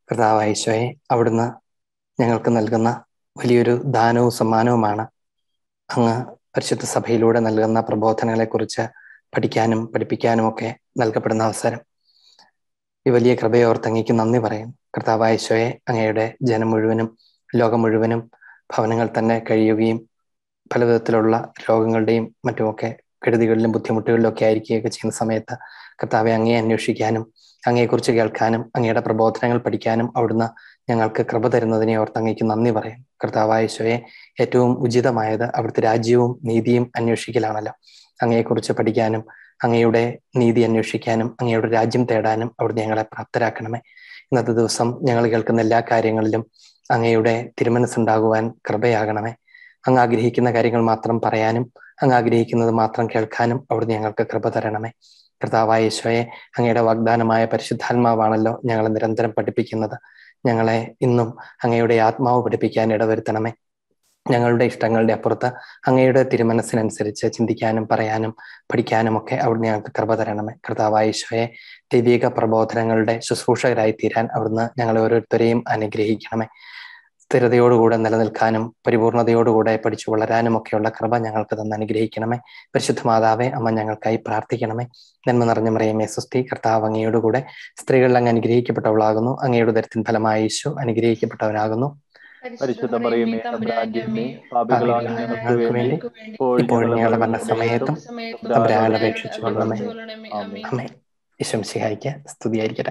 കർത്താവായ ഈശോയെ അവിടുന്ന് ഞങ്ങൾക്ക് നൽകുന്ന വലിയൊരു ദാനവും സമ്മാനവുമാണ് അങ്ങ് പരിശുദ്ധ സഭയിലൂടെ നൽകുന്ന പ്രബോധനങ്ങളെക്കുറിച്ച് പഠിക്കാനും പഠിപ്പിക്കാനും ഒക്കെ നൽകപ്പെടുന്ന അവസരം ഈ വലിയ കൃപയോർത്ത് അങ്ങേക്ക് നന്ദി പറയും കർത്താവായ ഈശോയെ അങ്ങയുടെ ജനം മുഴുവനും ലോകം മുഴുവനും ഭവനങ്ങൾ തന്നെ കഴിയുകയും പലവിധത്തിലുള്ള രോഗങ്ങളുടെയും മറ്റുമൊക്കെ കെടുതികളിലും ബുദ്ധിമുട്ടുകളിലും ഒക്കെ ആയിരിക്കുകയൊക്കെ ചെയ്യുന്ന സമയത്ത് കർത്താവെ അങ്ങയെ അന്വേഷിക്കാനും അങ്ങയെക്കുറിച്ച് കേൾക്കാനും അങ്ങയുടെ പ്രബോധനങ്ങൾ പഠിക്കാനും അവിടുന്ന് ഞങ്ങൾക്ക് കൃപ തരുന്നതിനെ ഓർത്ത് അങ്ങേക്ക് നന്ദി പറയും കർത്താവായ ഈശോയെ ഏറ്റവും ഉചിതമായത് അവിടുത്തെ രാജ്യവും നീതിയും അന്വേഷിക്കലാണല്ലോ അങ്ങയെക്കുറിച്ച് പഠിക്കാനും അങ്ങയുടെ നീതി അന്വേഷിക്കാനും അങ്ങയുടെ രാജ്യം തേടാനും അവിടുന്ന് ഞങ്ങളെ പ്രാപ്തരാക്കണമേ ഇന്നത്തെ ദിവസം ഞങ്ങൾ കേൾക്കുന്ന എല്ലാ കാര്യങ്ങളിലും അങ്ങയുടെ തിരുമനസ്സുണ്ടാകുവാൻ കൃപയാകണമേ അങ്ങ് ആഗ്രഹിക്കുന്ന കാര്യങ്ങൾ മാത്രം പറയാനും അങ്ങ് ആഗ്രഹിക്കുന്നത് മാത്രം കേൾക്കാനും അവിടുന്ന് ഞങ്ങൾക്ക് കൃപ തരണമേ കർത്താവായ ഈശോയെ അങ്ങയുടെ വാഗ്ദാനമായ പരിശുദ്ധാത്മാവാണല്ലോ ഞങ്ങളെ നിരന്തരം പഠിപ്പിക്കുന്നത് ഞങ്ങളെ ഇന്നും അങ്ങയുടെ ആത്മാവ് പഠിപ്പിക്കാൻ ഇടവരുത്തണമേ ഞങ്ങളുടെ ഇഷ്ടങ്ങളുടെ അപ്പുറത്ത് അങ്ങയുടെ തിരുമനസ്സിനനുസരിച്ച് ചിന്തിക്കാനും പറയാനും പഠിക്കാനും ഒക്കെ അവിടുന്ന് ഞങ്ങൾക്ക് കൃപ തരണമേ കർത്താവായ ഈശോയെ ദൈവിക പ്രബോധനങ്ങളുടെ ശുശ്രൂഷകരായി തീരാൻ അവിടുന്ന് ഞങ്ങളെ ഓരോരുത്തരെയും അനുഗ്രഹിക്കണമേ സ്ഥിരതയോടുകൂടെ നിലനിൽക്കാനും പരിപൂർണതയോടുകൂടെ പഠിച്ചു വളരാനും ഒക്കെയുള്ള കൃപ ഞങ്ങൾക്ക് തന്ന് അനുഗ്രഹിക്കണമേ പരിശുദ്ധ മാതാവെ അമ്മ ഞങ്ങൾക്കായി പ്രാർത്ഥിക്കണമേ നന്മ നിറഞ്ഞ മറിയമേ സുസ്തി കർത്താവ് അങ്ങയോടുകൂടെ സ്ത്രീകളിൽ അങ്ങ് അനുഗ്രഹിക്കപ്പെട്ടവളാകുന്നു അങ്ങയുടെ ദരത്തിൻ ഫലമായ യേശു അനുഗ്രഹിക്കപ്പെട്ടവനാകുന്നു പരിശുദ്ധ മറിയമേ തമ്പുരാന്റെ അമ്മേ, പാപികളായ ഞങ്ങൾക്ക് വേണ്ടി ഇപ്പോൾ ഞങ്ങളുടെ മരണസമയത്തും തമ്പുരാനോട് അപേക്ഷിച്ചു കൊള്ളണമേ ആമേൻ. അമ്മേ ഈശംസിഹായിക്ക് സ്തുതിയായിരിക്കട്ടെ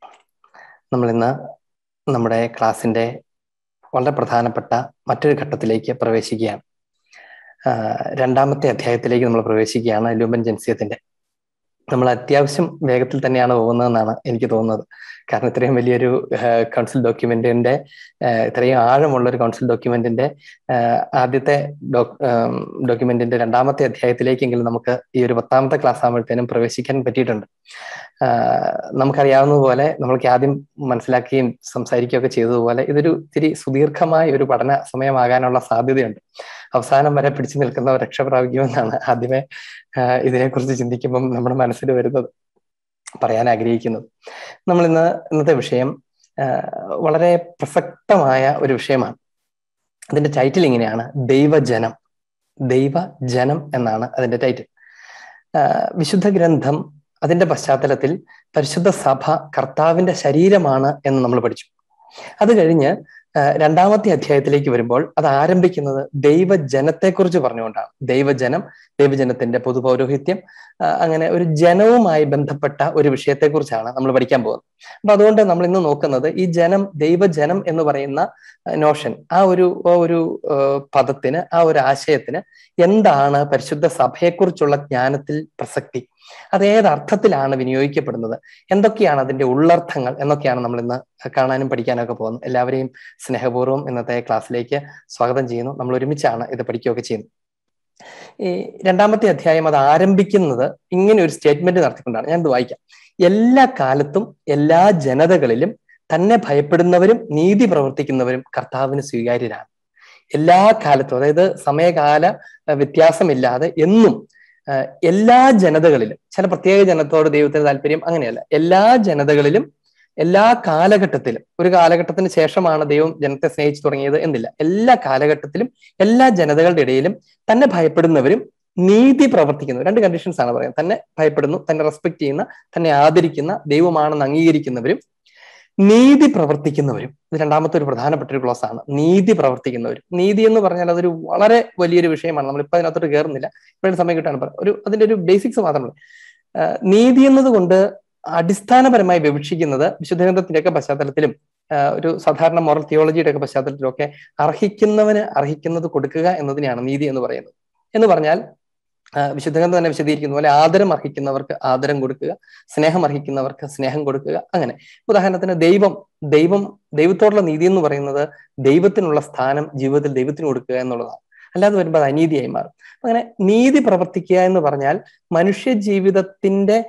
നമ്മൾ ഇന്ന് നമ്മുടെ ക്ലാസ്സിന്റെ വളരെ പ്രധാനപ്പെട്ട മറ്റൊരു ഘട്ടത്തിലേക്ക് പ്രവേശിക്കുകയാണ് ആ, രണ്ടാമത്തെ അധ്യായത്തിലേക്ക് നമ്മൾ പ്രവേശിക്കുകയാണ് ലൂമൻ ജൻസിയത്തിന്റെ നമ്മൾ അത്യാവശ്യം വേഗത്തിൽ തന്നെയാണ് പോകുന്നതെന്നാണ് എനിക്ക് തോന്നുന്നത് കാരണം ഇത്രയും വലിയൊരു കൗൺസിൽ ഡോക്യുമെന്റിന്റെ ഇത്രയും ആഴമുള്ള ഒരു കൗൺസിൽ ഡോക്യുമെന്റിന്റെ ആദ്യത്തെ ഡോക്യുമെന്റിന്റെ രണ്ടാമത്തെ അധ്യായത്തിലേക്കെങ്കിലും നമുക്ക് ഈ ഒരു പത്താമത്തെ ക്ലാസ് ആകുമ്പോഴത്തേനും പ്രവേശിക്കാൻ പറ്റിയിട്ടുണ്ട് ആഹ് നമുക്കറിയാവുന്നതുപോലെ നമ്മൾക്ക് ആദ്യം മനസ്സിലാക്കുകയും സംസാരിക്കുകയൊക്കെ ചെയ്തതുപോലെ ഇതൊരു ഇത്തിരി സുദീർഘമായ ഒരു പഠന സമയമാകാനുള്ള സാധ്യതയുണ്ട് അവസാനം വരെ പിടിച്ചു നിൽക്കുന്നവർ രക്ഷ പ്രാപിക്കുമെന്നാണ് ആദ്യമേ ആഹ് ഇതിനെക്കുറിച്ച് ചിന്തിക്കുമ്പം നമ്മുടെ മനസ്സിൽ വരുന്നത് പറയാൻ ആഗ്രഹിക്കുന്നത് നമ്മൾ ഇന്ന് ഇന്നത്തെ വിഷയം ആഹ് വളരെ പ്രസക്തമായ ഒരു വിഷയമാണ് അതിന്റെ ടൈറ്റിൽ ഇങ്ങനെയാണ് ദൈവജനം ദൈവജനം എന്നാണ് അതിന്റെ ടൈറ്റിൽ ആഹ് വിശുദ്ധ ഗ്രന്ഥം അതിന്റെ പശ്ചാത്തലത്തിൽ പരിശുദ്ധ സഭ കർത്താവിന്റെ ശരീരമാണ് എന്ന് നമ്മൾ പഠിച്ചു അത് കഴിഞ്ഞ് ആഹ് രണ്ടാമത്തെ അധ്യായത്തിലേക്ക് വരുമ്പോൾ അത് ആരംഭിക്കുന്നത് ദൈവജനത്തെക്കുറിച്ച് പറഞ്ഞുകൊണ്ടാണ് ദൈവജനം ദൈവജനത്തിന്റെ പൊതുപൗരോഹിത്യം ആഹ് അങ്ങനെ ഒരു ജനവുമായി ബന്ധപ്പെട്ട ഒരു വിഷയത്തെക്കുറിച്ചാണ് നമ്മൾ പഠിക്കാൻ പോകുന്നത് അപ്പൊ അതുകൊണ്ട് നമ്മൾ ഇന്ന് നോക്കുന്നത് ഈ ജനം ദൈവജനം എന്ന് പറയുന്ന നോഷൻ ആ ഒരു ആ ഒരു ആഹ് പദത്തിന് ആ ഒരു ആശയത്തിന് എന്താണ് പരിശുദ്ധ സഭയെക്കുറിച്ചുള്ള ജ്ഞാനത്തിൽ പ്രസക്തി അത് ഏത് അർത്ഥത്തിലാണ് വിനിയോഗിക്കപ്പെടുന്നത് എന്തൊക്കെയാണ് അതിന്റെ ഉള്ളർത്ഥങ്ങൾ എന്നൊക്കെയാണ് നമ്മൾ ഇന്ന് കാണാനും പഠിക്കാനൊക്കെ പോകുന്നത് എല്ലാവരെയും സ്നേഹപൂർവ്വം ഇന്നത്തെ ക്ലാസ്സിലേക്ക് സ്വാഗതം ചെയ്യുന്നു നമ്മൾ ഒരുമിച്ചാണ് ഇത് പഠിക്കുകയൊക്കെ ചെയ്യുന്നത് ഈ രണ്ടാമത്തെ അധ്യായം അത് ആരംഭിക്കുന്നത് ഇങ്ങനെ ഒരു സ്റ്റേറ്റ്മെന്റ് നടത്തിക്കൊണ്ടാണ് ഞാൻ ഇത് വായിക്കാം എല്ലാ കാലത്തും എല്ലാ ജനതകളിലും തന്നെ ഭയപ്പെടുന്നവരും നീതി പ്രവർത്തിക്കുന്നവരും കർത്താവിന് സ്വീകാര്യരാണ് എല്ലാ കാലത്തും അതായത് സമയകാല അഹ് വ്യത്യാസമില്ലാതെ എന്നും ആഹ് എല്ലാ ജനതകളിലും ചില പ്രത്യേക ജനത്തോട് ദൈവത്തിന് താല്പര്യം അങ്ങനെയല്ല എല്ലാ ജനതകളിലും എല്ലാ കാലഘട്ടത്തിലും ഒരു കാലഘട്ടത്തിന് ശേഷമാണ് ദൈവം ജനത്തെ സ്നേഹിച്ചു തുടങ്ങിയത് എന്നില്ല എല്ലാ കാലഘട്ടത്തിലും എല്ലാ ജനതകളുടെ ഇടയിലും തന്നെ ഭയപ്പെടുന്നവരും നീതി പ്രവർത്തിക്കുന്നു രണ്ട് കണ്ടീഷൻസ് ആണ് പറയുന്നത് തന്നെ ഭയപ്പെടുന്നു തന്നെ റെസ്പെക്ട് ചെയ്യുന്ന തന്നെ ആദരിക്കുന്ന ദൈവമാണെന്ന് അംഗീകരിക്കുന്നവരും നീതി പ്രവർത്തിക്കുന്നവരും ഇത് രണ്ടാമത്തെ ഒരു പ്രധാനപ്പെട്ട ഒരു ക്ലോസ് ആണ് നീതി പ്രവർത്തിക്കുന്നവരും നീതി എന്ന് പറഞ്ഞാൽ അതൊരു വളരെ വലിയൊരു വിഷയമാണ് നമ്മളിപ്പോ അതിനകത്തോട്ട് കയറുന്നില്ല ഇപ്പോഴും സമയം കിട്ടാണ് പറയാം ഒരു അതിന്റെ ഒരു ബേസിക്സ് മാത്രമേ ആഹ് നീതി എന്നതുകൊണ്ട് അടിസ്ഥാനപരമായി വിവക്ഷിക്കുന്നത് വിശുദ്ധഗ്രന്ഥത്തിന്റെ ഒക്കെ പശ്ചാത്തലത്തിലും ആഹ് ഒരു സാധാരണ മോറൽ തിയോളജിയുടെ ഒക്കെ പശ്ചാത്തലത്തിലും ഒക്കെ അർഹിക്കുന്നവന് അർഹിക്കുന്നത് കൊടുക്കുക എന്നതിനെയാണ് നീതി എന്ന് പറയുന്നത് എന്ന് പറഞ്ഞാൽ ആഹ് വിശുദ്ധഗ്രന്ഥം തന്നെ വിശദീകരിക്കുന്ന പോലെ ആദരം അർഹിക്കുന്നവർക്ക് ആദരം കൊടുക്കുക സ്നേഹം അർഹിക്കുന്നവർക്ക് സ്നേഹം കൊടുക്കുക അങ്ങനെ ഉദാഹരണത്തിന് ദൈവം ദൈവം ദൈവത്തോടുള്ള നീതി എന്ന് പറയുന്നത് ദൈവത്തിനുള്ള സ്ഥാനം ജീവിതത്തിൽ ദൈവത്തിന് കൊടുക്കുക എന്നുള്ളതാണ് അല്ലാതെ വരുമ്പോൾ അത് അനീതിയായി മാറും അങ്ങനെ നീതി പ്രവർത്തിക്കുക എന്ന് പറഞ്ഞാൽ മനുഷ്യ ജീവിതത്തിന്റെ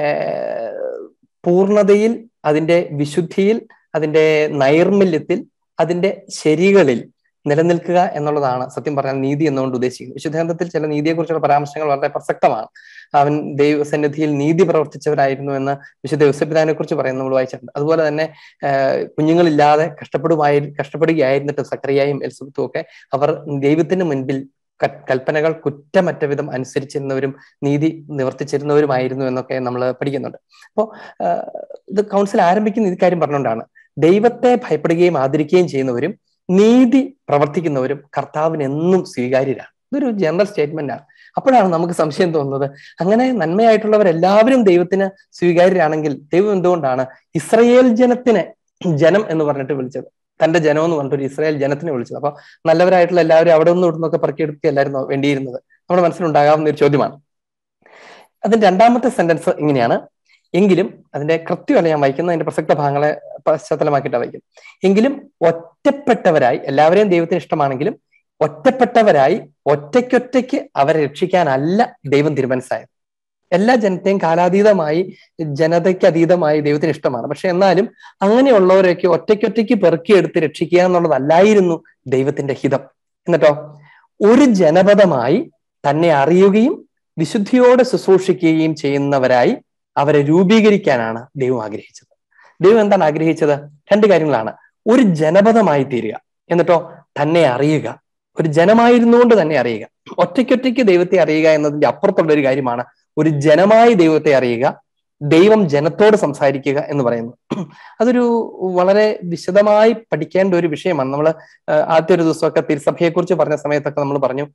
പൂർണ്ണതയിൽ അതിന്റെ വിശുദ്ധിയിൽ അതിന്റെ നൈർമല്യത്തിൽ അതിന്റെ ശരികളിൽ നിലനിൽക്കുക എന്നുള്ളതാണ് സത്യം പറഞ്ഞാൽ നീതി എന്നുകൊണ്ട് ഉദ്ദേശിക്കുന്നത് വിശുദ്ധാന്തത്തിൽ ചില നീതിയെക്കുറിച്ചുള്ള പരാമർശങ്ങൾ വളരെ പ്രസക്തമാണ് അവൻ ദൈവസന്നിധിയിൽ നീതി പ്രവർത്തിച്ചവരായിരുന്നു എന്ന് വിശുദ്ധ യോസപിതാനെ കുറിച്ച് പറയുന്നത് നമ്മൾ വായിച്ചിട്ടുണ്ട് അതുപോലെ തന്നെ കുഞ്ഞുങ്ങളില്ലാതെ കഷ്ടപ്പെടുമായി കഷ്ടപ്പെടുകയായിരുന്നിട്ട് സക്രിയായും എൽസബത്തും ഒക്കെ അവർ ദൈവത്തിന് മുൻപിൽ കൽപ്പനകൾ കുറ്റമറ്റ വിധം അനുസരിച്ചിരുന്നവരും നീതി നിവർത്തിച്ചിരുന്നവരുമായിരുന്നു എന്നൊക്കെ നമ്മൾ പഠിക്കുന്നുണ്ട് അപ്പോൾ ഇത് കൗൺസിൽ ആരംഭിക്കുന്ന ഈ കാര്യം പറഞ്ഞുകൊണ്ടാണ് ദൈവത്തെ ഭയപ്പെടുകയും ആദരിക്കുകയും ചെയ്യുന്നവരും നീതി പ്രവർത്തിക്കുന്നവരും കർത്താവിന് എന്നും സ്വീകാര്യരാണ് ഇതൊരു ജനറൽ സ്റ്റേറ്റ്മെന്റ് ആണ് അപ്പോഴാണ് നമുക്ക് സംശയം തോന്നുന്നത് അങ്ങനെ നന്മയായിട്ടുള്ളവരെല്ലാവരും ദൈവത്തിന് സ്വീകാര്യരാണെങ്കിൽ ദൈവം എന്തുകൊണ്ടാണ് ഇസ്രയേൽ ജനത്തിനെ ജനം എന്ന് പറഞ്ഞിട്ട് വിളിച്ചത് തന്റെ ജനം എന്ന് പറഞ്ഞിട്ട് ഒരു ഇസ്രായേൽ ജനത്തിനെ വിളിച്ചത് അപ്പൊ നല്ലവരായിട്ടുള്ള എല്ലാവരും അവിടെ നിന്ന് ഇവിടുന്നൊക്കെ പറക്കിയെടുക്കുകയല്ലായിരുന്നു വേണ്ടിയിരുന്നത് നമ്മുടെ മനസ്സിലുണ്ടാകാവുന്ന ഒരു ചോദ്യമാണ് അതിന്റെ രണ്ടാമത്തെ സെന്റൻസ് ഇങ്ങനെയാണ് എങ്കിലും അതിന്റെ കൃത്യമല്ല ഞാൻ വായിക്കുന്ന അതിന്റെ പ്രസക്ത ഭാഗങ്ങളെ പശ്ചാത്തലമാക്കിയിട്ട് വായിക്കും എങ്കിലും ഒറ്റപ്പെട്ടവരായി എല്ലാവരെയും ദൈവത്തിന് ഇഷ്ടമാണെങ്കിലും ഒറ്റപ്പെട്ടവരായി ഒറ്റയ്ക്കൊറ്റയ്ക്ക് അവരെ രക്ഷിക്കാനല്ല ദൈവം തീരുമാനിച്ചായത് എല്ലാ ജനത്തെയും കാലാതീതമായി ജനതയ്ക്ക് അതീതമായി ദൈവത്തിന് ഇഷ്ടമാണ് പക്ഷെ എന്നാലും അങ്ങനെയുള്ളവരെയൊക്കെ ഒറ്റയ്ക്കൊറ്റയ്ക്ക് പെറുക്കിയെടുത്ത് രക്ഷിക്കുക എന്നുള്ളതല്ലായിരുന്നു ദൈവത്തിന്റെ ഹിതം എന്നിട്ടോ ഒരു ജനപദമായി തന്നെ അറിയുകയും വിശുദ്ധിയോടെ ശുശ്രൂഷിക്കുകയും ചെയ്യുന്നവരായി അവരെ രൂപീകരിക്കാനാണ് ദൈവം ആഗ്രഹിച്ചത് ദൈവം എന്താണ് ആഗ്രഹിച്ചത് രണ്ട് കാര്യങ്ങളാണ് ഒരു ജനപദമായി തീരുക എന്നിട്ടോ തന്നെ അറിയുക ഒരു ജനമായിരുന്നുകൊണ്ട് തന്നെ അറിയുക ഒറ്റയ്ക്കൊറ്റയ്ക്ക് ദൈവത്തെ അറിയുക എന്നതിന്റെ അപ്പുറത്തുള്ള ഒരു കാര്യമാണ് ഒരു ജനമായി ദൈവത്തെ അറിയുക ദൈവം ജനത്തോട് സംസാരിക്കുക എന്ന് പറയുന്നു അതൊരു വളരെ വിശദമായി പഠിക്കേണ്ട ഒരു വിഷയമാണ് നമ്മൾ ആദ്യ ഒരു ദിവസമൊക്കെ തിരുസഭയെക്കുറിച്ച് പറഞ്ഞ സമയത്തൊക്കെ നമ്മൾ പറഞ്ഞു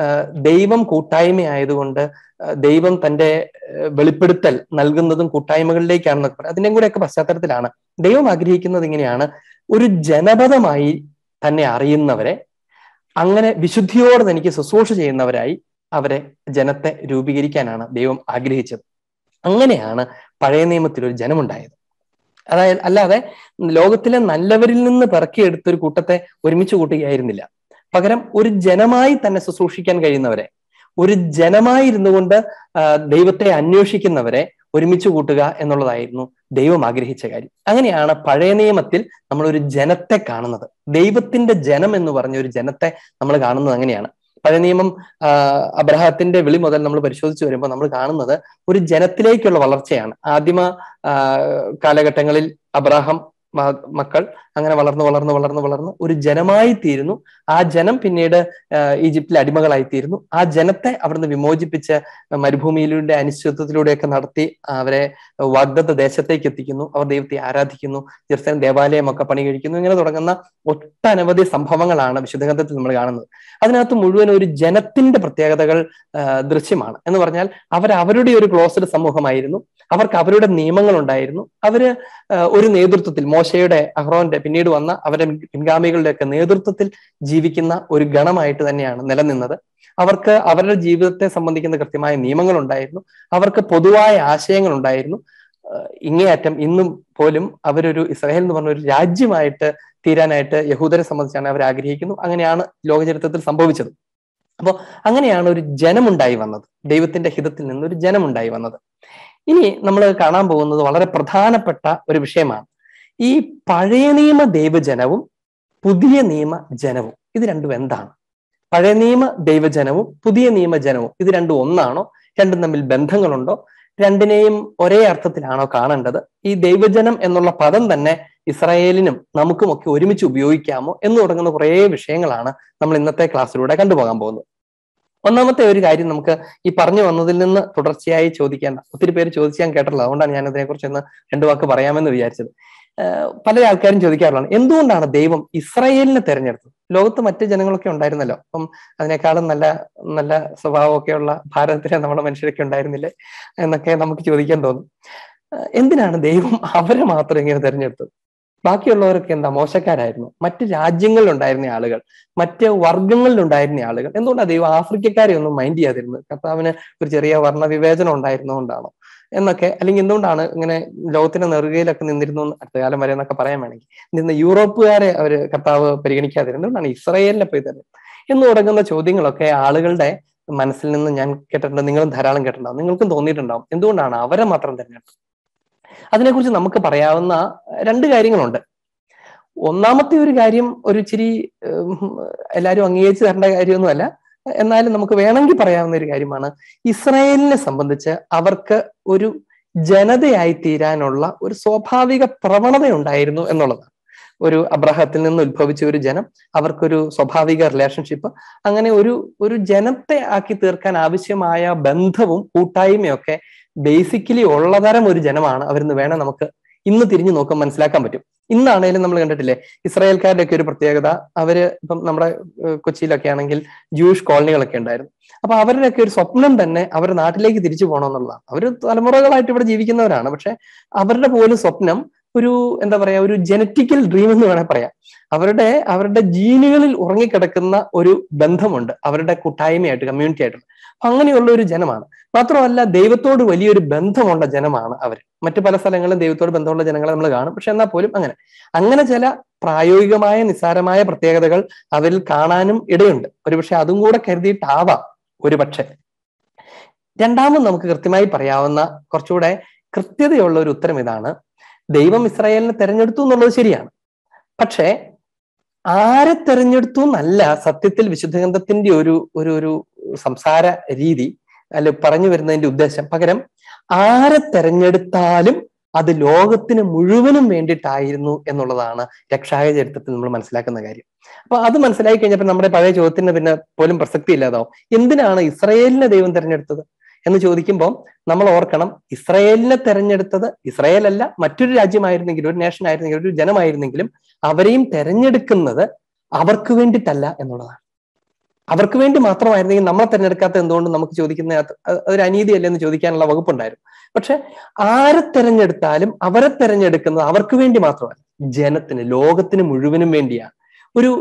ദൈവം കൂട്ടായ്മയായതുകൊണ്ട് ദൈവം തന്റെ വെളിപ്പെടുത്തൽ നൽകുന്നതും കൂട്ടായ്മകളിലേക്കാണെന്നൊക്കെ പറയും അതിൻ്റെയും കൂടെയൊക്കെ പശ്ചാത്തലത്തിലാണ് ദൈവം ആഗ്രഹിക്കുന്നത് ഇങ്ങനെയാണ് ഒരു ജനപദമായി തന്നെ അറിയുന്നവരെ അങ്ങനെ വിശുദ്ധിയോടെ തനിക്ക് ശുശ്രൂഷ ചെയ്യുന്നവരായി അവരെ ജനത്തെ രൂപീകരിക്കാനാണ് ദൈവം ആഗ്രഹിച്ചത് അങ്ങനെയാണ് പഴയ നിയമത്തിൽ ഒരു ജനമുണ്ടായത് അതായത് അല്ലാതെ ലോകത്തിലെ നല്ലവരിൽ നിന്ന് പിറക്കിയെടുത്ത ഒരു കൂട്ടത്തെ ഒരുമിച്ച് കൂട്ടുകയായിരുന്നില്ല പകരം ഒരു ജനമായി തന്നെ ശുശ്രൂഷിക്കാൻ കഴിയുന്നവരെ ഒരു ജനമായി ഇരുന്നു കൊണ്ട് ദൈവത്തെ അന്വേഷിക്കുന്നവരെ ഒരുമിച്ച് കൂട്ടുക എന്നുള്ളതായിരുന്നു ദൈവം ആഗ്രഹിച്ച കാര്യം അങ്ങനെയാണ് പഴയ നിയമത്തിൽ നമ്മൾ ഒരു ജനത്തെ കാണുന്നത് ദൈവത്തിന്റെ ജനം എന്ന് പറഞ്ഞ ഒരു ജനത്തെ നമ്മൾ കാണുന്നത് അങ്ങനെയാണ് പഴയ നിയമം അബ്രഹത്തിന്റെ വിളി മുതൽ നമ്മൾ പരിശോധിച്ചു വരുമ്പോൾ നമ്മൾ കാണുന്നത് ഒരു ജനത്തിലേക്കുള്ള വളർച്ചയാണ് ആദിമ കാലഘട്ടങ്ങളിൽ അബ്രാഹം മക്കൾ അങ്ങനെ വളർന്നു വളർന്നു വളർന്നു വളർന്നു ഒരു ജനമായി തീരുന്നു ആ ജനം പിന്നീട് ഈജിപ്തിലെ അടിമകളായി തീരുന്നു ആ ജനത്തെ അവിടുന്ന് വിമോചിപ്പിച്ച് മരുഭൂമിയിലൂടെ അനിശ്ചിത്വത്തിലൂടെയൊക്കെ നടത്തി അവരെ വാഗ്ദത്ത ദേശത്തേക്ക് എത്തിക്കുന്നു അവർ ദൈവത്തെ ആരാധിക്കുന്നു ജെറുസലേം ദേവാലയം ഒക്കെ പണി കഴിക്കുന്നു ഇങ്ങനെ തുടങ്ങുന്ന ഒട്ടനവധി സംഭവങ്ങളാണ് വിശുദ്ധഗ്രന്ഥത്തിൽ നമ്മൾ കാണുന്നത് അതിനകത്ത് മുഴുവൻ ഒരു ജനത്തിന്റെ പ്രത്യേകതകൾ ദൃശ്യമാണ് എന്ന് പറഞ്ഞാൽ അവർ അവരുടെ ഒരു ക്ലോസ്ഡ് സമൂഹമായിരുന്നു അവർക്ക് അവരുടെ നിയമങ്ങൾ ഉണ്ടായിരുന്നു അവര് ഒരു നേതൃത്വത്തിൽ മോശയുടെ അഹ്റോന്റെ പിന്നീട് വന്ന അവരുടെ പിൻഗാമികളുടെ ഒക്കെ നേതൃത്വത്തിൽ ജീവിക്കുന്ന ഒരു ഗണമായിട്ട് തന്നെയാണ് നിലനിന്നത് അവർക്ക് അവരുടെ ജീവിതത്തെ സംബന്ധിക്കുന്ന കൃത്യമായ നിയമങ്ങൾ ഉണ്ടായിരുന്നു അവർക്ക് പൊതുവായ ആശയങ്ങൾ ഉണ്ടായിരുന്നു ഇങ്ങേയറ്റം ഇന്നും പോലും അവരൊരു ഇസ്രായേൽ എന്ന് പറഞ്ഞ ഒരു രാജ്യമായിട്ട് തീരാനായിട്ട് യഹൂദരെ സംബന്ധിച്ചാണ് അവർ ആഗ്രഹിക്കുന്നു അങ്ങനെയാണ് ലോകചരിത്രത്തിൽ സംഭവിച്ചത് അപ്പോൾ അങ്ങനെയാണ് ഒരു ജനമുണ്ടായി വന്നത് ദൈവത്തിന്റെ ഹിതത്തിൽ നിന്ന് ഒരു ജനമുണ്ടായി വന്നത് ഇനി നമ്മൾ കാണാൻ പോകുന്നത് വളരെ പ്രധാനപ്പെട്ട ഒരു വിഷയമാണ് ഈ പഴയ നിയമ ദൈവജനവും പുതിയ നിയമ ജനവും ഇത് രണ്ടും എന്താണ് പഴയ നിയമ ദൈവജനവും പുതിയ നിയമ ജനവും ഇത് രണ്ടും ഒന്നാണോ രണ്ടും തമ്മിൽ ബന്ധങ്ങളുണ്ടോ രണ്ടിനെയും ഒരേ അർത്ഥത്തിലാണോ കാണേണ്ടത് ഈ ദൈവജനം എന്നുള്ള പദം തന്നെ ഇസ്രായേലിനും നമുക്കുമൊക്കെ ഒരുമിച്ച് ഉപയോഗിക്കാമോ എന്ന് തുടങ്ങുന്ന കുറേ വിഷയങ്ങളാണ് നമ്മൾ ഇന്നത്തെ ക്ലാസ്സിലൂടെ കണ്ടുപോകാൻ പോകുന്നത് ഒന്നാമത്തെ ഒരു കാര്യം നമുക്ക് ഈ പറഞ്ഞു വന്നതിൽ നിന്ന് തുടർച്ചയായി ചോദിക്കേണ്ട ഒത്തിരി പേര് ചോദിച്ച് ഞാൻ കേട്ടിട്ടുള്ളത് അതുകൊണ്ടാണ് ഞാൻ അതിനെക്കുറിച്ച് ഒന്ന് രണ്ടു വാക്ക് പറയാമെന്ന് വിചാരിച്ചത് പല ആൾക്കാരും ചോദിക്കാറുള്ളതാണ് എന്തുകൊണ്ടാണ് ദൈവം ഇസ്രായേലിനെ തെരഞ്ഞെടുത്തത് ലോകത്ത് മറ്റ് ജനങ്ങളൊക്കെ ഉണ്ടായിരുന്നല്ലോ അപ്പം അതിനേക്കാളും നല്ല നല്ല സ്വഭാവമൊക്കെയുള്ള ഭാരതത്തിലെ നമ്മുടെ മനുഷ്യരൊക്കെ ഉണ്ടായിരുന്നില്ലേ എന്നൊക്കെ നമുക്ക് ചോദിക്കാൻ തോന്നും എന്തിനാണ് ദൈവം അവരെ മാത്രം ഇങ്ങനെ തെരഞ്ഞെടുത്തത് ബാക്കിയുള്ളവരൊക്കെ എന്താ മോശക്കാരായിരുന്നു മറ്റ് രാജ്യങ്ങളിലുണ്ടായിരുന്ന ആളുകൾ മറ്റ് വർഗങ്ങളിലുണ്ടായിരുന്ന ആളുകൾ എന്തുകൊണ്ടാണ് ദൈവം ആഫ്രിക്കക്കാരെ ഒന്നും മൈൻഡ് ചെയ്യാതിരുന്നത് കർത്താവിന് ഒരു ചെറിയ വർണ്ണവിവേചനം ഉണ്ടായിരുന്നതുകൊണ്ടാണോ എന്നൊക്കെ അല്ലെങ്കിൽ എന്തുകൊണ്ടാണ് ഇങ്ങനെ ലോകത്തിന്റെ നെറുകയിലൊക്കെ നിന്നിരുന്നു അടുത്ത കാലം വരെ എന്നൊക്കെ പറയാൻ വേണമെങ്കിൽ നിന്ന് യൂറോപ്പുകാരെ അവർ കർത്താവ് പരിഗണിക്കാതിരുന്നത് എന്തുകൊണ്ടാണ് ഇസ്രായേലിനെ പോയി തരുന്നത് എന്ന് തുടങ്ങുന്ന ചോദ്യങ്ങളൊക്കെ ആളുകളുടെ മനസ്സിൽ നിന്ന് ഞാൻ കേട്ടിട്ടുണ്ട് നിങ്ങളും ധാരാളം കേട്ടിട്ടുണ്ടാവും നിങ്ങൾക്കും തോന്നിയിട്ടുണ്ടാവും എന്തുകൊണ്ടാണ് അവരെ മാത്രം തിരഞ്ഞെടുത്തത് അതിനെക്കുറിച്ച് നമുക്ക് പറയാവുന്ന രണ്ട് കാര്യങ്ങളുണ്ട് ഒന്നാമത്തെ ഒരു കാര്യം ഒരു ഇച്ചിരി എല്ലാവരും അംഗീകരിച്ചു തരേണ്ട കാര്യമൊന്നുമല്ല എന്നാലും നമുക്ക് വേണമെങ്കിൽ പറയാവുന്ന ഒരു കാര്യമാണ് ഇസ്രായേലിനെ സംബന്ധിച്ച് അവർക്ക് ഒരു ജനതയായി തീരാനുള്ള ഒരു സ്വാഭാവിക പ്രവണത ഉണ്ടായിരുന്നു എന്നുള്ളതാണ് ഒരു അബ്രഹത്തിൽ നിന്ന് ഉത്ഭവിച്ച ഒരു ജനം അവർക്കൊരു സ്വാഭാവിക റിലേഷൻഷിപ്പ് അങ്ങനെ ഒരു ഒരു ജനത്തെ ആക്കി തീർക്കാൻ ആവശ്യമായ ബന്ധവും കൂട്ടായ്മയൊക്കെ ബേസിക്കലി ഉള്ളതരം ഒരു ജനമാണ് അവരെന്ന് വേണം നമുക്ക് ഇന്ന് തിരിഞ്ഞു നോക്കാൻ മനസ്സിലാക്കാൻ പറ്റും ഇന്നാണേലും നമ്മൾ കണ്ടിട്ടില്ലേ ഇസ്രായേൽക്കാരുടെ ഒക്കെ ഒരു പ്രത്യേകത അവര് ഇപ്പം നമ്മുടെ കൊച്ചിയിലൊക്കെ ആണെങ്കിൽ ജൂയിഷ് കോളനികളൊക്കെ ഉണ്ടായിരുന്നു അപ്പൊ അവരുടെയൊക്കെ ഒരു സ്വപ്നം തന്നെ അവരുടെ നാട്ടിലേക്ക് തിരിച്ചു പോകണം എന്നുള്ളതാണ് അവർ തലമുറകളായിട്ട് ഇവിടെ ജീവിക്കുന്നവരാണ് പക്ഷെ അവരുടെ പോലും സ്വപ്നം ഒരു എന്താ പറയാ ഒരു ജനറ്റിക്കൽ ഡ്രീം എന്ന് വേണേൽ പറയാം അവരുടെ അവരുടെ ജീനുകളിൽ ഉറങ്ങിക്കിടക്കുന്ന ഒരു ബന്ധമുണ്ട് അവരുടെ കൂട്ടായ്മയായിട്ട് കമ്മ്യൂണിറ്റി ആയിട്ട് അങ്ങനെയുള്ള ഒരു ജനമാണ് മാത്രമല്ല ദൈവത്തോട് വലിയൊരു ബന്ധമുള്ള ജനമാണ് അവർ മറ്റു പല സ്ഥലങ്ങളിലും ദൈവത്തോട് ബന്ധമുള്ള ജനങ്ങളെ നമ്മൾ കാണും പക്ഷെ എന്നാൽ പോലും അങ്ങനെ അങ്ങനെ ചില പ്രായോഗികമായ നിസ്സാരമായ പ്രത്യേകതകൾ അവരിൽ കാണാനും ഇടയുണ്ട് ഒരുപക്ഷെ അതും കൂടെ കരുതിയിട്ടാവാം ഒരു പക്ഷെ രണ്ടാമത് നമുക്ക് കൃത്യമായി പറയാവുന്ന കുറച്ചുകൂടെ കൃത്യതയുള്ള ഒരു ഉത്തരം ഇതാണ് ദൈവം ഇസ്രായേലിനെ തെരഞ്ഞെടുത്തു എന്നുള്ളത് ശരിയാണ് പക്ഷേ ആരെ തെരഞ്ഞെടുത്തു എന്നല്ല സത്യത്തിൽ വിശുദ്ധഗ്രന്ഥത്തിന്റെ ഒരു ഒരു ഒരു സംസാര രീതി അല്ല പറഞ്ഞു വരുന്നതിന്റെ ഉദ്ദേശം പകരം ആരെ തെരഞ്ഞെടുത്താലും അത് ലോകത്തിന് മുഴുവനും വേണ്ടിയിട്ടായിരുന്നു എന്നുള്ളതാണ് രക്ഷായ ചരിത്രത്തിൽ നമ്മൾ മനസ്സിലാക്കുന്ന കാര്യം അപ്പൊ അത് മനസ്സിലാക്കി കഴിഞ്ഞപ്പോൾ നമ്മുടെ പഴയ ചോദ്യത്തിന് പിന്നെ പോലും പ്രസക്തി ഇല്ലാതാവും എന്തിനാണ് ഇസ്രയേലിനെ ദൈവം തെരഞ്ഞെടുത്തത് എന്ന് ചോദിക്കുമ്പോൾ നമ്മൾ ഓർക്കണം ഇസ്രയേലിനെ തെരഞ്ഞെടുത്തത് ഇസ്രയേൽ അല്ല മറ്റൊരു രാജ്യമായിരുന്നെങ്കിലും ഒരു നേഷൻ ആയിരുന്നെങ്കിലും ഒരു ജനമായിരുന്നെങ്കിലും അവരെയും തെരഞ്ഞെടുക്കുന്നത് അവർക്ക് വേണ്ടിയിട്ടല്ല എന്നുള്ളതാണ് അവർക്ക് വേണ്ടി മാത്രമായിരുന്നെങ്കിൽ നമ്മളെ തെരഞ്ഞെടുക്കാത്ത എന്തുകൊണ്ട് നമുക്ക് ചോദിക്കുന്ന ഒരു അനീതിയല്ലേ എന്ന് ചോദിക്കാനുള്ള വകുപ്പുണ്ടായിരുന്നു പക്ഷെ ആരെ തെരഞ്ഞെടുത്താലും അവരെ തെരഞ്ഞെടുക്കുന്നത് അവർക്ക് വേണ്ടി മാത്രമല്ല ജനത്തിന് ലോകത്തിന് മുഴുവനും വേണ്ടിയാണ് ഒരു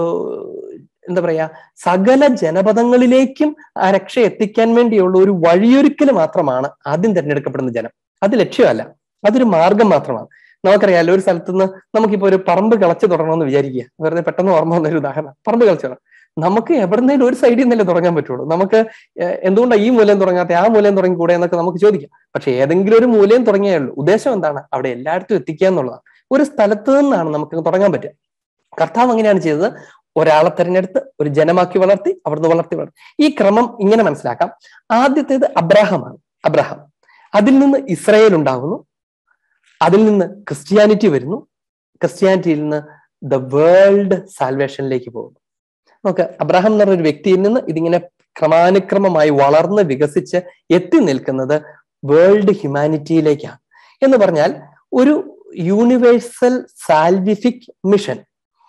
എന്താ പറയാ സകല ജനപദങ്ങളിലേക്കും ആ രക്ഷ എത്തിക്കാൻ വേണ്ടിയുള്ള ഒരു വഴിയൊരുക്കൽ മാത്രമാണ് ആദ്യം തിരഞ്ഞെടുക്കപ്പെടുന്ന ജനം അത് ലക്ഷ്യമല്ല അതൊരു മാർഗം മാത്രമാണ് നമുക്കറിയാലോ ഒരു സ്ഥലത്ത് നിന്ന് നമുക്കിപ്പോ ഒരു പറമ്പ് കിളച്ച് തുടങ്ങണമെന്ന് വിചാരിക്കുക വെറുതെ പെട്ടെന്ന് ഓർമ്മ വന്ന ഒരു ഉദാഹരണം പറമ്പ് കിളച്ച് തുടങ്ങാം നമുക്ക് എവിടെന്നേലും ഒരു സൈഡിൽ നിന്നല്ലേ തുടങ്ങാൻ പറ്റുള്ളൂ നമുക്ക് എന്തുകൊണ്ടാണ് ഈ മൂലം തുടങ്ങാത്ത ആ മൂലം തുടങ്ങിക്കൂടെ എന്നൊക്കെ നമുക്ക് ചോദിക്കാം പക്ഷെ ഏതെങ്കിലും ഒരു മൂലം തുടങ്ങിയേ ഉള്ളൂ ഉദ്ദേശം എന്താണ് അവിടെ എല്ലായിടത്തും എത്തിക്കുക എന്നുള്ളതാണ് ഒരു സ്ഥലത്ത് നിന്നാണ് നമുക്ക് തുടങ്ങാൻ പറ്റുക കർത്താവ് അങ്ങനെയാണ് ചെയ്തത് ഒരാളെ തെരഞ്ഞെടുത്ത് ഒരു ജനമാക്കി വളർത്തി അവിടുന്ന് വളർത്തി വളർത്തി ഈ ക്രമം ഇങ്ങനെ മനസ്സിലാക്കാം ആദ്യത്തേത് അബ്രാഹമാണ് അബ്രഹാം അതിൽ നിന്ന് ഇസ്രയേൽ ഉണ്ടാകുന്നു അതിൽ നിന്ന് ക്രിസ്ത്യാനിറ്റി വരുന്നു ക്രിസ്ത്യാനിറ്റിയിൽ നിന്ന് ദ വേൾഡ് സാൽവേഷനിലേക്ക് പോകുന്നു നമുക്ക് അബ്രഹാം എന്ന് പറഞ്ഞ ഒരു വ്യക്തിയിൽ നിന്ന് ഇതിങ്ങനെ ക്രമാനുക്രമമായി വളർന്ന് വികസിച്ച് എത്തി നിൽക്കുന്നത് വേൾഡ് ഹ്യൂമാനിറ്റിയിലേക്കാണ് എന്ന് പറഞ്ഞാൽ ഒരു യൂണിവേഴ്സൽ സാൽവിഫിക് മിഷൻ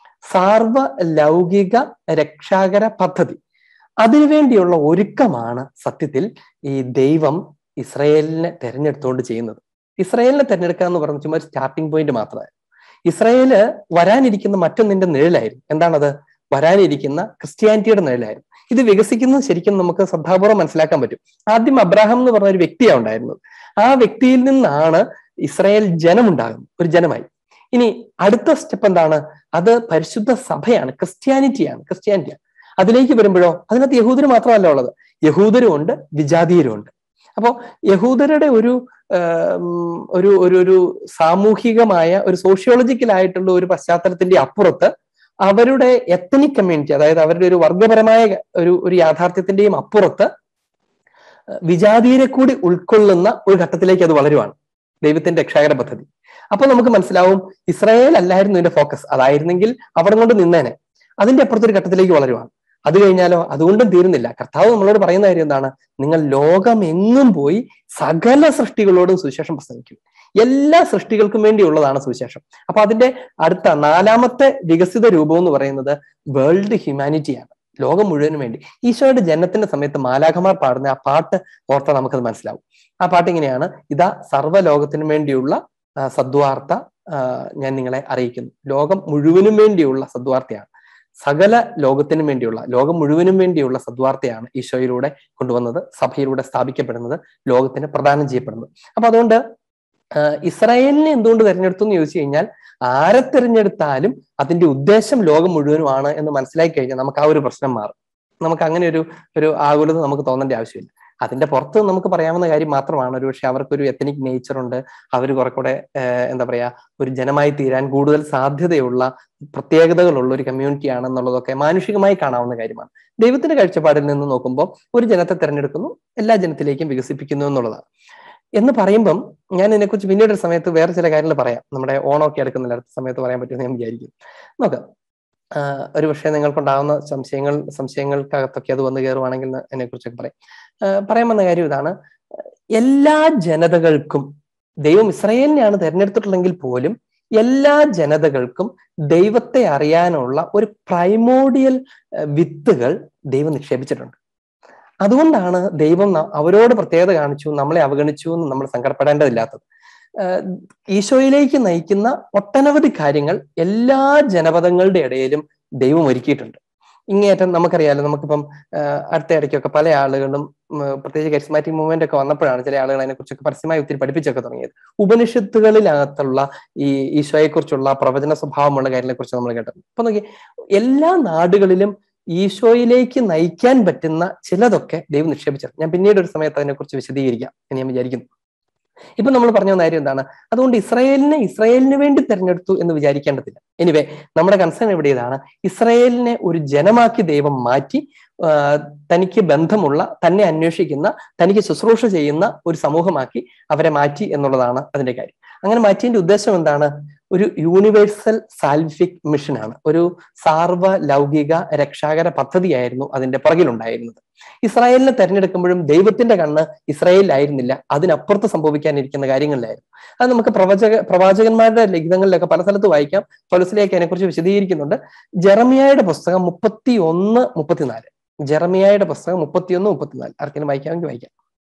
സാർവലൗകിക രക്ഷാകര പദ്ധതി അതിനുവേണ്ടിയുള്ള ഒരുക്കമാണ് സത്യത്തിൽ ഈ ദൈവം ഇസ്രയേലിനെ തെരഞ്ഞെടുത്തുകൊണ്ട് ചെയ്യുന്നത് ഇസ്രയേലിനെ തെരഞ്ഞെടുക്കുക എന്ന് പറഞ്ഞ ചുമ്മാ സ്റ്റാർട്ടിംഗ് പോയിന്റ് മാത്രമായിരുന്നു ഇസ്രയേല് വരാനിരിക്കുന്ന മറ്റൊന്നിന്റെ നിഴലായിരുന്നു എന്താണത് വരാനിരിക്കുന്ന ക്രിസ്ത്യാനിറ്റിയുടെ നിഴലായിരുന്നു ഇത് വികസിക്കുന്നത് ശരിക്കും നമുക്ക് ശ്രദ്ധാപൂർവ്വം മനസ്സിലാക്കാൻ പറ്റും ആദ്യം അബ്രാഹാം എന്ന് പറഞ്ഞ ഒരു വ്യക്തിയാണ് ഉണ്ടായിരുന്നത് ആ വ്യക്തിയിൽ നിന്നാണ് ഇസ്രായേൽ ജനമുണ്ടാകുന്നത് ഒരു ജനമായി ഇനി അടുത്ത സ്റ്റെപ്പ് എന്താണ് അത് പരിശുദ്ധ സഭയാണ് ക്രിസ്ത്യാനിറ്റിയാണ് ക്രിസ്ത്യാനിറ്റിയാണ് അതിലേക്ക് വരുമ്പോഴോ അതിനകത്ത് യഹൂദര് മാത്രമല്ല ഉള്ളത് യഹൂദരും ഉണ്ട് വിജാതീയരും ഉണ്ട് അപ്പോ യഹൂദരുടെ ഒരു ഒരു ഒരു ഒരു സാമൂഹികമായ ഒരു സോഷ്യോളജിക്കൽ ആയിട്ടുള്ള ഒരു പശ്ചാത്തലത്തിന്റെ അപ്പുറത്ത് അവരുടെ എത്തനിക് കമ്മ്യൂണിറ്റി അതായത് അവരുടെ ഒരു വർഗപരമായ ഒരു ഒരു യാഥാർത്ഥ്യത്തിന്റെയും അപ്പുറത്ത് വിജാതീയരെ കൂടി ഉൾക്കൊള്ളുന്ന ഒരു ഘട്ടത്തിലേക്ക് അത് വളരുവാണ് ദൈവത്തിന്റെ രക്ഷാകര പദ്ധതി അപ്പൊ നമുക്ക് മനസ്സിലാവും ഇസ്രായേൽ അല്ലായിരുന്നു ഇതിന്റെ ഫോക്കസ് അതായിരുന്നെങ്കിൽ അവിടെ കൊണ്ട് നിന്നേനെ അതിന്റെ അപ്പുറത്തൊരു ഘട്ടത്തിലേക്ക് വളരുവാണ് അത് കഴിഞ്ഞാലോ അതുകൊണ്ടും തീരുന്നില്ല കർത്താവ് നമ്മളോട് പറയുന്ന കാര്യം എന്താണ് നിങ്ങൾ ലോകം എങ്ങും പോയി സകല സൃഷ്ടികളോടും സുവിശേഷം പ്രസംഗിക്കും എല്ലാ സൃഷ്ടികൾക്കും വേണ്ടിയുള്ളതാണ് സുവിശേഷം അപ്പൊ അതിന്റെ അടുത്ത നാലാമത്തെ വികസിത രൂപം എന്ന് പറയുന്നത് വേൾഡ് ഹ്യൂമാനിറ്റിയാണ് ലോകം മുഴുവനും വേണ്ടി ഈശോയുടെ ജനനത്തിന്റെ സമയത്ത് മാലാഖമാർ പാടുന്ന ആ പാട്ട് ഓർത്താൽ നമുക്കത് മനസ്സിലാവും ആ പാട്ട് ഇങ്ങനെയാണ് ഇതാ സർവ്വലോകത്തിനും വേണ്ടിയുള്ള സദ്വാർത്ത ഞാൻ നിങ്ങളെ അറിയിക്കുന്നു ലോകം മുഴുവനും വേണ്ടിയുള്ള സദ്വാർത്തയാണ് സകല ലോകത്തിനും വേണ്ടിയുള്ള ലോകം മുഴുവനും വേണ്ടിയുള്ള സദ്വാർത്തയാണ് ഈശോയിലൂടെ കൊണ്ടുവന്നത് സഭയിലൂടെ സ്ഥാപിക്കപ്പെടുന്നത് ലോകത്തിന് പ്രദാനം ചെയ്യപ്പെടുന്നത് അപ്പൊ അതുകൊണ്ട് ഇസ്രായേലിനെ എന്തുകൊണ്ട് തിരഞ്ഞെടുത്തു എന്ന് ചോദിച്ചു കഴിഞ്ഞാൽ ആരെ തിരഞ്ഞെടുത്താലും അതിന്റെ ഉദ്ദേശം ലോകം മുഴുവനുമാണ് എന്ന് മനസ്സിലാക്കി കഴിഞ്ഞാൽ നമുക്ക് ആ ഒരു പ്രശ്നം മാറും നമുക്ക് അങ്ങനെ ഒരു ഒരു ആകുലത നമുക്ക് തോന്നേണ്ട ആവശ്യമില്ല അതിന്റെ പുറത്ത് നമുക്ക് പറയാവുന്ന കാര്യം മാത്രമാണ് ഒരു പക്ഷെ അവർക്കൊരു എത്തനിക് നേച്ചർ ഉണ്ട് അവർ കുറെ കൂടെ എന്താ പറയാ ഒരു ജനമായി തീരാൻ കൂടുതൽ സാധ്യതയുള്ള പ്രത്യേകതകളുള്ള ഒരു കമ്മ്യൂണിറ്റി ആണെന്നുള്ളതൊക്കെ മാനുഷികമായി കാണാവുന്ന കാര്യമാണ് ദൈവത്തിന്റെ കാഴ്ചപ്പാടിൽ നിന്ന് നോക്കുമ്പോൾ ഒരു ജനത്തെ തിരഞ്ഞെടുക്കുന്നു എല്ലാ ജനത്തിലേക്കും വികസിപ്പിക്കുന്നു എന്നുള്ളതാണ് എന്ന് പറയുമ്പം ഞാൻ ഇതിനെക്കുറിച്ച് പിന്നീട് ഒരു സമയത്ത് വേറെ ചില കാര്യങ്ങൾ പറയാം നമ്മുടെ ഓണമൊക്കെ എടുക്കുന്നില്ല അടുത്ത സമയത്ത് പറയാൻ പറ്റുമെന്ന് ഞാൻ വിചാരിക്കും നോക്കാം ഒരു പക്ഷേ നിങ്ങൾക്കുണ്ടാകുന്ന സംശയങ്ങൾ സംശയങ്ങൾക്കകത്തൊക്കെ അത് വന്നു കയറുവാണെങ്കിൽ അതിനെ കുറിച്ചൊക്കെ പറയാം പറയാൻ വന്ന കാര്യം ഇതാണ് എല്ലാ ജനതകൾക്കും ദൈവം ഇസ്രയേലിനെയാണ് തിരഞ്ഞെടുത്തിട്ടുള്ളെങ്കിൽ പോലും എല്ലാ ജനതകൾക്കും ദൈവത്തെ അറിയാനുള്ള ഒരു പ്രൈമോഡിയൽ വിത്തുകൾ ദൈവം നിക്ഷേപിച്ചിട്ടുണ്ട് അതുകൊണ്ടാണ് ദൈവം അവരോട് പ്രത്യേകത കാണിച്ചു നമ്മളെ അവഗണിച്ചു എന്ന് നമ്മൾ സങ്കടപ്പെടേണ്ടതില്ലാത്തത് ഈശോയിലേക്ക് നയിക്കുന്ന ഒട്ടനവധി കാര്യങ്ങൾ എല്ലാ ജനപദങ്ങളുടെ ഇടയിലും ദൈവം ഒരുക്കിയിട്ടുണ്ട് ഇങ്ങേറ്റം നമുക്കറിയാലോ നമുക്കിപ്പം അടുത്ത ഇടയ്ക്കൊക്കെ പല ആളുകളും പ്രത്യേകിച്ച് കരിസ്മാറ്റിക് മൂവ്മെന്റ് ഒക്കെ വന്നപ്പോഴാണ് ചില ആളുകൾ അതിനെക്കുറിച്ചൊക്കെ പരസ്യമായി ഒത്തിരി പഠിപ്പിച്ചൊക്കെ തുടങ്ങിയത് ഉപനിഷത്തുകളിനകത്തുള്ള ഈ ഈശോയെക്കുറിച്ചുള്ള പ്രവചന സ്വഭാവമുള്ള കാര്യങ്ങളെ കുറിച്ച് നമ്മൾ കേട്ടത് അപ്പൊ നോക്കി എല്ലാ നാടുകളിലും ഈശോയിലേക്ക് നയിക്കാൻ പറ്റുന്ന ചിലതൊക്കെ ദൈവം നിക്ഷേപിച്ചത് ഞാൻ പിന്നീട് ഒരു സമയത്ത് അതിനെക്കുറിച്ച് വിശദീകരിക്കാം എന്ന് ഞാൻ വിചാരിക്കുന്നു ഇപ്പൊ നമ്മൾ പറഞ്ഞ കാര്യം എന്താണ് അതുകൊണ്ട് ഇസ്രായേലിനെ ഇസ്രായേലിന് വേണ്ടി തിരഞ്ഞെടുത്തു എന്ന് വിചാരിക്കേണ്ടതില്ല എനിവേ നമ്മുടെ കൺസേൺ എവിടെ ഇതാണ് ഇസ്രായേലിനെ ഒരു ജനമാക്കി ദൈവം മാറ്റി തനിക്ക് ബന്ധമുള്ള തന്നെ അന്വേഷിക്കുന്ന തനിക്ക് ശുശ്രൂഷ ചെയ്യുന്ന ഒരു സമൂഹമാക്കി അവരെ മാറ്റി എന്നുള്ളതാണ് അതിന്റെ കാര്യം അങ്ങനെ മാറ്റിയതിന്റെ ഉദ്ദേശം എന്താണ് ഒരു യൂണിവേഴ്സൽ സാൽവിഫിക് മിഷനാണ് ഒരു സാർവ ലൗകിക രക്ഷാകര പദ്ധതിയായിരുന്നു അതിന്റെ പുറകിലുണ്ടായിരുന്നത് ഇസ്രായേലിനെ തെരഞ്ഞെടുക്കുമ്പോഴും ദൈവത്തിന്റെ കണ്ണ് ഇസ്രായേലിലായിരുന്നില്ല അതിനപ്പുറത്ത് സംഭവിക്കാനിരിക്കുന്ന കാര്യങ്ങളിലായിരുന്നു അത് നമുക്ക് പ്രവചക പ്രവാചകന്മാരുടെ ലിഖിതങ്ങളിലൊക്കെ പല സ്ഥലത്ത് വായിക്കാം പലസിലേക്ക് അതിനെക്കുറിച്ച് വിശദീകരിക്കുന്നുണ്ട് ജെറമിയായുടെ പുസ്തകം മുപ്പത്തി ഒന്ന് മുപ്പത്തിനാല് ജെറമിയായുടെ പുസ്തകം മുപ്പത്തിയൊന്ന് മുപ്പത്തിനാല് ആർക്കെങ്കിലും വായിക്കാമെങ്കിൽ വായിക്കാം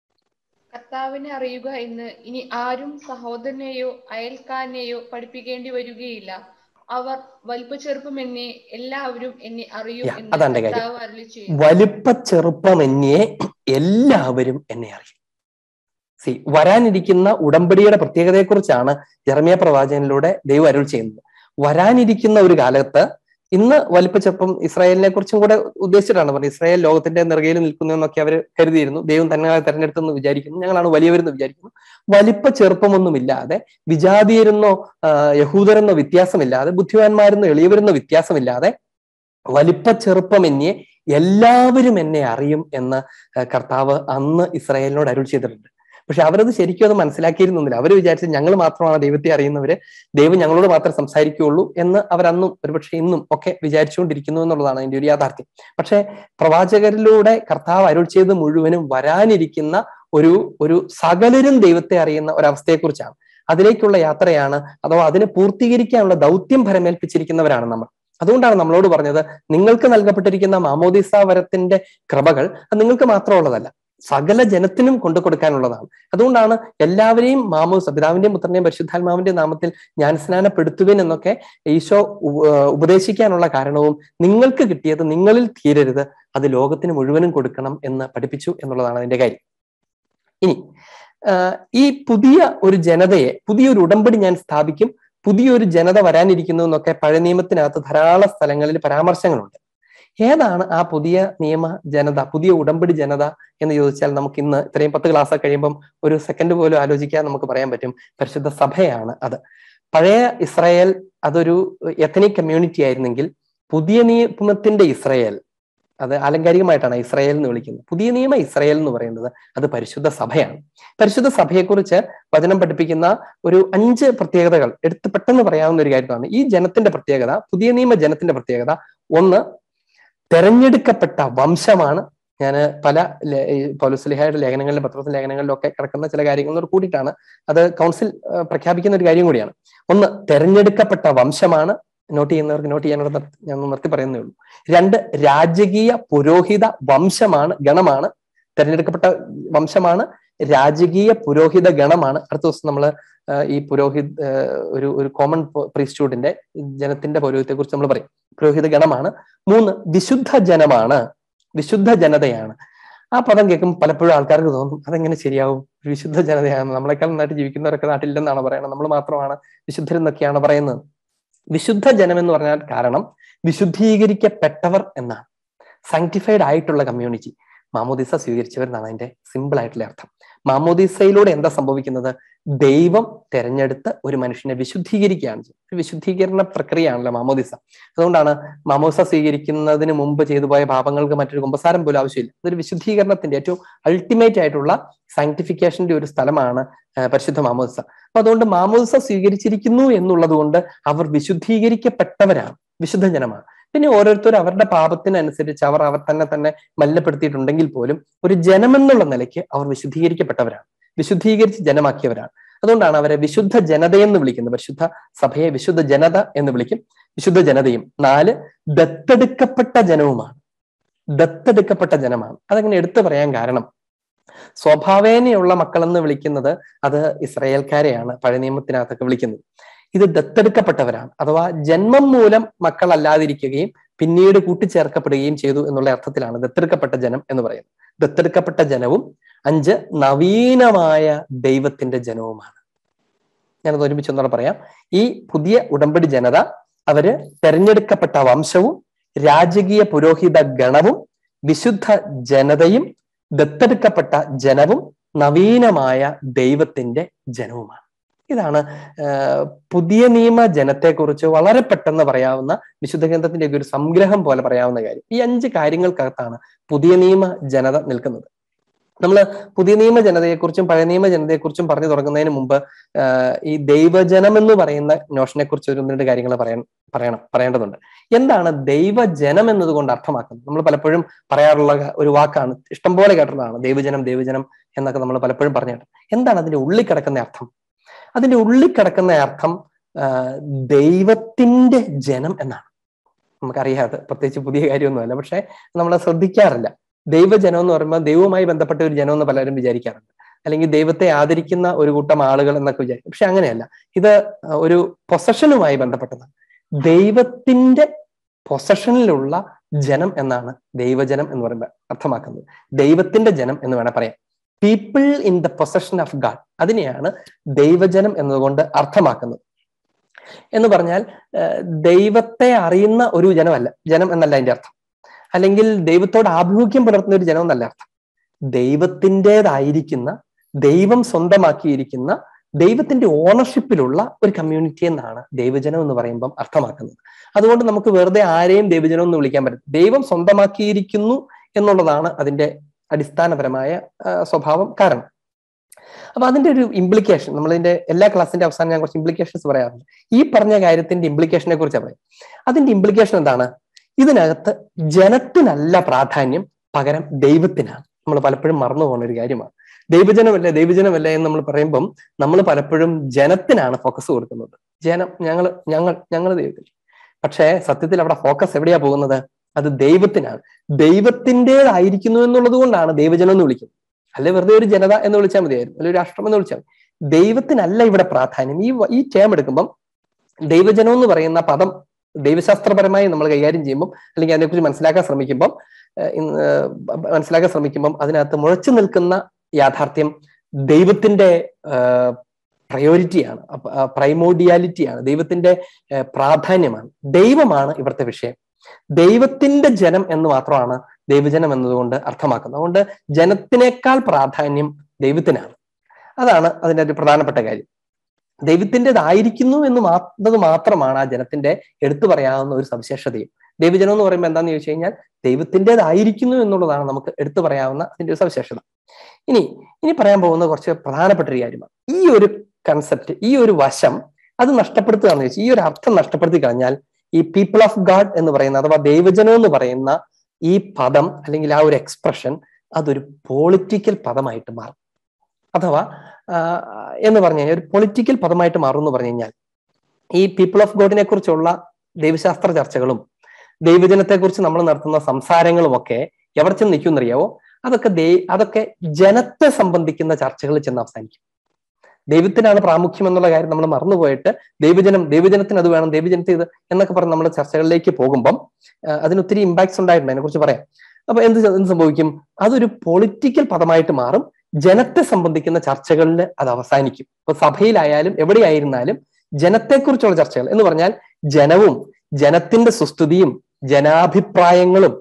കർത്താവിനെ അറിയുക എന്ന് ഇനി ആരും സഹോദരനെയോ അയൽക്കാരനെയോ പഠിപ്പിക്കേണ്ടി വരികയില്ല അവർ വലിപ്പ ചെറുപ്പമെന്നെ എല്ലാവരും എന്നെ അറിയും എന്ന് അതാണ് കാര്യം കർത്താവ് അരുളി ചെയ്യുന്നു വലിപ്പ ചെറുപ്പമെന്നേ എല്ലാവരും എന്നെ അറിയും സി വരാനിരിക്കുന്ന ഉടമ്പടിയുടെ പ്രത്യേകതയെക്കുറിച്ചാണ് ജെറമിയ പ്രവാചകനിലൂടെ ദൈവം അരുൾ ചെയ്യുന്നത് വരാനിരിക്കുന്ന ഒരു കാലത്ത് ഇന്ന് വലിപ്പച്ചെറുപ്പം ഇസ്രായേലിനെ കുറിച്ചും കൂടെ ഉദ്ദേശിച്ചിട്ടാണ് പറഞ്ഞത് ഇസ്രായേൽ ലോകത്തിന്റെ നെറുകയിൽ നിൽക്കുന്നു എന്നൊക്കെ അവർ കരുതിയിരുന്നു ദൈവം തന്നെ തെരഞ്ഞെടുത്തെന്ന് വിചാരിക്കുന്നു ഞങ്ങളാണ് വലിയവരെന്ന് വിചാരിക്കുന്നു വലിപ്പ ചെറുപ്പമൊന്നുമില്ലാതെ വിജാതീയരെന്നോ യഹൂദരെന്നോ വ്യത്യാസമില്ലാതെ ബുദ്ധിമാന്മാരെന്നോ എളിയവരെന്നോ വ്യത്യാസമില്ലാതെ വലിപ്പ ചെറുപ്പമെന്നേ എല്ലാവരും എന്നെ അറിയും എന്ന് കർത്താവ് അന്ന് ഇസ്രായേലിനോട് അരുൾ ചെയ്തിട്ടുണ്ട് പക്ഷെ അവരത് ശരിക്കും അത് മനസ്സിലാക്കിയിരുന്നില്ല അവർ വിചാരിച്ചത് ഞങ്ങൾ മാത്രമാണ് ദൈവത്തെ അറിയുന്നവര് ദൈവം ഞങ്ങളോട് മാത്രമേ സംസാരിക്കുകയുള്ളൂ എന്ന് അവരന്നും ഒരുപക്ഷെ ഇന്നും ഒക്കെ വിചാരിച്ചുകൊണ്ടിരിക്കുന്നു എന്നുള്ളതാണ് അതിന്റെ ഒരു യാഥാർത്ഥ്യം പക്ഷെ പ്രവാചകരിലൂടെ കർത്താവ് അരുൾ ചെയ്ത് മുഴുവനും വരാനിരിക്കുന്ന ഒരു ഒരു സകലരും ദൈവത്തെ അറിയുന്ന ഒരവസ്ഥയെക്കുറിച്ചാണ് അതിലേക്കുള്ള യാത്രയാണ് അഥവാ അതിനെ പൂർത്തീകരിക്കാനുള്ള ദൗത്യം ഭരമേൽപ്പിച്ചിരിക്കുന്നവരാണ് നമ്മൾ അതുകൊണ്ടാണ് നമ്മളോട് പറഞ്ഞത് നിങ്ങൾക്ക് നൽകപ്പെട്ടിരിക്കുന്ന മാമോദിസ വരത്തിന്റെ കൃപകൾ അത് നിങ്ങൾക്ക് മാത്രമുള്ളതല്ല സകല ജനത്തിനും കൊണ്ടു കൊടുക്കാനുള്ളതാണ് അതുകൊണ്ടാണ് എല്ലാവരെയും മാമോസ് പിതാവിന്റെയും പുത്രന്റെയും പരിശുദ്ധാത്മാവിന്റെയും നാമത്തിൽ ഞാൻ സ്നാനപ്പെടുത്തുവിൻ എന്നൊക്കെ ഈശോ ഉപദേശിക്കാനുള്ള കാരണവും നിങ്ങൾക്ക് കിട്ടിയത് നിങ്ങളിൽ തീരരുത് അത് ലോകത്തിന് മുഴുവനും കൊടുക്കണം എന്ന് പഠിപ്പിച്ചു എന്നുള്ളതാണ് അതിന്റെ കാര്യം ഇനി ഈ പുതിയ ഒരു ജനതയെ പുതിയൊരു ഉടമ്പടി ഞാൻ സ്ഥാപിക്കും പുതിയൊരു ജനത വരാനിരിക്കുന്നു എന്നൊക്കെ പഴയ നിയമത്തിനകത്ത് ധാരാളം സ്ഥലങ്ങളിൽ പരാമർശങ്ങളുണ്ട് ഏതാണ് ആ പുതിയ നിയമ ജനത പുതിയ ഉടമ്പടി ജനത എന്ന് ചോദിച്ചാൽ നമുക്ക് ഇന്ന് ഇത്രയും പത്ത് ക്ലാസ് കഴിയുമ്പം ഒരു സെക്കൻഡ് പോലും ആലോചിക്കാൻ നമുക്ക് പറയാൻ പറ്റും പരിശുദ്ധ സഭയാണ് അത് പഴയ ഇസ്രായേൽ അതൊരു എത്തനിക് കമ്മ്യൂണിറ്റി ആയിരുന്നെങ്കിൽ പുതിയ നിയമത്തിന്റെ ഇസ്രായേൽ അത് ആലങ്കാരികമായിട്ടാണ് ഇസ്രായേൽ എന്ന് വിളിക്കുന്നത് പുതിയ നിയമ ഇസ്രായേൽ എന്ന് പറയുന്നത് അത് പരിശുദ്ധ സഭയാണ് പരിശുദ്ധ സഭയെക്കുറിച്ച് വചനം പഠിപ്പിക്കുന്ന ഒരു അഞ്ച് പ്രത്യേകതകൾ എടുത്ത് പെട്ടെന്ന് പറയാവുന്ന ഒരു കാര്യമാണ് ഈ ജനത്തിന്റെ പ്രത്യേകത പുതിയ നിയമ ജനത്തിന്റെ പ്രത്യേകത ഒന്ന് തെരഞ്ഞെടുക്കപ്പെട്ട വംശമാണ് ഞാൻ പല പൗലുസ്ലിഹയുടെ ലേഖനങ്ങളിലും പത്രത്തിലെ ലേഖനങ്ങളിലും ഒക്കെ കിടക്കുന്ന ചില കാര്യങ്ങളോട് കൂടിയിട്ടാണ് അത് കൗൺസിൽ പ്രഖ്യാപിക്കുന്ന ഒരു കാര്യം കൂടിയാണ് ഒന്ന് തെരഞ്ഞെടുക്കപ്പെട്ട വംശമാണ് നോട്ട് ചെയ്യുന്നവർക്ക് നോട്ട് ചെയ്യാനുള്ള ഞാൻ നിർത്തി പറയുന്നേ ഉള്ളൂ രണ്ട് രാജകീയ പുരോഹിത വംശമാണ് ഗണമാണ് തെരഞ്ഞെടുക്കപ്പെട്ട വംശമാണ് രാജകീയ പുരോഹിത ഗണമാണ് അടുത്ത ദിവസം നമ്മൾ ഈ പുരോഹിത് ഒരു ഒരു കോമൺ പ്രീസ്റ്റ്യൂഡിന്റെ ജനത്തിന്റെ പൗരോഹിത്തെ കുറിച്ച് നമ്മൾ പറയും പുരോഹിത ഗണമാണ് മൂന്ന് വിശുദ്ധ ജനമാണ് വിശുദ്ധ ജനതയാണ് ആ പദം കേൾക്കുമ്പോൾ പലപ്പോഴും ആൾക്കാർക്ക് തോന്നും അതെങ്ങനെ ശരിയാവും വിശുദ്ധ ജനതയാണ് നമ്മളെക്കാൾ നന്നായിട്ട് ജീവിക്കുന്നവരൊക്കെ നാട്ടിലില്ലെന്നാണ് പറയുന്നത് നമ്മൾ മാത്രമാണ് വിശുദ്ധരെന്നൊക്കെയാണ് പറയുന്നത് വിശുദ്ധ ജനം എന്ന് പറഞ്ഞാൽ കാരണം വിശുദ്ധീകരിക്കപ്പെട്ടവർ എന്നാണ് സാങ്ക്ടിഫൈഡ് ആയിട്ടുള്ള കമ്മ്യൂണിറ്റി മാമോദിസ സ്വീകരിച്ചവർ എന്നാണ് അതിന്റെ സിമ്പിൾ ആയിട്ടുള്ള അർത്ഥം മാമോദിസയിലൂടെ എന്താ സംഭവിക്കുന്നത് ദൈവം തെരഞ്ഞെടുത്ത് ഒരു മനുഷ്യനെ വിശുദ്ധീകരിക്കുകയാണ് ചെയ്യുന്നത്. ഒരു വിശുദ്ധീകരണ പ്രക്രിയയാണല്ലോ മാമോദിസ അതുകൊണ്ടാണ് മാമോദിസ സ്വീകരിക്കുന്നതിന് മുമ്പ് ചെയ്തു പോയ പാപങ്ങൾക്ക് മറ്റൊരു കുമ്പസാരം പോലും ആവശ്യമില്ല ഇതൊരു വിശുദ്ധീകരണത്തിന്റെ ഏറ്റവും അൾട്ടിമേറ്റ് ആയിട്ടുള്ള സയന്റിഫിക്കേഷന്റെ ഒരു സ്ഥലമാണ് ആ, പരിശുദ്ധ മാമോദിസ അപ്പൊ അതുകൊണ്ട് മാമോദിസ സ്വീകരിച്ചിരിക്കുന്നു എന്നുള്ളത് കൊണ്ട് അവർ വിശുദ്ധീകരിക്കപ്പെട്ടവരാണ് വിശുദ്ധ ജനമാണ് പിന്നെ ഓരോരുത്തരും അവരുടെ പാപത്തിനനുസരിച്ച് അവർ അവർ തന്നെ തന്നെ മല്ലപ്പെടുത്തിയിട്ടുണ്ടെങ്കിൽ പോലും ഒരു ജനമെന്നുള്ള നിലയ്ക്ക് അവർ വിശുദ്ധീകരിക്കപ്പെട്ടവരാണ് വിശുദ്ധീകരിച്ച് ജനമാക്കിയവരാണ് അതുകൊണ്ടാണ് അവരെ വിശുദ്ധ ജനതയെന്ന് വിളിക്കുന്നത് പരിശുദ്ധ സഭയെ വിശുദ്ധ ജനത എന്ന് വിളിക്കും വിശുദ്ധ ജനതയും നാല് ദത്തെടുക്കപ്പെട്ട ജനവുമാണ് ദത്തെടുക്കപ്പെട്ട ജനമാണ് അതങ്ങനെ എടുത്തു പറയാൻ കാരണം സ്വഭാവേനയുള്ള മക്കളെന്ന് വിളിക്കുന്നത് അത് ഇസ്രായേൽക്കാരെയാണ് പഴയ നിയമത്തിനകത്തൊക്കെ വിളിക്കുന്നത് ഇത് ദത്തെടുക്കപ്പെട്ടവരാണ് അഥവാ ജന്മം മൂലം മക്കളല്ലാതിരിക്കുകയും പിന്നീട് കൂട്ടിച്ചേർക്കപ്പെടുകയും ചെയ്തു എന്നുള്ള അർത്ഥത്തിലാണ് ദത്തെടുക്കപ്പെട്ട ജനം എന്ന് പറയുന്നത് ദത്തെടുക്കപ്പെട്ട ജനവും അഞ്ച് നവീനമായ ദൈവത്തിന്റെ ജനവുമാണ് ഞാനത് ഒരുമിച്ച് ഒന്നുകൂടെ പറയാം ഈ പുതിയ ഉടമ്പടി ജനത അവര് തെരഞ്ഞെടുക്കപ്പെട്ട വംശവും രാജകീയ പുരോഹിത ഗണവും വിശുദ്ധ ജനതയും ദത്തെടുക്കപ്പെട്ട ജനവും നവീനമായ ദൈവത്തിന്റെ ജനവുമാണ് ഇതാണ് ആഹ് പുതിയ നിയമ ജനത്തെക്കുറിച്ച് വളരെ പെട്ടെന്ന് പറയാവുന്ന വിശുദ്ധ ഗ്രന്ഥത്തിന്റെ ഒക്കെ ഒരു സംഗ്രഹം പോലെ പറയാവുന്ന കാര്യം ഈ അഞ്ച് കാര്യങ്ങൾക്കകത്താണ് പുതിയ നിയമ ജനത നിൽക്കുന്നത് നമ്മൾ പുതിയ നിയമ ജനതയെക്കുറിച്ചും പഴയ നിയമ ജനതയെക്കുറിച്ചും പറഞ്ഞു തുടങ്ങുന്നതിന് മുമ്പ് ആഹ് ഈ ദൈവജനം എന്ന് പറയുന്ന നോഷനെ കുറിച്ച് ഒരു ഒന്ന് രണ്ട് കാര്യങ്ങൾ പറയാൻ പറയണം പറയേണ്ടതുണ്ട് എന്താണ് ദൈവജനം എന്നതുകൊണ്ട് അർത്ഥമാക്കുന്നത് നമ്മൾ പലപ്പോഴും പറയാറുള്ള ഒരു വാക്കാണ് ഇഷ്ടംപോലെ കേട്ടിട്ടുള്ളതാണ് ദൈവജനം ദൈവജനം എന്നൊക്കെ നമ്മൾ പലപ്പോഴും പറഞ്ഞു കേട്ടത് എന്താണ് അതിന്റെ ഉള്ളിൽ കിടക്കുന്ന അർത്ഥം അതിന്റെ ഉള്ളിൽ കിടക്കുന്ന അർത്ഥം ആഹ് ദൈവത്തിന്റെ ജനം എന്നാണ് നമുക്കറിയാതെ പ്രത്യേകിച്ച് പുതിയ കാര്യമൊന്നുമല്ല പക്ഷെ നമ്മൾ ശ്രദ്ധിക്കാറില്ല ദൈവജനം എന്ന് പറയുമ്പോൾ ദൈവവുമായി ബന്ധപ്പെട്ട ഒരു ജനം എന്ന് പലരും വിചാരിക്കാറുണ്ട് അല്ലെങ്കിൽ ദൈവത്തെ ആദരിക്കുന്ന ഒരു കൂട്ടം ആളുകൾ എന്നൊക്കെ വിചാരിക്കും പക്ഷെ അങ്ങനെയല്ല ഇത് ഒരു പൊസഷനുമായി ബന്ധപ്പെട്ടതാണ് ദൈവത്തിന്റെ പൊസഷനിലുള്ള ജനം എന്നാണ് ദൈവജനം എന്ന് പറയുമ്പോൾ അർത്ഥമാക്കുന്നത് ദൈവത്തിന്റെ ജനം എന്ന് വേണേൽ പറയാം people in the possession of God അതിനെയാണ് ദൈവജനം എന്നതുകൊണ്ട് അർത്ഥമാക്കുന്നത് എന്ന് പറഞ്ഞാൽ ഏഹ് ദൈവത്തെ അറിയുന്ന ഒരു ജനമല്ല ജനം എന്നല്ല അതിന്റെ അർത്ഥം അല്ലെങ്കിൽ ദൈവത്തോട് ആഭിമുഖ്യം പുലർത്തുന്ന ഒരു ജനം എന്നല്ല അർത്ഥം ദൈവത്തിൻ്റെതായിരിക്കുന്ന ദൈവം സ്വന്തമാക്കിയിരിക്കുന്ന ദൈവത്തിന്റെ ഓണർഷിപ്പിലുള്ള ഒരു കമ്മ്യൂണിറ്റി എന്നാണ് ദൈവജനം എന്ന് പറയുമ്പം അർത്ഥമാക്കുന്നത് അതുകൊണ്ട് നമുക്ക് വെറുതെ ആരെയും ദൈവജനം എന്ന് വിളിക്കാൻ പറ്റും ദൈവം സ്വന്തമാക്കിയിരിക്കുന്നു എന്നുള്ളതാണ് അതിന്റെ അടിസ്ഥാനപരമായ ആ, സ്വഭാവം കാരണം അപ്പൊ അതിന്റെ ഒരു ഇംപ്ലിക്കേഷൻ നമ്മളിതിന്റെ എല്ലാ ക്ലാസ്സിന്റെ അവസാനം ഞാൻ കുറച്ച് ഇംപ്ലിക്കേഷൻസ് പറയാറുണ്ട് ഈ പറഞ്ഞ കാര്യത്തിന്റെ ഇംപ്ലിക്കേഷനെ കുറിച്ച് പറയാം അതിന്റെ ഇംപ്ലിക്കേഷൻ എന്താണ് ഇതിനകത്ത് ജനത്തിനല്ല പ്രാധാന്യം പകരം ദൈവത്തിനാണ് നമ്മൾ പലപ്പോഴും മറന്നു പോകുന്ന ഒരു കാര്യമാണ് ദൈവജനമല്ലേ ദൈവജനമല്ലേ എന്ന് നമ്മൾ പറയുമ്പം നമ്മൾ പലപ്പോഴും ജനത്തിനാണ് ഫോക്കസ് കൊടുക്കുന്നത് ജനം ഞങ്ങൾ ഞങ്ങൾ ഞങ്ങൾ ദൈവത്തിൽ പക്ഷേ സത്യത്തിൽ അവിടെ ഫോക്കസ് എവിടെയാ പോകുന്നത് അത് ദൈവത്തിനാണ് ദൈവത്തിൻ്റെതായിരിക്കുന്നു എന്നുള്ളത് കൊണ്ടാണ് ദൈവജനം എന്ന് വിളിക്കുന്നത് അല്ലെ വെറുതെ ഒരു ജനത എന്ന് വിളിച്ചാൽ മതിയായിരുന്നു അല്ലെങ്കിൽ ഒരു രാഷ്ട്രം എന്ന് വിളിച്ചാൽ മതി ദൈവത്തിനല്ല ഇവിടെ പ്രാധാന്യം ഈ വ- ഈ ടേം എടുക്കുമ്പം ദൈവജനം എന്ന് പറയുന്ന പദം ദൈവശാസ്ത്രപരമായി നമ്മൾ കൈകാര്യം ചെയ്യുമ്പോൾ അല്ലെങ്കിൽ അതിനെക്കുറിച്ച് മനസ്സിലാക്കാൻ ശ്രമിക്കുമ്പം ഏഹ് ഇന്ന് ഏഹ് മനസ്സിലാക്കാൻ ശ്രമിക്കുമ്പം അതിനകത്ത് മുഴച്ചു നിൽക്കുന്ന യാഥാർത്ഥ്യം ദൈവത്തിന്റെ പ്രയോറിറ്റിയാണ് പ്രൈമോഡിയാലിറ്റിയാണ് ദൈവത്തിന്റെ ഏഹ് പ്രാധാന്യമാണ് ദൈവമാണ് ഇവിടുത്തെ വിഷയം ദൈവത്തിന്റെ ജനം എന്ന് മാത്രമാണ് ദൈവജനം എന്നതുകൊണ്ട് അർത്ഥമാക്കുന്നത് അതുകൊണ്ട് ജനത്തിനേക്കാൾ പ്രാധാന്യം ദൈവത്തിനാണ് അതാണ് അതിന്റെ ഒരു പ്രധാനപ്പെട്ട കാര്യം ദൈവത്തിൻ്റെതായിരിക്കുന്നു എന്ന് മാത്രത് മാത്രമാണ് ആ ജനത്തിന്റെ എടുത്തു പറയാവുന്ന ഒരു സവിശേഷതയും ദൈവജനം എന്ന് പറയുമ്പോൾ എന്താന്ന് ചോദിച്ചു കഴിഞ്ഞാൽ ദൈവത്തിൻ്റെതായിരിക്കുന്നു എന്നുള്ളതാണ് നമുക്ക് എടുത്തു പറയാവുന്ന അതിന്റെ ഒരു സവിശേഷത ഇനി ഇനി പറയാൻ പോകുന്ന കുറച്ച് പ്രധാനപ്പെട്ട ഒരു കാര്യമാണ് ഈ ഒരു കൺസെപ്റ്റ് ഈ ഒരു വശം അത് നഷ്ടപ്പെടുത്തുക എന്ന് വെച്ചാൽ ഈ ഒരു അർത്ഥം നഷ്ടപ്പെടുത്തി കഴിഞ്ഞാൽ ഈ പീപ്പിൾ ഓഫ് ഗാഡ് എന്ന് പറയുന്ന അഥവാ ദൈവജനം എന്ന് പറയുന്ന ഈ പദം അല്ലെങ്കിൽ ആ ഒരു എക്സ്പ്രഷൻ അതൊരു പൊളിറ്റിക്കൽ പദമായിട്ട് മാറും അഥവാ ആ, എന്ന് പറഞ്ഞു കഴിഞ്ഞാൽ ഒരു പൊളിറ്റിക്കൽ പദമായിട്ട് മാറും എന്ന് പറഞ്ഞു കഴിഞ്ഞാൽ ഈ പീപ്പിൾ ഓഫ് ഗോഡിനെ കുറിച്ചുള്ള ദൈവശാസ്ത്ര ചർച്ചകളും ദൈവജനത്തെക്കുറിച്ച് നമ്മൾ നടത്തുന്ന സംസാരങ്ങളും ഒക്കെ എവിടെ ചെന്ന് നിൽക്കുമെന്നറിയാവോ അതൊക്കെ ദൈ അതൊക്കെ ജനത്തെ സംബന്ധിക്കുന്ന ചർച്ചകളിൽ ചെന്ന് അവസാനിക്കും ദൈവത്തിനാണ് പ്രാമുഖ്യം എന്നുള്ള കാര്യം നമ്മൾ മറന്നുപോയിട്ട് ദൈവജനം ദൈവജനത്തിന് അത് വേണം ദൈവജനത്തെ ഇത് എന്നൊക്കെ പറഞ്ഞ് നമ്മൾ ചർച്ചകളിലേക്ക് പോകുമ്പം ആ, അതിന് ഒത്തിരി ഇമ്പാക്ട്സ് ഉണ്ടായിട്ടുണ്ട് അതിനെക്കുറിച്ച് പറയാം അപ്പൊ എന്ത് സ- എന്ത് സംഭവിക്കും അതൊരു പൊളിറ്റിക്കൽ പദമായിട്ട് മാറും ജനത്തെ സംബന്ധിക്കുന്ന ചർച്ചകളിൽ അത് അവസാനിക്കും ഇപ്പൊ സഭയിലായാലും എവിടെയായിരുന്നാലും ജനത്തെക്കുറിച്ചുള്ള ചർച്ചകൾ എന്ന് പറഞ്ഞാൽ ജനവും ജനത്തിന്റെ സുസ്ഥിതിയും ജനാഭിപ്രായങ്ങളും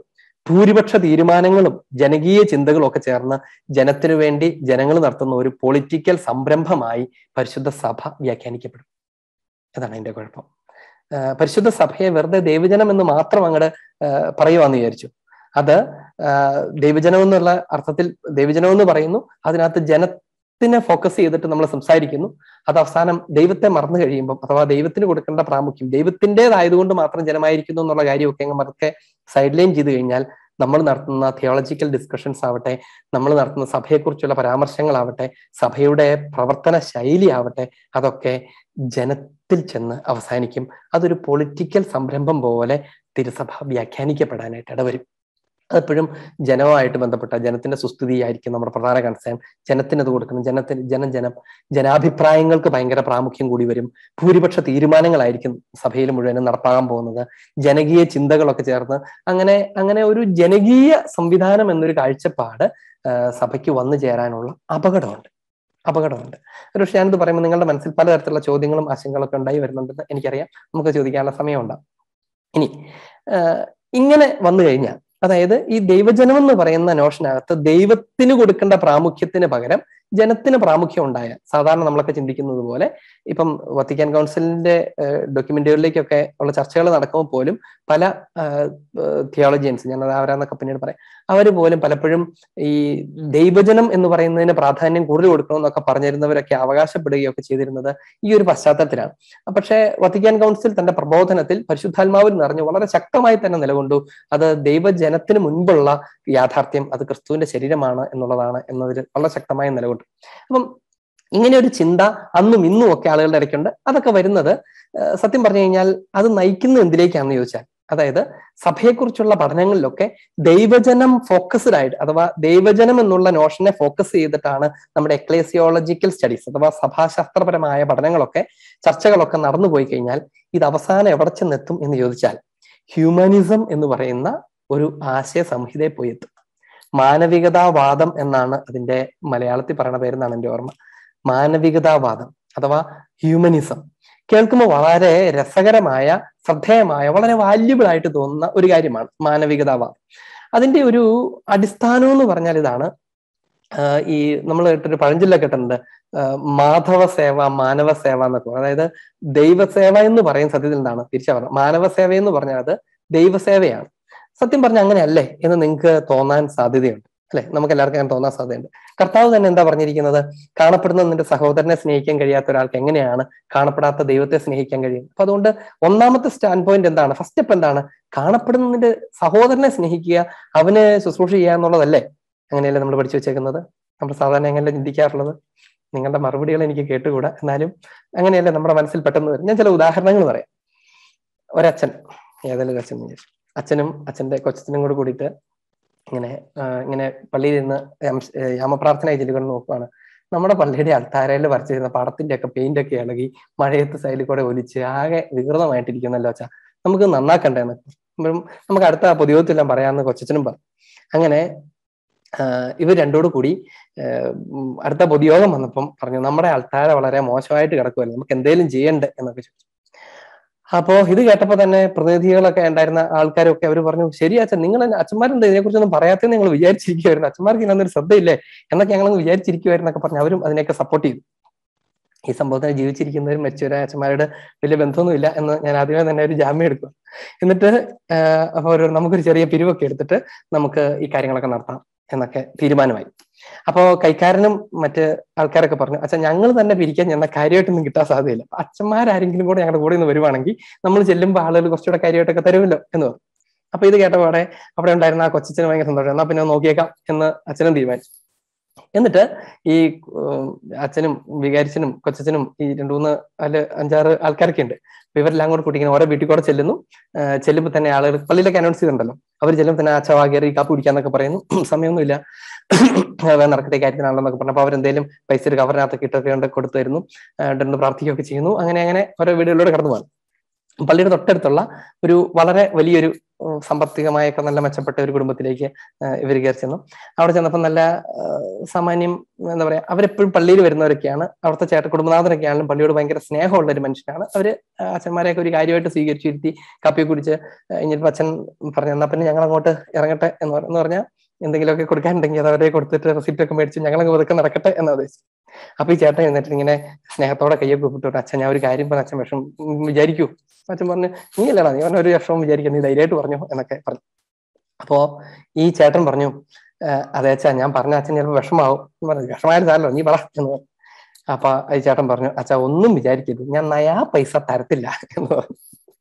ഭൂരിപക്ഷ തീരുമാനങ്ങളും ജനകീയ ചിന്തകളും ഒക്കെ ചേർന്ന് ജനത്തിനു വേണ്ടി ജനങ്ങൾ നടത്തുന്ന ഒരു പൊളിറ്റിക്കൽ സംരംഭമായി പരിശുദ്ധ സഭ വ്യാഖ്യാനിക്കപ്പെടും അതാണ് അതിന്റെ കുഴപ്പം ആഹ് പരിശുദ്ധ സഭയെ വെറുതെ ദൈവജനം എന്ന് മാത്രം അങ്ങോട്ട് പറയുവാന്ന് വിചാരിച്ചു അത് ആഹ് ദൈവജനം എന്നുള്ള അർത്ഥത്തിൽ ദൈവജനം എന്ന് പറയുന്നു അതിനകത്ത് ജനത്തിനെ ഫോക്കസ് ചെയ്തിട്ട് നമ്മൾ സംസാരിക്കുന്നു അത് അവസാനം ദൈവത്തെ മറന്നു കഴിയുമ്പോൾ അഥവാ ദൈവത്തിന് കൊടുക്കേണ്ട പ്രാമുഖ്യം ദൈവത്തിൻ്റെതായതുകൊണ്ട് മാത്രം ജനമായിരിക്കുന്നു എന്നുള്ള കാര്യമൊക്കെ അങ്ങ് മറക്കെ സൈഡ് ലൈൻ ചെയ്ത് കഴിഞ്ഞാൽ നമ്മൾ നടത്തുന്ന തിയോളജിക്കൽ ഡിസ്കഷൻസ് ആവട്ടെ നമ്മൾ നടത്തുന്ന സഭയെക്കുറിച്ചുള്ള പരാമർശങ്ങളാവട്ടെ സഭയുടെ പ്രവർത്തന ശൈലി ആവട്ടെ അതൊക്കെ ജനത്തിൽ ചെന്ന് അവസാനിക്കും അതൊരു പൊളിറ്റിക്കൽ സംരംഭം പോലെ തിരുസഭ വ്യാഖ്യാനിക്കപ്പെടാനായിട്ട് ഇടവരും അതെപ്പോഴും ജനവുമായിട്ട് ബന്ധപ്പെട്ട ജനത്തിന്റെ സുസ്ഥിതിയായിരിക്കും നമ്മുടെ പ്രധാന കൺസേൺ ജനത്തിന് അത് കൊടുക്കണം ജനത്തിന് ജനം ജനം ജനാഭിപ്രായങ്ങൾക്ക് ഭയങ്കര പ്രാമുഖ്യം കൂടി വരും ഭൂരിപക്ഷ തീരുമാനങ്ങളായിരിക്കും സഭയിൽ മുഴുവനും നടപ്പാകാൻ പോകുന്നത് ജനകീയ ചിന്തകളൊക്കെ ചേർന്ന് അങ്ങനെ അങ്ങനെ ഒരു ജനകീയ സംവിധാനം എന്നൊരു കാഴ്ചപ്പാട് സഭയ്ക്ക് വന്നു ചേരാനുള്ള അപകടമുണ്ട് അപകടമുണ്ട് ഒരു പക്ഷെ ഞാനിത് പറയുമ്പോൾ നിങ്ങളുടെ മനസ്സിൽ പലതരത്തിലുള്ള ചോദ്യങ്ങളും ആശങ്കകളൊക്കെ ഉണ്ടായി വരുന്നുണ്ടെന്ന് എനിക്കറിയാം നമുക്ക് ചോദിക്കാനുള്ള സമയമുണ്ടാവും ഇനി ഇങ്ങനെ വന്നു കഴിഞ്ഞാൽ അതായത് ഈ ദൈവജനം എന്ന് പറയുന്ന നോഷനകത്ത് ദൈവത്തിന് കൊടുക്കേണ്ട പ്രാമുഖ്യത്തിന് പകരം ജനത്തിന് പ്രാമുഖ്യം ഉണ്ടായ സാധാരണ നമ്മളൊക്കെ ചിന്തിക്കുന്നത് പോലെ ഇപ്പം വത്തിക്കാൻ കൗൺസിലിന്റെ ഡോക്യുമെന്റുകളിലേക്കൊക്കെ ഉള്ള ചർച്ചകൾ നടക്കുമ്പോൾ പോലും പല തിയോളജിയൻസ് ഞാൻ അത് ആരാന്നൊക്കെ പിന്നീട് പറയാം അവർ പോലും പലപ്പോഴും ഈ ദൈവജനം എന്ന് പറയുന്നതിന് പ്രാധാന്യം കൂടുതൽ കൊടുക്കണമെന്നൊക്കെ പറഞ്ഞിരുന്നവരൊക്കെ അവകാശപ്പെടുകയൊക്കെ ചെയ്തിരുന്നത് ഈ ഒരു പശ്ചാത്തലത്തിലാണ് പക്ഷേ വത്തിക്കാൻ കൗൺസിൽ തന്റെ പ്രബോധനത്തിൽ പരിശുദ്ധാത്മാവിൽ നിറഞ്ഞു വളരെ ശക്തമായി തന്നെ നിലകൊണ്ടു അത് ദൈവജനത്തിന് മുൻപുള്ള യാഥാർത്ഥ്യം അത് ക്രിസ്തുവിന്റെ ശരീരമാണ് എന്നുള്ളതാണ് എന്നതിൽ വളരെ ശക്തമായി നിലകൊണ്ടു അപ്പം ഇങ്ങനെ ഒരു ചിന്ത അന്നും ഇന്നും ഒക്കെ ആളുകളുടെ ഇടയ്ക്കുണ്ട് അതൊക്കെ വരുന്നത് സത്യം പറഞ്ഞു കഴിഞ്ഞാൽ അത് നയിക്കുന്നത് എന്തിലേക്കാണെന്ന് ചോദിച്ചാൽ അതായത് സഭയെക്കുറിച്ചുള്ള പഠനങ്ങളിലൊക്കെ ദൈവജനം ഫോക്കസ്ഡ് ആയിട്ട് അഥവാ ദൈവജനം എന്നുള്ള നോഷനെ ഫോക്കസ് ചെയ്തിട്ടാണ് നമ്മുടെ എക്ലേസിയോളജിക്കൽ സ്റ്റഡീസ് അഥവാ സഭാശാസ്ത്രപരമായ പഠനങ്ങളൊക്കെ ചർച്ചകളൊക്കെ നടന്നു പോയി കഴിഞ്ഞാൽ ഇത് അവസാനം എവിടെ ചെന്നെത്തും എന്ന് ചോദിച്ചാൽ ഹ്യൂമനിസം എന്ന് പറയുന്ന ഒരു ആശയ സംഹിതയെ പോയി എത്തും മാനവികതാവാദം എന്നാണ് അതിന്റെ മലയാളത്തിൽ പറയുന്ന പേരെന്നാണ് എൻ്റെ ഓർമ്മ മാനവികതാവാദം അഥവാ ഹ്യൂമനിസം കേൾക്കുമ്പോൾ വളരെ രസകരമായ ശ്രദ്ധേയമായ വളരെ വാല്യുബിൾ ആയിട്ട് തോന്നുന്ന ഒരു കാര്യമാണ് മാനവികതാവാദം അതിന്റെ ഒരു അടിസ്ഥാനം എന്ന് പറഞ്ഞാൽ ഇതാണ് ഈ നമ്മൾ കേട്ടൊരു പഴഞ്ചൊല്ല കേട്ടിട്ടുണ്ട് മാധവ സേവ മാനവ സേവ എന്നൊക്കെ അതായത് ദൈവസേവ എന്ന് പറയുന്ന സത്യത്തിൽ എന്താണ് തിരിച്ചാ പറഞ്ഞത് മാനവ സേവ എന്ന് പറഞ്ഞാൽ അത് ദൈവസേവയാണ് സത്യം പറഞ്ഞ അങ്ങനെയല്ലേ എന്ന് നിങ്ങൾക്ക് തോന്നാൻ സാധ്യതയുണ്ട് അല്ലെ നമുക്ക് എല്ലാവർക്കും അങ്ങനെ തോന്നാൻ സാധ്യതയുണ്ട് കർത്താവ് തന്നെ എന്താ പറഞ്ഞിരിക്കുന്നത് കാണപ്പെടുന്ന നിന്റെ സഹോദരനെ സ്നേഹിക്കാൻ കഴിയാത്ത ഒരാൾക്ക് എങ്ങനെയാണ് കാണപ്പെടാത്ത ദൈവത്തെ സ്നേഹിക്കാൻ കഴിയും അപ്പൊ അതുകൊണ്ട് ഒന്നാമത്തെ സ്റ്റാൻഡ് പോയിന്റ് എന്താണ് ഫസ്റ്റ് സ്റ്റെപ്പ് എന്താണ് കാണപ്പെടുന്ന നിന്റെ സഹോദരനെ സ്നേഹിക്കുക അവന് ശുശ്രൂഷ ചെയ്യുക എന്നുള്ളതല്ലേ അങ്ങനെയല്ലേ നമ്മൾ പഠിച്ചു വെച്ചേക്കുന്നത് നമ്മൾ സാധാരണ എങ്ങനെ ചിന്തിക്കാറുള്ളത് നിങ്ങളുടെ മറുപടികൾ എനിക്ക് കേട്ടുകൂടാ എന്നാലും അങ്ങനെയല്ലേ നമ്മുടെ മനസ്സിൽ പെട്ടെന്ന് വരും ഞാൻ ചില ഉദാഹരണങ്ങൾ പറയാം ഒരച്ഛൻ ഏതെങ്കിലും അച്ഛൻ അച്ഛനും അച്ഛന്റെ കൊച്ചച്ഛനും കൂടെ കൂടിയിട്ട് ഇങ്ങനെ ഇങ്ങനെ പള്ളിയിൽ നിന്ന് യാമപ്രാർത്ഥന ചെല്ലുകൊണ്ട് നോക്കുവാണ് നമ്മുടെ പള്ളിയുടെ അൾത്താരയിൽ വരച്ചിരുന്ന പടത്തിന്റെ ഒക്കെ പെയിന്റ് ഒക്കെ ഇളകി മഴയത്ത് സൈഡിൽ കൂടെ ഒലിച്ച് ആകെ വികൃതമായിട്ടിരിക്കുന്നല്ലോ അച്ഛാ നമുക്ക് നന്നാക്കണ്ടേന്ന് നമുക്ക് അടുത്ത പൊതുയോഗത്തിലെല്ലാം പറയാമെന്ന് കൊച്ചച്ഛനും പറഞ്ഞു അങ്ങനെ ഇവർ രണ്ടോട് കൂടി അടുത്ത പൊതുയോഗം വന്നപ്പം പറഞ്ഞു നമ്മുടെ അൾത്താര വളരെ മോശമായിട്ട് കിടക്കുമല്ലോ നമുക്ക് എന്തെങ്കിലും ചെയ്യണ്ടേ എന്നൊക്കെ ചോദിച്ചു അപ്പോ ഇത് കേട്ടപ്പോ തന്നെ പ്രതിനിധികളൊക്കെ ഉണ്ടായിരുന്ന ആൾക്കാരൊക്കെ അവർ പറഞ്ഞു ശരി അച്ഛൻ നിങ്ങൾ അച്ഛന്മാരെന്താ ഇതിനെക്കുറിച്ചൊന്നും പറയാത്തതെന്ന് ഞങ്ങൾ വിചാരിച്ചിരിക്കുമായിരുന്നു അച്ഛന്മാർക്ക് ഇതിനൊരു ശ്രദ്ധയില്ലേ എന്നൊക്കെ ഞങ്ങൾ വിചാരിച്ചിരിക്കുമായിരുന്നൊക്കെ പറഞ്ഞു അവരും അതിനെയൊക്കെ സപ്പോർട്ട് ചെയ്തു ഈ സംഭവത്തിന് ജീവിച്ചിരിക്കുന്നവരും മരിച്ചവരായ അച്ഛന്മാരുടെ വലിയ ബന്ധമൊന്നുമില്ല എന്ന് ഞാൻ ആദ്യമേ തന്നെ ഒരു ജാമ്യം എടുക്കുക എന്നിട്ട് അപ്പൊ ഒരു നമുക്കൊരു ചെറിയ പിരിവൊക്കെ എടുത്തിട്ട് നമുക്ക് ഈ കാര്യങ്ങളൊക്കെ നടത്താം എന്നൊക്കെ തീരുമാനമായി അപ്പോ കൈക്കാരനും മറ്റ് ആൾക്കാരൊക്കെ പറഞ്ഞു അച്ഛൻ ഞങ്ങൾ തന്നെ പിരിക്കാൻ ഞങ്ങളുടെ കാര്യമായിട്ടൊന്നും കിട്ടാൻ സാധ്യതയില്ല അച്ഛന്മാരാരെങ്കിലും കൂടെ ഞങ്ങളുടെ കൂടെ നിന്ന് വരുവാണെങ്കിൽ നമ്മൾ ചെല്ലുമ്പോൾ ആളുകൾ കുറച്ചുകൂടെ കാര്യമായിട്ടൊക്കെ തരുമല്ലോ എന്ന് പറഞ്ഞു അപ്പൊ ഇത് കേട്ടപാടെ അവിടെ ഉണ്ടായിരുന്ന ആ കൊച്ചച്ഛന് ഭയങ്കര സന്തോഷം എന്നാ പിന്നെ നോക്കിയേക്കാം എന്ന് അച്ഛനും തീരുമാനിച്ചു എന്നിട്ട് ഈ അച്ഛനും വികാരിച്ചനും കൊച്ചച്ഛനും ഈ രണ്ടു മൂന്ന് അല്ല അഞ്ചാറ് ആൾക്കാരൊക്കെ ഉണ്ട് അപ്പൊ ഇവരെല്ലാം കൂടെ കൂട്ടിങ്ങനെ ഓരോ വീട്ടിൽ കൂടെ ചെല്ലുന്നു ചെല്ലുമ്പോൾ തന്നെ ആളുകൾ പള്ളിയിലൊക്കെ അനൗൺസ് ചെയ്തിട്ടുണ്ടല്ലോ അവർ ചെല്ലുമ്പോൾ തന്നെ അച്ഛവാ കയറി കാപ്പ് കുടിക്കാന്നൊക്കെ പറയുന്നു സമയമൊന്നുമില്ല നടക്കട്ടെ കാര്യത്തിനാണെന്നൊക്കെ പറഞ്ഞു അപ്പൊ അവരെന്തെങ്കിലും പൈസ ഒരു കവറിനകത്തൊക്കെ ഇട്ടൊക്കെ കൊണ്ട് കൊടുത്തു തരുന്നു രണ്ട് പ്രാർത്ഥിക്കുകയൊക്കെ ചെയ്യുന്നു അങ്ങനെ അങ്ങനെ ഓരോ വീടുകളിലൂടെ കടന്നു പോകുന്നു പള്ളിയുടെ തൊട്ടടുത്തുള്ള ഒരു വളരെ വലിയൊരു ഉം, സാമ്പത്തികമായൊക്കെ നല്ല മെച്ചപ്പെട്ട ഒരു കുടുംബത്തിലേക്ക് ഇവർ കയറി ചെന്നു അവിടെ ചെന്നപ്പോൾ നല്ല ആ, സാമാന്യം എന്താ പറയാ അവരെപ്പോഴും പള്ളിയിൽ വരുന്നവരൊക്കെയാണ് അവിടുത്തെ ചേട്ട കുടുംബനാഥനൊക്കെ ആണെങ്കിലും പള്ളിയോട് ഭയങ്കര സ്നേഹമുള്ള ഒരു മനുഷ്യനാണ് അവര് അച്ഛന്മാരെയൊക്കെ ഒരു കാര്യമായിട്ട് സ്വീകരിച്ചിരുത്തി കാപ്പി കുടിച്ച് കഴിഞ്ഞിട്ട് അച്ഛൻ പറഞ്ഞു എന്നാ പിന്നെ ഞങ്ങൾ അങ്ങോട്ട് ഇറങ്ങട്ടെ എന്ന് പറ- എന്ന് പറഞ്ഞാൽ എന്തെങ്കിലുമൊക്കെ കൊടുക്കാനുണ്ടെങ്കിൽ അത് അവരെ കൊടുത്തിട്ട് റെസിപ്റ്റ് ഒക്കെ മേടിച്ച് ഞങ്ങൾ അങ്ങ് പതുക്കെ നടക്കട്ടെ എന്ന് ഉദ്ദേശിച്ചു അപ്പൊ ഈ ചേട്ടൻ എന്നിട്ട് ഇങ്ങനെ സ്നേഹത്തോടെ കയ്യൊക്കെ ഒപ്പിട്ടു അച്ഛൻ ഞാൻ ഒരു കാര്യം പറഞ്ഞ അച്ഛൻ വിഷം ഉം, വിചാരിക്കൂ അച്ഛൻ പറഞ്ഞു നീ അല്ലടാ നീ പറഞ്ഞ ഒരു വിഷമം വിചാരിക്കാം നീ ധൈര്യമായിട്ട് പറഞ്ഞു എന്നൊക്കെ പറഞ്ഞു അപ്പോ ഈ ചേട്ടൻ പറഞ്ഞു "ഏഹ്, അതെ അച്ഛാ ഞാൻ പറഞ്ഞ അച്ഛൻ ചിലപ്പോൾ വിഷമാവും എന്ന് പറഞ്ഞു വിഷമായാലും സാരല്ലോ നീ പറ എന്ന് പറഞ്ഞു അപ്പൊ ഈ ചേട്ടൻ പറഞ്ഞു അച്ഛാ ഒന്നും വിചാരിക്കരുത് ഞാൻ നയാ പൈസ തരത്തില്ല എന്ന് പറഞ്ഞു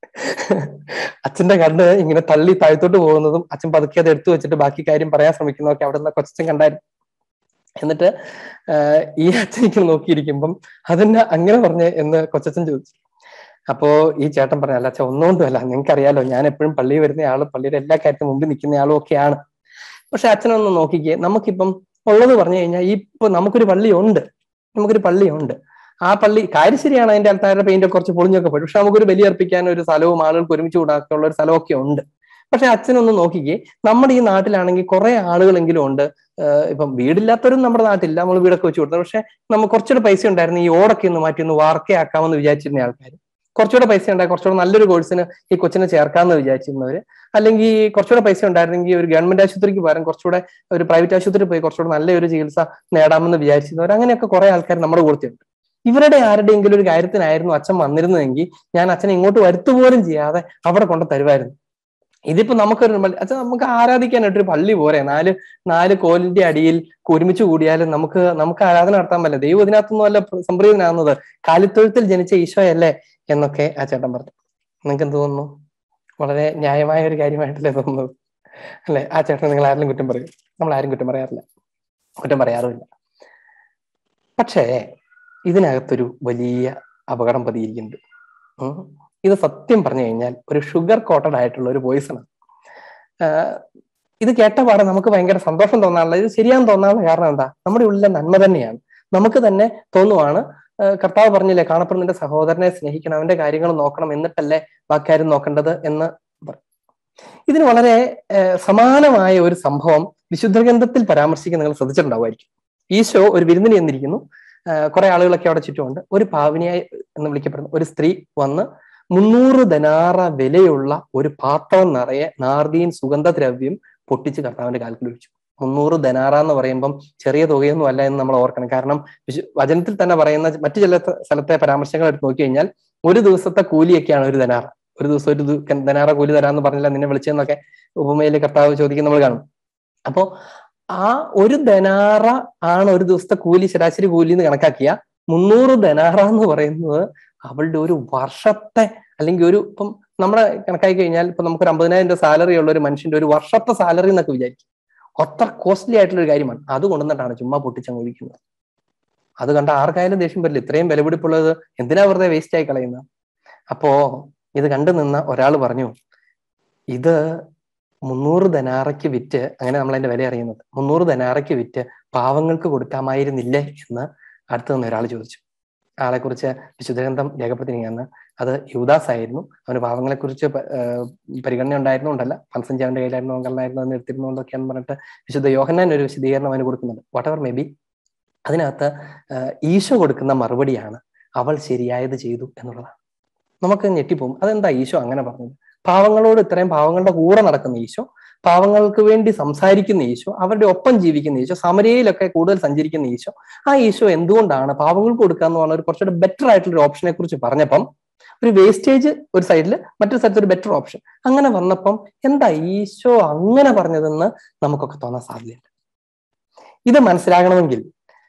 അച്ഛന്റെ കണ്ണ് ഇങ്ങനെ തള്ളി താഴ്ത്തോട്ട് പോകുന്നതും അച്ഛൻ പതുക്കെ അത് എടുത്തു വെച്ചിട്ട് ബാക്കി കാര്യം പറയാൻ ശ്രമിക്കുന്നതൊക്കെ അവിടെ നിന്ന് കൊച്ചൻ കണ്ടായിരുന്നു എന്നിട്ട് ആഹ് ഈ അച്ഛനിക്ക് നോക്കിയിരിക്കുമ്പം അതെന്നെ അങ്ങനെ പറഞ്ഞേ എന്ന് കൊച്ചച്ഛൻ ചോദിച്ചു അപ്പോ ഈ ചേട്ടൻ പറഞ്ഞു അല്ല അച്ഛൻ ഒന്നുകൊണ്ടുമല്ല നിങ്ങൾക്ക് അറിയാലോ ഞാൻ എപ്പോഴും പള്ളിയിൽ വരുന്ന ആള് പള്ളിയുടെ എല്ലാ കാര്യത്തിനും മുമ്പിൽ നിൽക്കുന്ന ആളും ഒക്കെയാണ് പക്ഷെ അച്ഛനൊന്ന് നോക്കിക്കേ നമുക്കിപ്പം ഉള്ളത് പറഞ്ഞു കഴിഞ്ഞാൽ ഇപ്പൊ നമുക്കൊരു പള്ളിയുണ്ട് നമുക്കൊരു പള്ളിയുണ്ട് ആ പള്ളി കാര്യം ശരിയാണ് അതിന്റെ ആൾക്കാരുടെ പെയിന്റ് ഒക്കെ കുറച്ച് പൊളിഞ്ഞൊക്കെ പോയി പക്ഷെ നമുക്കൊരു ബലി അർപ്പിക്കാൻ ഒരു സ്ഥലവും ആളുകൾക്ക് ഒരുമിച്ച് കൂടാക്കുള്ള ഒരു സ്ഥലമൊക്കെ ഉണ്ട് പക്ഷെ അച്ഛനൊന്ന് നോക്കിക്കേ നമ്മുടെ ഈ നാട്ടിലാണെങ്കിൽ കുറെ ആളുകളെങ്കിലും ഉണ്ട് ഏഹ് ഇപ്പം വീടില്ലാത്തവരും നമ്മുടെ നാട്ടിലില്ല നമ്മൾ വീടൊക്കെ വെച്ച് കൊടുത്തത് പക്ഷെ നമുക്ക് കുറച്ചുകൂടെ പൈസ ഉണ്ടായിരുന്നു ഈ ഓടൊക്കെ ഒന്ന് മാറ്റി ഒന്ന് വാർക്കയാക്കാമെന്ന് വിചാരിച്ചിരുന്ന ആൾക്കാർ കുറച്ചുകൂടെ പൈസ ഉണ്ടായി കുറച്ചുകൂടെ നല്ലൊരു കോഴ്സിന് ഈ കൊച്ചിനെ ചേർക്കാമെന്ന് വിചാരിച്ചിരുന്നവര് അല്ലെങ്കിൽ കുറച്ചുകൂടെ പൈസ ഉണ്ടായിരുന്നെങ്കിൽ ഒരു ഗവൺമെന്റ് ആശുപത്രിക്ക് പകരം കുറച്ചുകൂടെ ഒരു പ്രൈവറ്റ് ആശുപത്രിയിൽ പോയി കുറച്ചുകൂടെ നല്ലൊരു ചികിത്സ നേടാമെന്ന് വിചാരിച്ചിരുന്നവർ അങ്ങനെയൊക്കെ കുറെ ആൾക്കാർ നമ്മുടെ കൂട്ടത്തിലുണ്ട് ഇവരുടെ ആരുടെയെങ്കിലും ഒരു കാര്യത്തിനായിരുന്നു അച്ഛൻ വന്നിരുന്നതെങ്കിൽ ഞാൻ അച്ഛനെ ഇങ്ങോട്ട് വരുത്തുപോലും ചെയ്യാതെ അവിടെ കൊണ്ട് തരുമായിരുന്നു ഇതിപ്പോ നമുക്കൊരു പള്ളി അച്ഛൻ നമുക്ക് ആരാധിക്കാനായിട്ടൊരു പള്ളി പോരെ നാല് നാല് കോലിന്റെ അടിയിൽ ഒരുമിച്ച് കൂടിയാലും നമുക്ക് നമുക്ക് ആരാധന നടത്താൻ പറ്റില്ല ദൈവം ഇതിനകത്തൊന്നും അല്ല സംപ്രീതനാകുന്നത് കാലിത്തൊഴുത്തിൽ ജനിച്ച ഈശോയല്ലേ എന്നൊക്കെ ആ ചേട്ടൻ പറഞ്ഞു നിങ്ങൾക്ക് എന്ത് തോന്നുന്നു വളരെ ന്യായമായ ഒരു കാര്യമായിട്ടല്ലേ തോന്നുന്നത് അല്ലെ ആ ചേട്ടൻ നിങ്ങൾ ആരെങ്കിലും കുറ്റം പറയും നമ്മൾ ആരും കുറ്റം പറയാറില്ല കുറ്റം പറയാറുമില്ല പക്ഷേ ഇതിനകത്തൊരു വലിയ അപകടം പതിയിരിക്കുന്നുണ്ട് ഉം. ഇത് സത്യം പറഞ്ഞു കഴിഞ്ഞാൽ ഒരു ഷുഗർ കോട്ടഡ് ആയിട്ടുള്ള ഒരു പോയിസൺ ആണ് ആഹ് ഇത് കേട്ട പാടെ നമുക്ക് ഭയങ്കര സന്തോഷം തോന്നാനുള്ള ഇത് ശരിയാന്ന് തോന്നാനുള്ള കാരണം എന്താ നമ്മുടെ ഉള്ളിലെ നന്മ തന്നെയാണ് നമുക്ക് തന്നെ തോന്നുവാണ് ആഹ് കർത്താവ് പറഞ്ഞില്ലേ കാണപ്പെടുന്ന നിന്റെ സഹോദരനെ സ്നേഹിക്കണം അവന്റെ കാര്യങ്ങൾ നോക്കണം എന്നിട്ടല്ലേ ബാക്കിയാരും നോക്കേണ്ടത് എന്ന് പറയും ഇതിന് വളരെ ആഹ് സമാനമായ ഒരു സംഭവം വിശുദ്ധ ഗ്രന്ഥത്തിൽ പരാമർശിക്കുന്ന നിങ്ങൾ ശ്രദ്ധിച്ചിട്ടുണ്ടാവുമായിരിക്കും ഈശോ ഒരു വിരുന്നിന് ചെന്നിരിക്കുന്നു ആഹ് കുറെ ആളുകളൊക്കെ അവിടെ ചുറ്റുമുണ്ട് ഒരു പാവനിയായി എന്ന് വിളിക്കപ്പെടുന്ന ഒരു സ്ത്രീ വന്ന് മുന്നൂറ് ധനാറ വിലയുള്ള ഒരു പാത്രം നിറയെ നാർദീൻ സുഗന്ധദ്രവ്യം പൊട്ടിച്ച് കർത്താവിന്റെ കാൽക്കിൽ ഒഴിച്ചു മുന്നൂറ് ധനാറ എന്ന് പറയുമ്പം ചെറിയ തുകയൊന്നും അല്ല എന്ന് നമ്മൾ ഓർക്കണം കാരണം വിശു- വചനത്തിൽ തന്നെ പറയുന്ന മറ്റു ചില സ്ഥ- സ്ഥലത്തെ പരാമർശങ്ങൾ എടുത്ത് നോക്കി കഴിഞ്ഞാൽ ഒരു ദിവസത്തെ കൂലിയൊക്കെയാണ് ഒരു ധനാറ ഒരു ദിവസം ഒരു ദു- ധനാറ കൂലി തരാന്ന് പറഞ്ഞില്ല നിന്നെ വിളിച്ചെന്നൊക്കെ ഉപമയിലെ കർത്താവ് ചോദിക്കുന്ന നമ്മൾ കാണും അപ്പോ ആ ഒരു ധനാറ ആണ് ഒരു ദിവസത്തെ കൂലി ശരാശരി കൂലി എന്ന് കണക്കാക്കിയ മുന്നൂറ് ധനാറ എന്ന് പറയുന്നത് അവളുടെ ഒരു വർഷത്തെ അല്ലെങ്കിൽ ഒരു ഇപ്പം നമ്മുടെ കണക്കാക്കി കഴിഞ്ഞാൽ ഇപ്പൊ നമുക്കൊരു അമ്പതിനായിരം രൂപ സാലറി ഉള്ള ഒരു മനുഷ്യന്റെ ഒരു വർഷത്തെ സാലറി എന്നൊക്കെ വിചാരിക്കും അത്ര കോസ്റ്റ്ലി ആയിട്ടുള്ള ഒരു കാര്യമാണ് അത് കൊണ്ടുവന്നിട്ടാണ് ചുമ്മാ പൊട്ടിച്ചങ്ങ് ഒഴിക്കുന്നത് അത് കണ്ട ആർക്കായാലും ദേഷ്യം വരില്ല ഇത്രയും വിലപിടിപ്പുള്ളത് എന്തിനാ വെറുതെ വേസ്റ്റ് ആയി കളയുന്നത് അപ്പോ ഇത് കണ്ടു നിന്ന ഒരാൾ പറഞ്ഞു ഇത് മുന്നൂറ് ധനാറയ്ക്ക് വിറ്റ് അങ്ങനെ നമ്മൾ അതിന്റെ വില അറിയുന്നത് മുന്നൂറ് ധനാറയ്ക്ക് വിറ്റ് പാവങ്ങൾക്ക് കൊടുക്കാമായിരുന്നില്ലേ എന്ന് അടുത്ത് നിന്ന് ഒരാൾ ചോദിച്ചു ആളെ കുറിച്ച് വിശുദ്ധഗ്രന്ഥം രേഖപ്പെടുത്തിയിരിക്കുകയാണ് അത് യുദാസ് ആയിരുന്നു അവന് പാവങ്ങളെ കുറിച്ച് പരിഗണന ഉണ്ടായിരുന്നുകൊണ്ടല്ല പൻസഞ്ച് അവന്റെ കയ്യിലായിരുന്നു അങ്കലായിരുന്നു എന്ന് എടുത്തിരുന്നുകൊണ്ടൊക്കെയാന്ന് പറഞ്ഞിട്ട് വിശുദ്ധ യോഹന്നാൻ ഒരു വിശദീകരണം അവന് കൊടുക്കുന്നുണ്ട് വാട്ട് എവർ മേ ബി അതിനകത്ത് ആഹ് ഈശോ കൊടുക്കുന്ന മറുപടിയാണ് അവൾ ശരിയായത് ചെയ്തു എന്നുള്ളതാണ് നമുക്ക് ഞെട്ടിപ്പോകും അതെന്താ ഈശോ അങ്ങനെ പറഞ്ഞത് പാവങ്ങളോട് ഇത്രയും പാവങ്ങളുടെ കൂടെ നടക്കുന്ന ഈശോ പാവങ്ങൾക്ക് വേണ്ടി സംസാരിക്കുന്ന ഈശോ അവരുടെ ഒപ്പം ജീവിക്കുന്ന ഈശോ സമരയിലൊക്കെ കൂടുതൽ സഞ്ചരിക്കുന്ന ഈശോ ആ ഈശോ എന്തുകൊണ്ടാണ് പാവങ്ങൾക്ക് കൊടുക്കുക എന്ന് പറഞ്ഞ ഒരു കുറച്ചുകൂടെ ബെറ്റർ ആയിട്ടുള്ള ഒരു ഓപ്ഷനെ കുറിച്ച് പറഞ്ഞപ്പം ഒരു വേസ്റ്റേജ് ഒരു സൈഡിൽ മറ്റൊരു സ്ഥലത്ത് ഒരു ബെറ്റർ ഓപ്ഷൻ അങ്ങനെ വന്നപ്പം എന്താ ഈശോ അങ്ങനെ പറഞ്ഞതെന്ന് നമുക്കൊക്കെ തോന്നാൻ സാധ്യതയുണ്ട് ഇത് മനസ്സിലാകണമെങ്കിൽ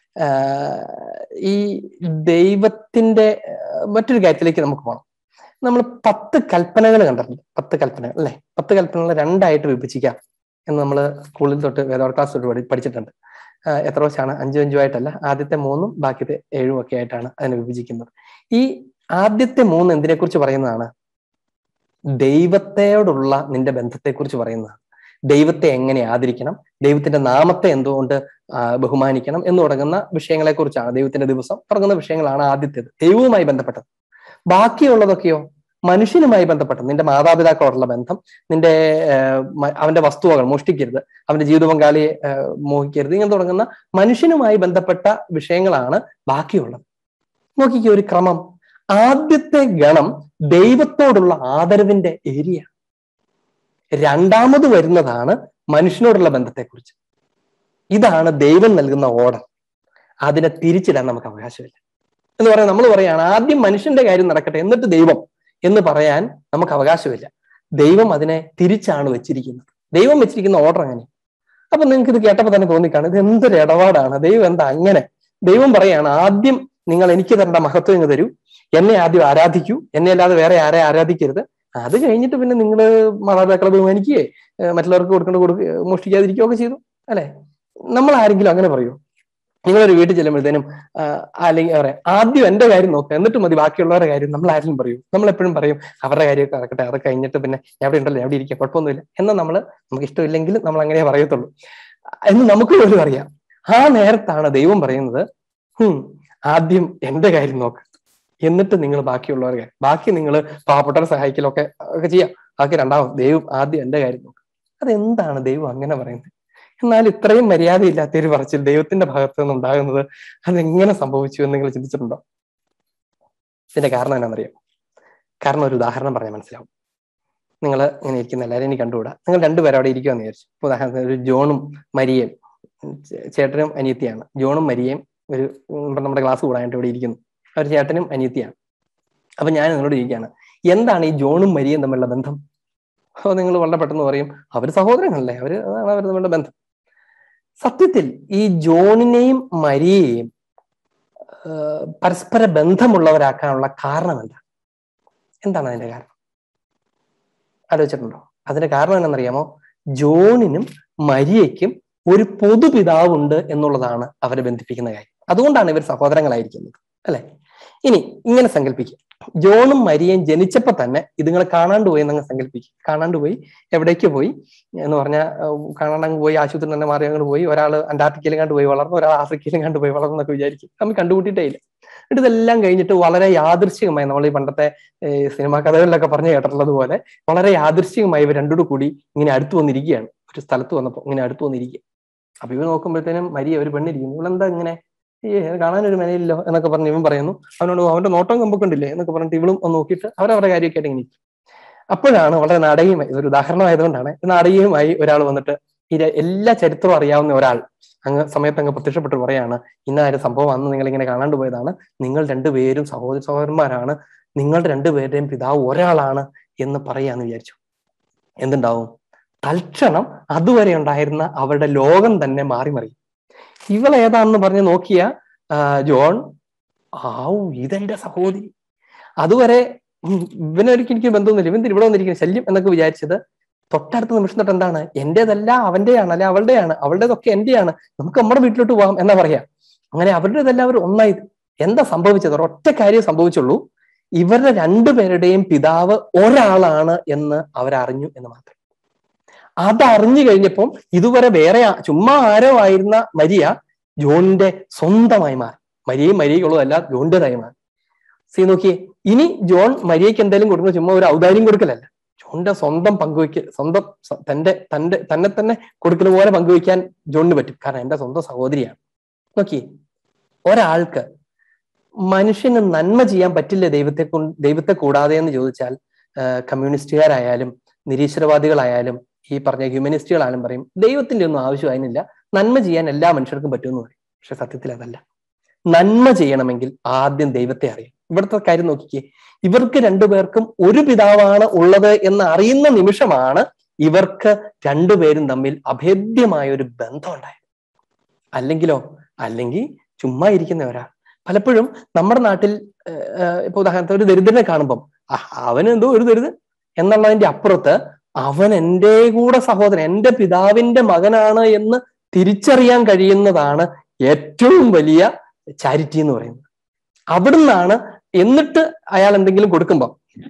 ആഹ് ഈ ദൈവത്തിന്റെ ആഹ് മറ്റൊരു കാര്യത്തിലേക്ക് നമുക്ക് പോകണം നമ്മൾ പത്ത് കൽപ്പനകൾ കണ്ടിട്ടുണ്ട് പത്ത് കൽപ്പനകൾ അല്ലെ പത്ത് കൽപ്പനകൾ രണ്ടായിട്ട് വിഭജിക്കാം എന്ന് നമ്മൾ സ്കൂളിൽ തൊട്ട് വേദോർ ക്ലാസ് തൊട്ട് പഠി- പഠിച്ചിട്ടുണ്ട് ആഹ് എത്ര വെച്ചാണ് അഞ്ചും അഞ്ചും ആയിട്ടല്ല ആദ്യത്തെ മൂന്നും ബാക്കിയത്തെ ഏഴും ഒക്കെ ആയിട്ടാണ് അതിനെ വിഭജിക്കുന്നത് ഈ ആദ്യത്തെ മൂന്ന് എന്തിനെ കുറിച്ച് പറയുന്നതാണ് ദൈവത്തോടുള്ള നിന്റെ ബന്ധത്തെക്കുറിച്ച് പറയുന്നതാണ് ദൈവത്തെ എങ്ങനെ ആദരിക്കണം ദൈവത്തിന്റെ നാമത്തെ എന്തുകൊണ്ട് ആ, ബഹുമാനിക്കണം എന്ന് തുടങ്ങുന്ന വിഷയങ്ങളെ കുറിച്ചാണ് ദൈവത്തിന്റെ ദിവസം തുടങ്ങുന്ന വിഷയങ്ങളാണ് ആദ്യത്തേത് ദൈവവുമായി ബന്ധപ്പെട്ടത് ബാക്കിയുള്ളതൊക്കെയോ മനുഷ്യനുമായി ബന്ധപ്പെട്ട നിന്റെ മാതാപിതാക്കളോടുള്ള ബന്ധം നിന്റെ ഏർ, മ- അവന്റെ വസ്തുവകൾ മോഷ്ടിക്കരുത് അവന്റെ ജീവിത പങ്കാളിയെ ഏർ, മോഹിക്കരുത് ഇങ്ങനെ തുടങ്ങുന്ന മനുഷ്യനുമായി ബന്ധപ്പെട്ട വിഷയങ്ങളാണ് ബാക്കിയുള്ളത് നോക്കിക്കേ ഒരു ക്രമം ആദ്യത്തെ ഗണം ദൈവത്തോടുള്ള ആദരവിന്റെ ഏരിയ രണ്ടാമത് വരുന്നതാണ് മനുഷ്യനോടുള്ള ബന്ധത്തെക്കുറിച്ച് ഇതാണ് ദൈവം നൽകുന്ന ഓർഡർ അതിനെ തിരിച്ചിടാൻ നമുക്ക് അവകാശമില്ല എന്ന് പറയാൻ നമ്മൾ പറയാണ് ആദ്യം മനുഷ്യന്റെ കാര്യം നടക്കട്ടെ എന്നിട്ട് ദൈവം എന്ന് പറയാൻ നമുക്ക് അവകാശമില്ല ദൈവം അതിനെ തിരിച്ചാണ് വെച്ചിരിക്കുന്നത് ദൈവം വെച്ചിരിക്കുന്ന ഓർഡർ അങ്ങനെ അപ്പൊ നിങ്ങൾക്ക് ഇത് കേട്ടപ്പോൾ തന്നെ തോന്നിക്കാണ് ഇത് എന്തൊരു ഇടപാടാണ് ദൈവം എന്താ അങ്ങനെ ദൈവം പറയാണ് ആദ്യം നിങ്ങൾ എനിക്ക് തരേണ്ട മഹത്വം ഇങ്ങ് തരൂ എന്നെ ആദ്യം ആരാധിക്കൂ എന്നെ അല്ലാതെ വേറെ ആരെ ആരാധിക്കരുത് അത് കഴിഞ്ഞിട്ട് പിന്നെ നിങ്ങൾ മാതാപിതാക്കളെ ബഹുമാനിക്കുകയെ ഏഹ് മറ്റുള്ളവർക്ക് കൊടുക്കേണ്ട കൊടുക്കുക മോഷ്ടിക്കാതിരിക്കുകയൊക്കെ ചെയ്തു അല്ലെ നമ്മൾ ആരെങ്കിലും അങ്ങനെ പറയൂ നിങ്ങളൊരു വീട്ടിൽ ചെല്ലുമ്പോഴത്തേനും ആഹ് അല്ലെങ്കിൽ പറയാം ആദ്യം എന്റെ കാര്യം നോക്കുക എന്നിട്ട് മതി ബാക്കിയുള്ളവരുടെ കാര്യം നമ്മൾ ആരെങ്കിലും പറയും നമ്മൾ എപ്പോഴും പറയും അവരുടെ കാര്യമൊക്കെ നടക്കട്ടെ അത് കഴിഞ്ഞിട്ട് പിന്നെ ഞാൻ അവിടെ ഉണ്ടല്ലോ അവിടെ ഇരിക്കുക കുഴപ്പമൊന്നുമില്ല എന്നാൽ നമ്മൾ നമുക്ക് ഇഷ്ടമില്ലെങ്കിലും നമ്മൾ അങ്ങനെ പറയത്തുള്ളൂ എന്ന് നമുക്ക് പോലും അറിയാം ആ നേരത്താണ് ദൈവം പറയുന്നത് ഹും ആദ്യം എന്റെ കാര്യം നോക്ക് എന്നിട്ട് നിങ്ങൾ ബാക്കിയുള്ളവരുടെ കാര്യം ബാക്കി നിങ്ങൾ പാവപ്പെട്ടവരെ സഹായിക്കലൊക്കെ ഒക്കെ ചെയ്യാം ബാക്കി രണ്ടാമത് ദൈവം ആദ്യം എന്റെ കാര്യം നോക്ക് അതെന്താണ് ദൈവം അങ്ങനെ പറയുന്നത് എന്നാൽ ഇത്രയും മര്യാദയില്ലാത്ത ഒരു പറച്ചിൽ ദൈവത്തിന്റെ ഭാഗത്ത് നിന്ന് ഉണ്ടാകുന്നത് അതെങ്ങനെ സംഭവിച്ചു എന്ന് നിങ്ങൾ ചിന്തിച്ചിട്ടുണ്ടോ ഇതിന്റെ കാരണം എന്നാണെന്നറിയാം കാരണം ഒരു ഉദാഹരണം പറയാൻ മനസ്സിലാവും നിങ്ങൾ ഇങ്ങനെ ഇരിക്കുന്ന എല്ലാവരും എനിക്ക് കണ്ടുകൂടാ നിങ്ങൾ രണ്ടുപേരും അവിടെ ഇരിക്കുമെന്ന് വിചാരിച്ചു ഇപ്പൊ ഉദാഹരണത്തിന് ഒരു ജോണും മരിയയും ചേ- ചേട്ടനും അനിയത്തിയാണ് ജോണും മരിയയും ഒരു ഉം, ഇപ്പം നമ്മുടെ ക്ലാസ് കൂടാനായിട്ട് ഇവിടെ ഇരിക്കുന്നു അവർ ചേട്ടനും അനിയത്തിയാണ് അപ്പൊ ഞാൻ നിങ്ങളോട് ഇരിക്കുകയാണ് എന്താണ് ഈ ജോണും മരിയയും തമ്മിലുള്ള ബന്ധം അപ്പോൾ നിങ്ങൾ വളരെ പെട്ടെന്ന് പറയും അവർ സഹോദരങ്ങളല്ലേ അവര് അതാണ് അവർ തമ്മിലുള്ള ബന്ധം സത്യത്തിൽ ഈ ജോണിനെയും മരിയയെയും ആഹ് പരസ്പര ബന്ധമുള്ളവരാക്കാനുള്ള കാരണം എന്താ എന്താണ് അതിന്റെ കാരണം ആലോചിച്ചിട്ടുണ്ടോ അതിന്റെ കാരണം എന്താണെന്നറിയാമോ ജോണിനും മരിയയ്ക്കും ഒരു പൊതുപിതാവുണ്ട് എന്നുള്ളതാണ് അവരെ ബന്ധിപ്പിക്കുന്ന കാര്യം അതുകൊണ്ടാണ് ഇവർ സഹോദരങ്ങളായിരിക്കുന്നത് അല്ലെ ഇനി ഇങ്ങനെ സങ്കല്പിക്കുക ജോണും മരിയയും ജനിച്ചപ്പോ തന്നെ ഇതുങ്ങളെ കാണാണ്ട് പോയി എന്നങ്ങ് സങ്കല്പിക്കും കാണാണ്ട് പോയി എവിടേക്ക് പോയി എന്ന് പറഞ്ഞാൽ കാണാണ്ടങ്ങ് പോയി ആശുപത്രി തന്നെ മാറി അങ്ങോട്ട് പോയി ഒരാൾ അന്റാർട്ടിക്കയിലും കണ്ട് പോയി വളർന്നു ഒരാൾ ആഫ്രിക്കയിലും കണ്ട് പോയി വളർന്നു എന്നൊക്കെ വിചാരിക്കും നമ്മൾ കണ്ടുകൂട്ടിയിട്ടേ ഇല്ല എന്നിട്ട് ഇതെല്ലാം കഴിഞ്ഞിട്ട് വളരെ യാദൃശ്ചികമായി നമ്മൾ ഈ പണ്ടത്തെ ഏഹ് സിനിമാ കഥകളിലൊക്കെ പറഞ്ഞു കേട്ടിട്ടുള്ളത് പോലെ വളരെ യാദൃശ്ചികമായി ഇവർ രണ്ടുകൂടെ കൂടി ഇങ്ങനെ അടുത്ത് വന്നിരിക്കുകയാണ് ഒരു സ്ഥലത്ത് വന്നപ്പോൾ ഇങ്ങനെ അടുത്ത് വന്നിരിക്കുക അപ്പൊ ഇവർ നോക്കുമ്പോഴത്തേനും മരിയ ഒരു പെണ്ണിരിക്കുന്നു ഇവളെന്താ ഇങ്ങനെ ഏ കാണാൻ ഒരു മനയില്ലല്ലോ എന്നൊക്കെ പറഞ്ഞ് ഇവൻ പറയുന്നു അവനോട് അവന്റെ നോട്ടം കമ്പൊക്കെ എന്നൊക്കെ പറഞ്ഞിട്ട് ഇവളും ഒന്ന് നോക്കിയിട്ട് അവരവരുടെ കാര്യമൊക്കെ ആയിട്ട് ഇങ്ങനെ ഇരിക്കും. അപ്പോഴാണ് വളരെ നാടകീയമായി ഇതൊരു ഉദാഹരണമായതുകൊണ്ടാണ് നാടകീയമായി ഒരാൾ വന്നിട്ട് ഈ ര- എല്ലാ ചരിത്രവും അറിയാവുന്ന ഒരാൾ അങ്ങ് സമയത്ത് അങ്ങ് പ്രത്യക്ഷപ്പെട്ട് പറയാണ് ഇന്ന കാര്യം സംഭവം അന്ന് നിങ്ങൾ ഇങ്ങനെ കാണാണ്ട് പോയതാണ് നിങ്ങൾ രണ്ടുപേരും സഹോദര സഹോദരന്മാരാണ് നിങ്ങളുടെ രണ്ടുപേരുടെയും പിതാവ് ഒരാളാണ് എന്ന് പറയാന്ന് വിചാരിച്ചു എന്തുണ്ടാവും തൽക്ഷണം അതുവരെ ഉണ്ടായിരുന്ന അവരുടെ ലോകം തന്നെ മാറി മറിയും ഇവൾ ഏതാണെന്ന് പറഞ്ഞ് നോക്കിയ ആ, ജോൺ ആവു ഇതെന്റെ സഹോദരി അതുവരെ ഉം, ഇവനൊരിക്കലും എനിക്ക് ബന്ധമൊന്നുമില്ല ഇവൻ ഇവിടെ വന്നിരിക്കുന്ന ശല്യം എന്നൊക്കെ വിചാരിച്ചത് തൊട്ടടുത്ത നിമിഷം തൊട്ട് എന്താണ് എന്റേതല്ല അവന്റെയാണ് അല്ലെ അവളുടെയാണ് അവളുടേതൊക്കെ എന്റെയാണ് നമുക്ക് നമ്മുടെ വീട്ടിലോട്ട് പോകാം എന്നാ പറയാ അങ്ങനെ അവരുടേതെല്ലാവരും ഒന്നായി എന്താ സംഭവിച്ചത് ഒറ്റ കാര്യം സംഭവിച്ചുള്ളൂ ഇവരുടെ രണ്ടുപേരുടെയും പിതാവ് ഒരാളാണ് എന്ന് അവരറിഞ്ഞു എന്ന് മാത്രം അതറിഞ്ഞു കഴിഞ്ഞപ്പം ഇതുവരെ വേറെ ആ- ചുമ്മാ ആരോ ആയിരുന്ന മരിയ ജോണിന്റെ സ്വന്തമായി മാറി മരിയയും മരിയയ്ക്കുള്ളതല്ല ജോണിന്റേതായി മാറി സീ നോക്കിയേ ഇനി ജോൺ മരിയയ്ക്ക് എന്തെങ്കിലും കൊടുക്കുന്നത് ചുമ്മാ ഒരു ഔദാര്യം കൊടുക്കലല്ല ജോണിന്റെ സ്വന്തം പങ്കുവയ്ക്കൽ സ്വന്തം സ- തന്റെ തന്റെ തന്നെ തന്നെ കൊടുക്കുന്ന പോലെ പങ്കുവയ്ക്കാൻ ജോണിന് പറ്റും കാരണം എന്റെ സ്വന്തം സഹോദരിയാണ് നോക്കിയേ ഒരാൾക്ക് മനുഷ്യന് നന്മ ചെയ്യാൻ പറ്റില്ല ദൈവത്തെ കൊണ്ട് ദൈവത്തെ കൂടാതെ എന്ന് ചോദിച്ചാൽ ആ, കമ്മ്യൂണിസ്റ്റുകാരായാലും നിരീശ്വരവാദികളായാലും ഈ പറഞ്ഞ ഹ്യൂമനിസ്റ്റുകളായാലും പറയും ദൈവത്തിന്റെ ഒന്നും ആവശ്യമായിരുന്നില്ല നന്മ ചെയ്യാൻ എല്ലാ മനുഷ്യർക്കും പറ്റുമെന്ന് പറയും പക്ഷെ സത്യത്തിൽ അതല്ല നന്മ ചെയ്യണമെങ്കിൽ ആദ്യം ദൈവത്തെ അറിയാം ഇവിടുത്തെ കാര്യം നോക്കിക്കേ ഇവർക്ക് രണ്ടുപേർക്കും ഒരു പിതാവാണ് ഉള്ളത് എന്ന് അറിയുന്ന നിമിഷമാണ് ഇവർക്ക് രണ്ടുപേരും തമ്മിൽ അഭേദ്യമായ ഒരു ബന്ധം ഉണ്ടായത് അല്ലെങ്കിലോ അല്ലെങ്കിൽ ചുമ്മാ ഇരിക്കുന്ന ഒരാൾ പലപ്പോഴും നമ്മുടെ നാട്ടിൽ ഏഹ്, ഏഹ്, ഇപ്പൊ ഉദാഹരണത്തിന് ഒരു ദരിദ്രനെ കാണുമ്പം "ആ, അവൻ എന്തോ ഒരു ദരിദ്രൻ എന്നുള്ളതിന്റെ അപ്പുറത്ത് അവൻ എൻ്റെ കൂടെ സഹോദരൻ എൻ്റെ പിതാവിന്റെ മകനാണ് എന്ന് തിരിച്ചറിയാൻ കഴിയുന്നതാണ് ഏറ്റവും വലിയ ചാരിറ്റി എന്ന് പറയുന്നത് അവിടുന്നാണ് എന്നിട്ട് അയാൾ എന്തെങ്കിലും കൊടുക്കുമ്പോൾ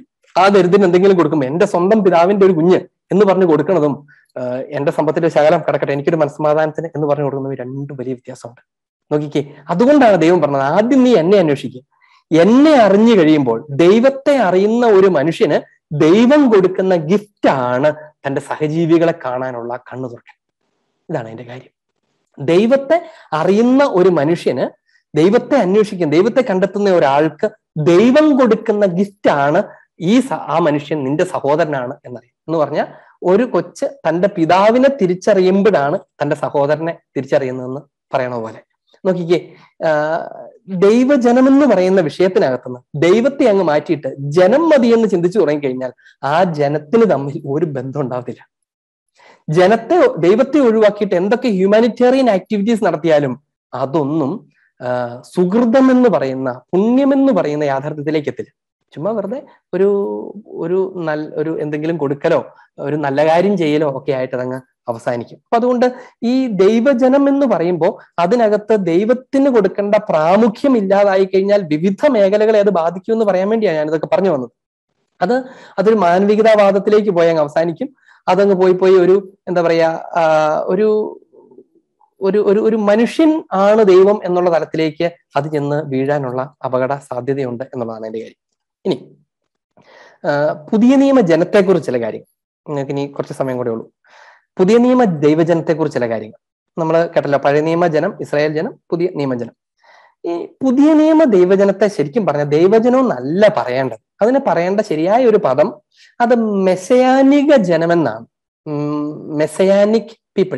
ആ ദരിദ്രൻ എന്തെങ്കിലും കൊടുക്കുമ്പോൾ എന്റെ സ്വന്തം പിതാവിന്റെ ഒരു കുഞ്ഞ് എന്ന് പറഞ്ഞു കൊടുക്കുന്നതും ആഹ് എന്റെ സമ്പത്തിന്റെ ശകലം കിടക്കട്ടെ എനിക്കൊരു മനസ്സമാധാനത്തിന് എന്ന് പറഞ്ഞു കൊടുക്കുന്നതും രണ്ടും വലിയ വ്യത്യാസമുണ്ട് നോക്കിക്കേ അതുകൊണ്ടാണ് ദൈവം പറഞ്ഞത് ആദ്യം നീ എന്നെ അന്വേഷിക്കുക എന്നെ അറിഞ്ഞു കഴിയുമ്പോൾ ദൈവത്തെ അറിയുന്ന ഒരു മനുഷ്യന് ദൈവം കൊടുക്കുന്ന ഗിഫ്റ്റ് ആണ് തന്റെ സഹജീവികളെ കാണാനുള്ള കണ്ണു തുറക്കൽ ഇതാണ് അതിന്റെ കാര്യം ദൈവത്തെ അറിയുന്ന ഒരു മനുഷ്യന് ദൈവത്തെ അന്വേഷിക്കുന്ന ദൈവത്തെ കണ്ടെത്തുന്ന ഒരാൾക്ക് ദൈവം കൊടുക്കുന്ന ഗിഫ്റ്റ് ആണ് ഈ സ- ആ മനുഷ്യൻ നിന്റെ സഹോദരനാണ് എന്നറിയാം എന്ന് പറഞ്ഞാൽ ഒരു കൊച്ച് തന്റെ പിതാവിനെ തിരിച്ചറിയുമ്പോഴാണ് തന്റെ സഹോദരനെ തിരിച്ചറിയുന്നതെന്ന് പറയണ പോലെ നോക്കിക്കേ ആഹ് ദൈവജനമെന്ന് പറയുന്ന വിഷയത്തിനകത്തുനിന്ന് ദൈവത്തെ അങ്ങ് മാറ്റിയിട്ട് ജനം മതി എന്ന് ചിന്തിച്ചു തുടങ്ങിക്കഴിഞ്ഞാൽ ആ ജനത്തിന് തമ്മിൽ ഒരു ബന്ധം ഉണ്ടാവത്തില്ല ജനത്തെ ദൈവത്തെ ഒഴിവാക്കിയിട്ട് എന്തൊക്കെ ഹ്യൂമാനിറ്റേറിയൻ ആക്ടിവിറ്റീസ് നടത്തിയാലും അതൊന്നും ആഹ് സുഹൃതം എന്ന് പറയുന്ന പുണ്യമെന്ന് പറയുന്ന യാഥാർത്ഥ്യത്തിലേക്ക് എത്തില്ല ചുമ്മാ വെറുതെ ഒരു ഒരു നല്ല ഒരു എന്തെങ്കിലും കൊടുക്കലോ ഒരു നല്ല കാര്യം ചെയ്യലോ ഒക്കെ ആയിട്ട് അതങ്ങ് അവസാനിക്കും അപ്പൊ അതുകൊണ്ട് ഈ ദൈവജനം എന്ന് പറയുമ്പോൾ അതിനകത്ത് ദൈവത്തിന് കൊടുക്കേണ്ട പ്രാമുഖ്യം ഇല്ലാതായി കഴിഞ്ഞാൽ വിവിധ മേഖലകളെ അത് ബാധിക്കും എന്ന് പറയാൻ വേണ്ടിയാണ് ഞാൻ ഇതൊക്കെ പറഞ്ഞു വന്നത് അത് അതൊരു മാനവികതാവാദത്തിലേക്ക് പോയി അങ്ങ് അവസാനിക്കും അതങ്ങ് പോയി പോയി ഒരു എന്താ പറയാ ആ, ഒരു ഒരു ഒരു ഒരു മനുഷ്യൻ ആണ് ദൈവം എന്നുള്ള തലത്തിലേക്ക് അത് ചെന്ന് വീഴാനുള്ള അപകട സാധ്യതയുണ്ട് എന്നുള്ളതാണ് എന്റെ കാര്യം ഇനി ആ, പുതിയ നിയമ ജനത്തെക്കുറിച്ച് ചില കാര്യങ്ങൾ നിങ്ങൾക്ക് ഇനി കുറച്ച് സമയം കൂടെ ഉള്ളൂ പുതിയ നിയമ ദൈവജനത്തെക്കുറിച്ച് ചില കാര്യങ്ങൾ നമ്മൾ കേട്ടല്ലോ പഴയ നിയമ ജനം ഇസ്രായേൽ ജനം പുതിയ നിയമജനം ഈ പുതിയ നിയമ ദൈവജനത്തെ ശരിക്കും പറഞ്ഞ ദൈവജനം എന്നല്ല പറയേണ്ടത് അതിന് പറയേണ്ട ശരിയായ ഒരു പദം അത് മെസയാനിക ജനമെന്നാണ് മെസയാനിക് പീപ്പിൾ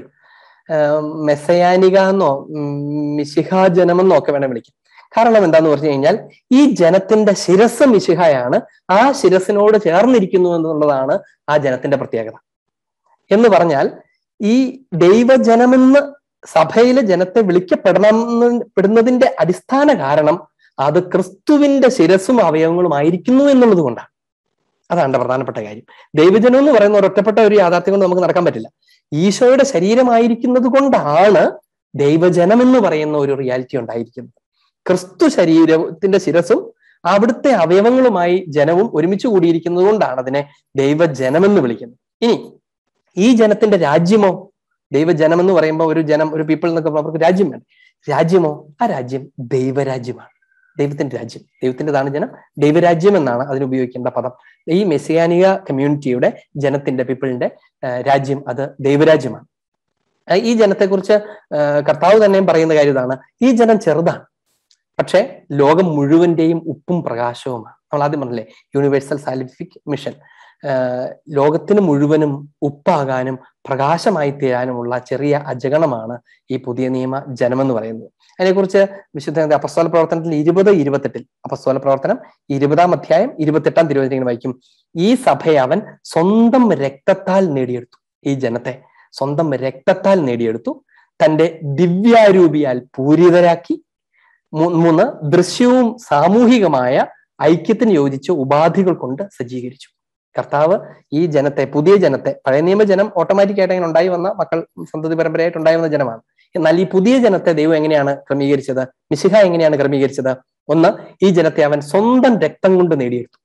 മെസയാനിക എന്നോ മിശിഹ ജനമെന്നോ ഒക്കെ വേണം വിളിക്കാം കാരണം എന്താന്ന് പറഞ്ഞു കഴിഞ്ഞാൽ ഈ ജനത്തിന്റെ ശിരസ് മിശിഹയാണ് ആ ശിരസിനോട് ചേർന്നിരിക്കുന്നു എന്നുള്ളതാണ് ആ ജനത്തിന്റെ പ്രത്യേകത എന്ന് പറഞ്ഞാൽ ഈ ദൈവജനമെന്ന് സഭയിലെ ജനത്തെ വിളിക്കപ്പെടണം പെടുന്നതിന്റെ അടിസ്ഥാന കാരണം അത് ക്രിസ്തുവിന്റെ ശിരസും അവയവങ്ങളും ആയിരിക്കുന്നു എന്നുള്ളത് കൊണ്ടാണ് അതാണ് എൻ്റെ പ്രധാനപ്പെട്ട കാര്യം ദൈവജനം എന്ന് പറയുന്ന ഒരു ഒറ്റപ്പെട്ട ഒരു യാഥാർത്ഥ്യം കൊണ്ട് നമുക്ക് നടക്കാൻ പറ്റില്ല ഈശോയുടെ ശരീരമായിരിക്കുന്നത് കൊണ്ടാണ് ദൈവജനം എന്ന് പറയുന്ന ഒരു റിയാലിറ്റി ഉണ്ടായിരിക്കുന്നത് ക്രിസ്തു ശരീരത്തിന്റെ ശിരസും അവിടുത്തെ അവയവങ്ങളുമായി ജനവും ഒരുമിച്ച് കൂടിയിരിക്കുന്നത് കൊണ്ടാണ് അതിനെ ദൈവജനമെന്ന് വിളിക്കുന്നത് ഇനി ഈ ജനത്തിന്റെ രാജ്യമോ ദൈവജനം എന്ന് പറയുമ്പോൾ ഒരു ജനം ഒരു പീപ്പിൾ എന്നൊക്കെ പറയുമ്പോൾ അവർക്ക് രാജ്യം വേണം രാജ്യമോ ആ രാജ്യം ദൈവരാജ്യമാണ് ദൈവത്തിന്റെ രാജ്യം ദൈവത്തിൻ്റെതാണ് ജനം ദൈവരാജ്യം എന്നാണ് അതിന് ഉപയോഗിക്കേണ്ട പദം ഈ മെസ്സിയാനിക കമ്മ്യൂണിറ്റിയുടെ ജനത്തിന്റെ പീപ്പിളിന്റെ രാജ്യം അത് ദൈവരാജ്യമാണ് ആ, ഈ ജനത്തെക്കുറിച്ച് ആ, കർത്താവ് തന്നെയും പറയുന്ന കാര്യം ഇതാണ് ഈ ജനം ചെറുതാണ് പക്ഷെ ലോകം മുഴുവന്റെയും ഉപ്പും പ്രകാശവുമാണ് നമ്മൾ ആദ്യം പറഞ്ഞില്ലേ യൂണിവേഴ്സൽ സയന്റിഫിക് മിഷൻ ആഹ് ലോകത്തിന് മുഴുവനും ഉപ്പാകാനും പ്രകാശമായി തീരാനുമുള്ള ചെറിയ അജഗണമാണ് ഈ പുതിയ നിയമ ജനമെന്ന് പറയുന്നത് അതിനെക്കുറിച്ച് വിശുദ്ധ അപസ്തോല പ്രവർത്തനത്തിൽ ഇരുപത് ഇരുപത്തെട്ടിൽ അപസ്തോല പ്രവർത്തനം ഇരുപതാം അധ്യായം ഇരുപത്തെട്ടാം തിരുവനന്തപുരം ഇങ്ങനെ വായിക്കും ഈ സഭയെ അവൻ സ്വന്തം രക്തത്താൽ നേടിയെടുത്തു ഈ ജനത്തെ സ്വന്തം രക്തത്താൽ നേടിയെടുത്തു തന്റെ ദിവ്യാരൂപിയാൽ പൂരിതരാക്കി മൂ- മൂന്ന് ദൃശ്യവും സാമൂഹികമായ ഐക്യത്തിന് യോജിച്ച ഉപാധികൾ കൊണ്ട് സജ്ജീകരിച്ചു കർത്താവ് ഈ ജനത്തെ പുതിയ ജനത്തെ പഴയ നിയമ ജനം ഓട്ടോമാറ്റിക് ആയിട്ട് അങ്ങനെ ഉണ്ടായി വന്ന മക്കൾ സന്തതി പരമ്പരയായിട്ട് ഉണ്ടായി വന്ന ജനമാണ് എന്നാൽ ഈ പുതിയ ജനത്തെ ദൈവം എങ്ങനെയാണ് ക്രമീകരിച്ചത് മിശിഹ എങ്ങനെയാണ് ക്രമീകരിച്ചത് ഒന്ന് ഈ ജനത്തെ അവൻ സ്വന്തം രക്തം കൊണ്ട് നേടിയെടുത്തു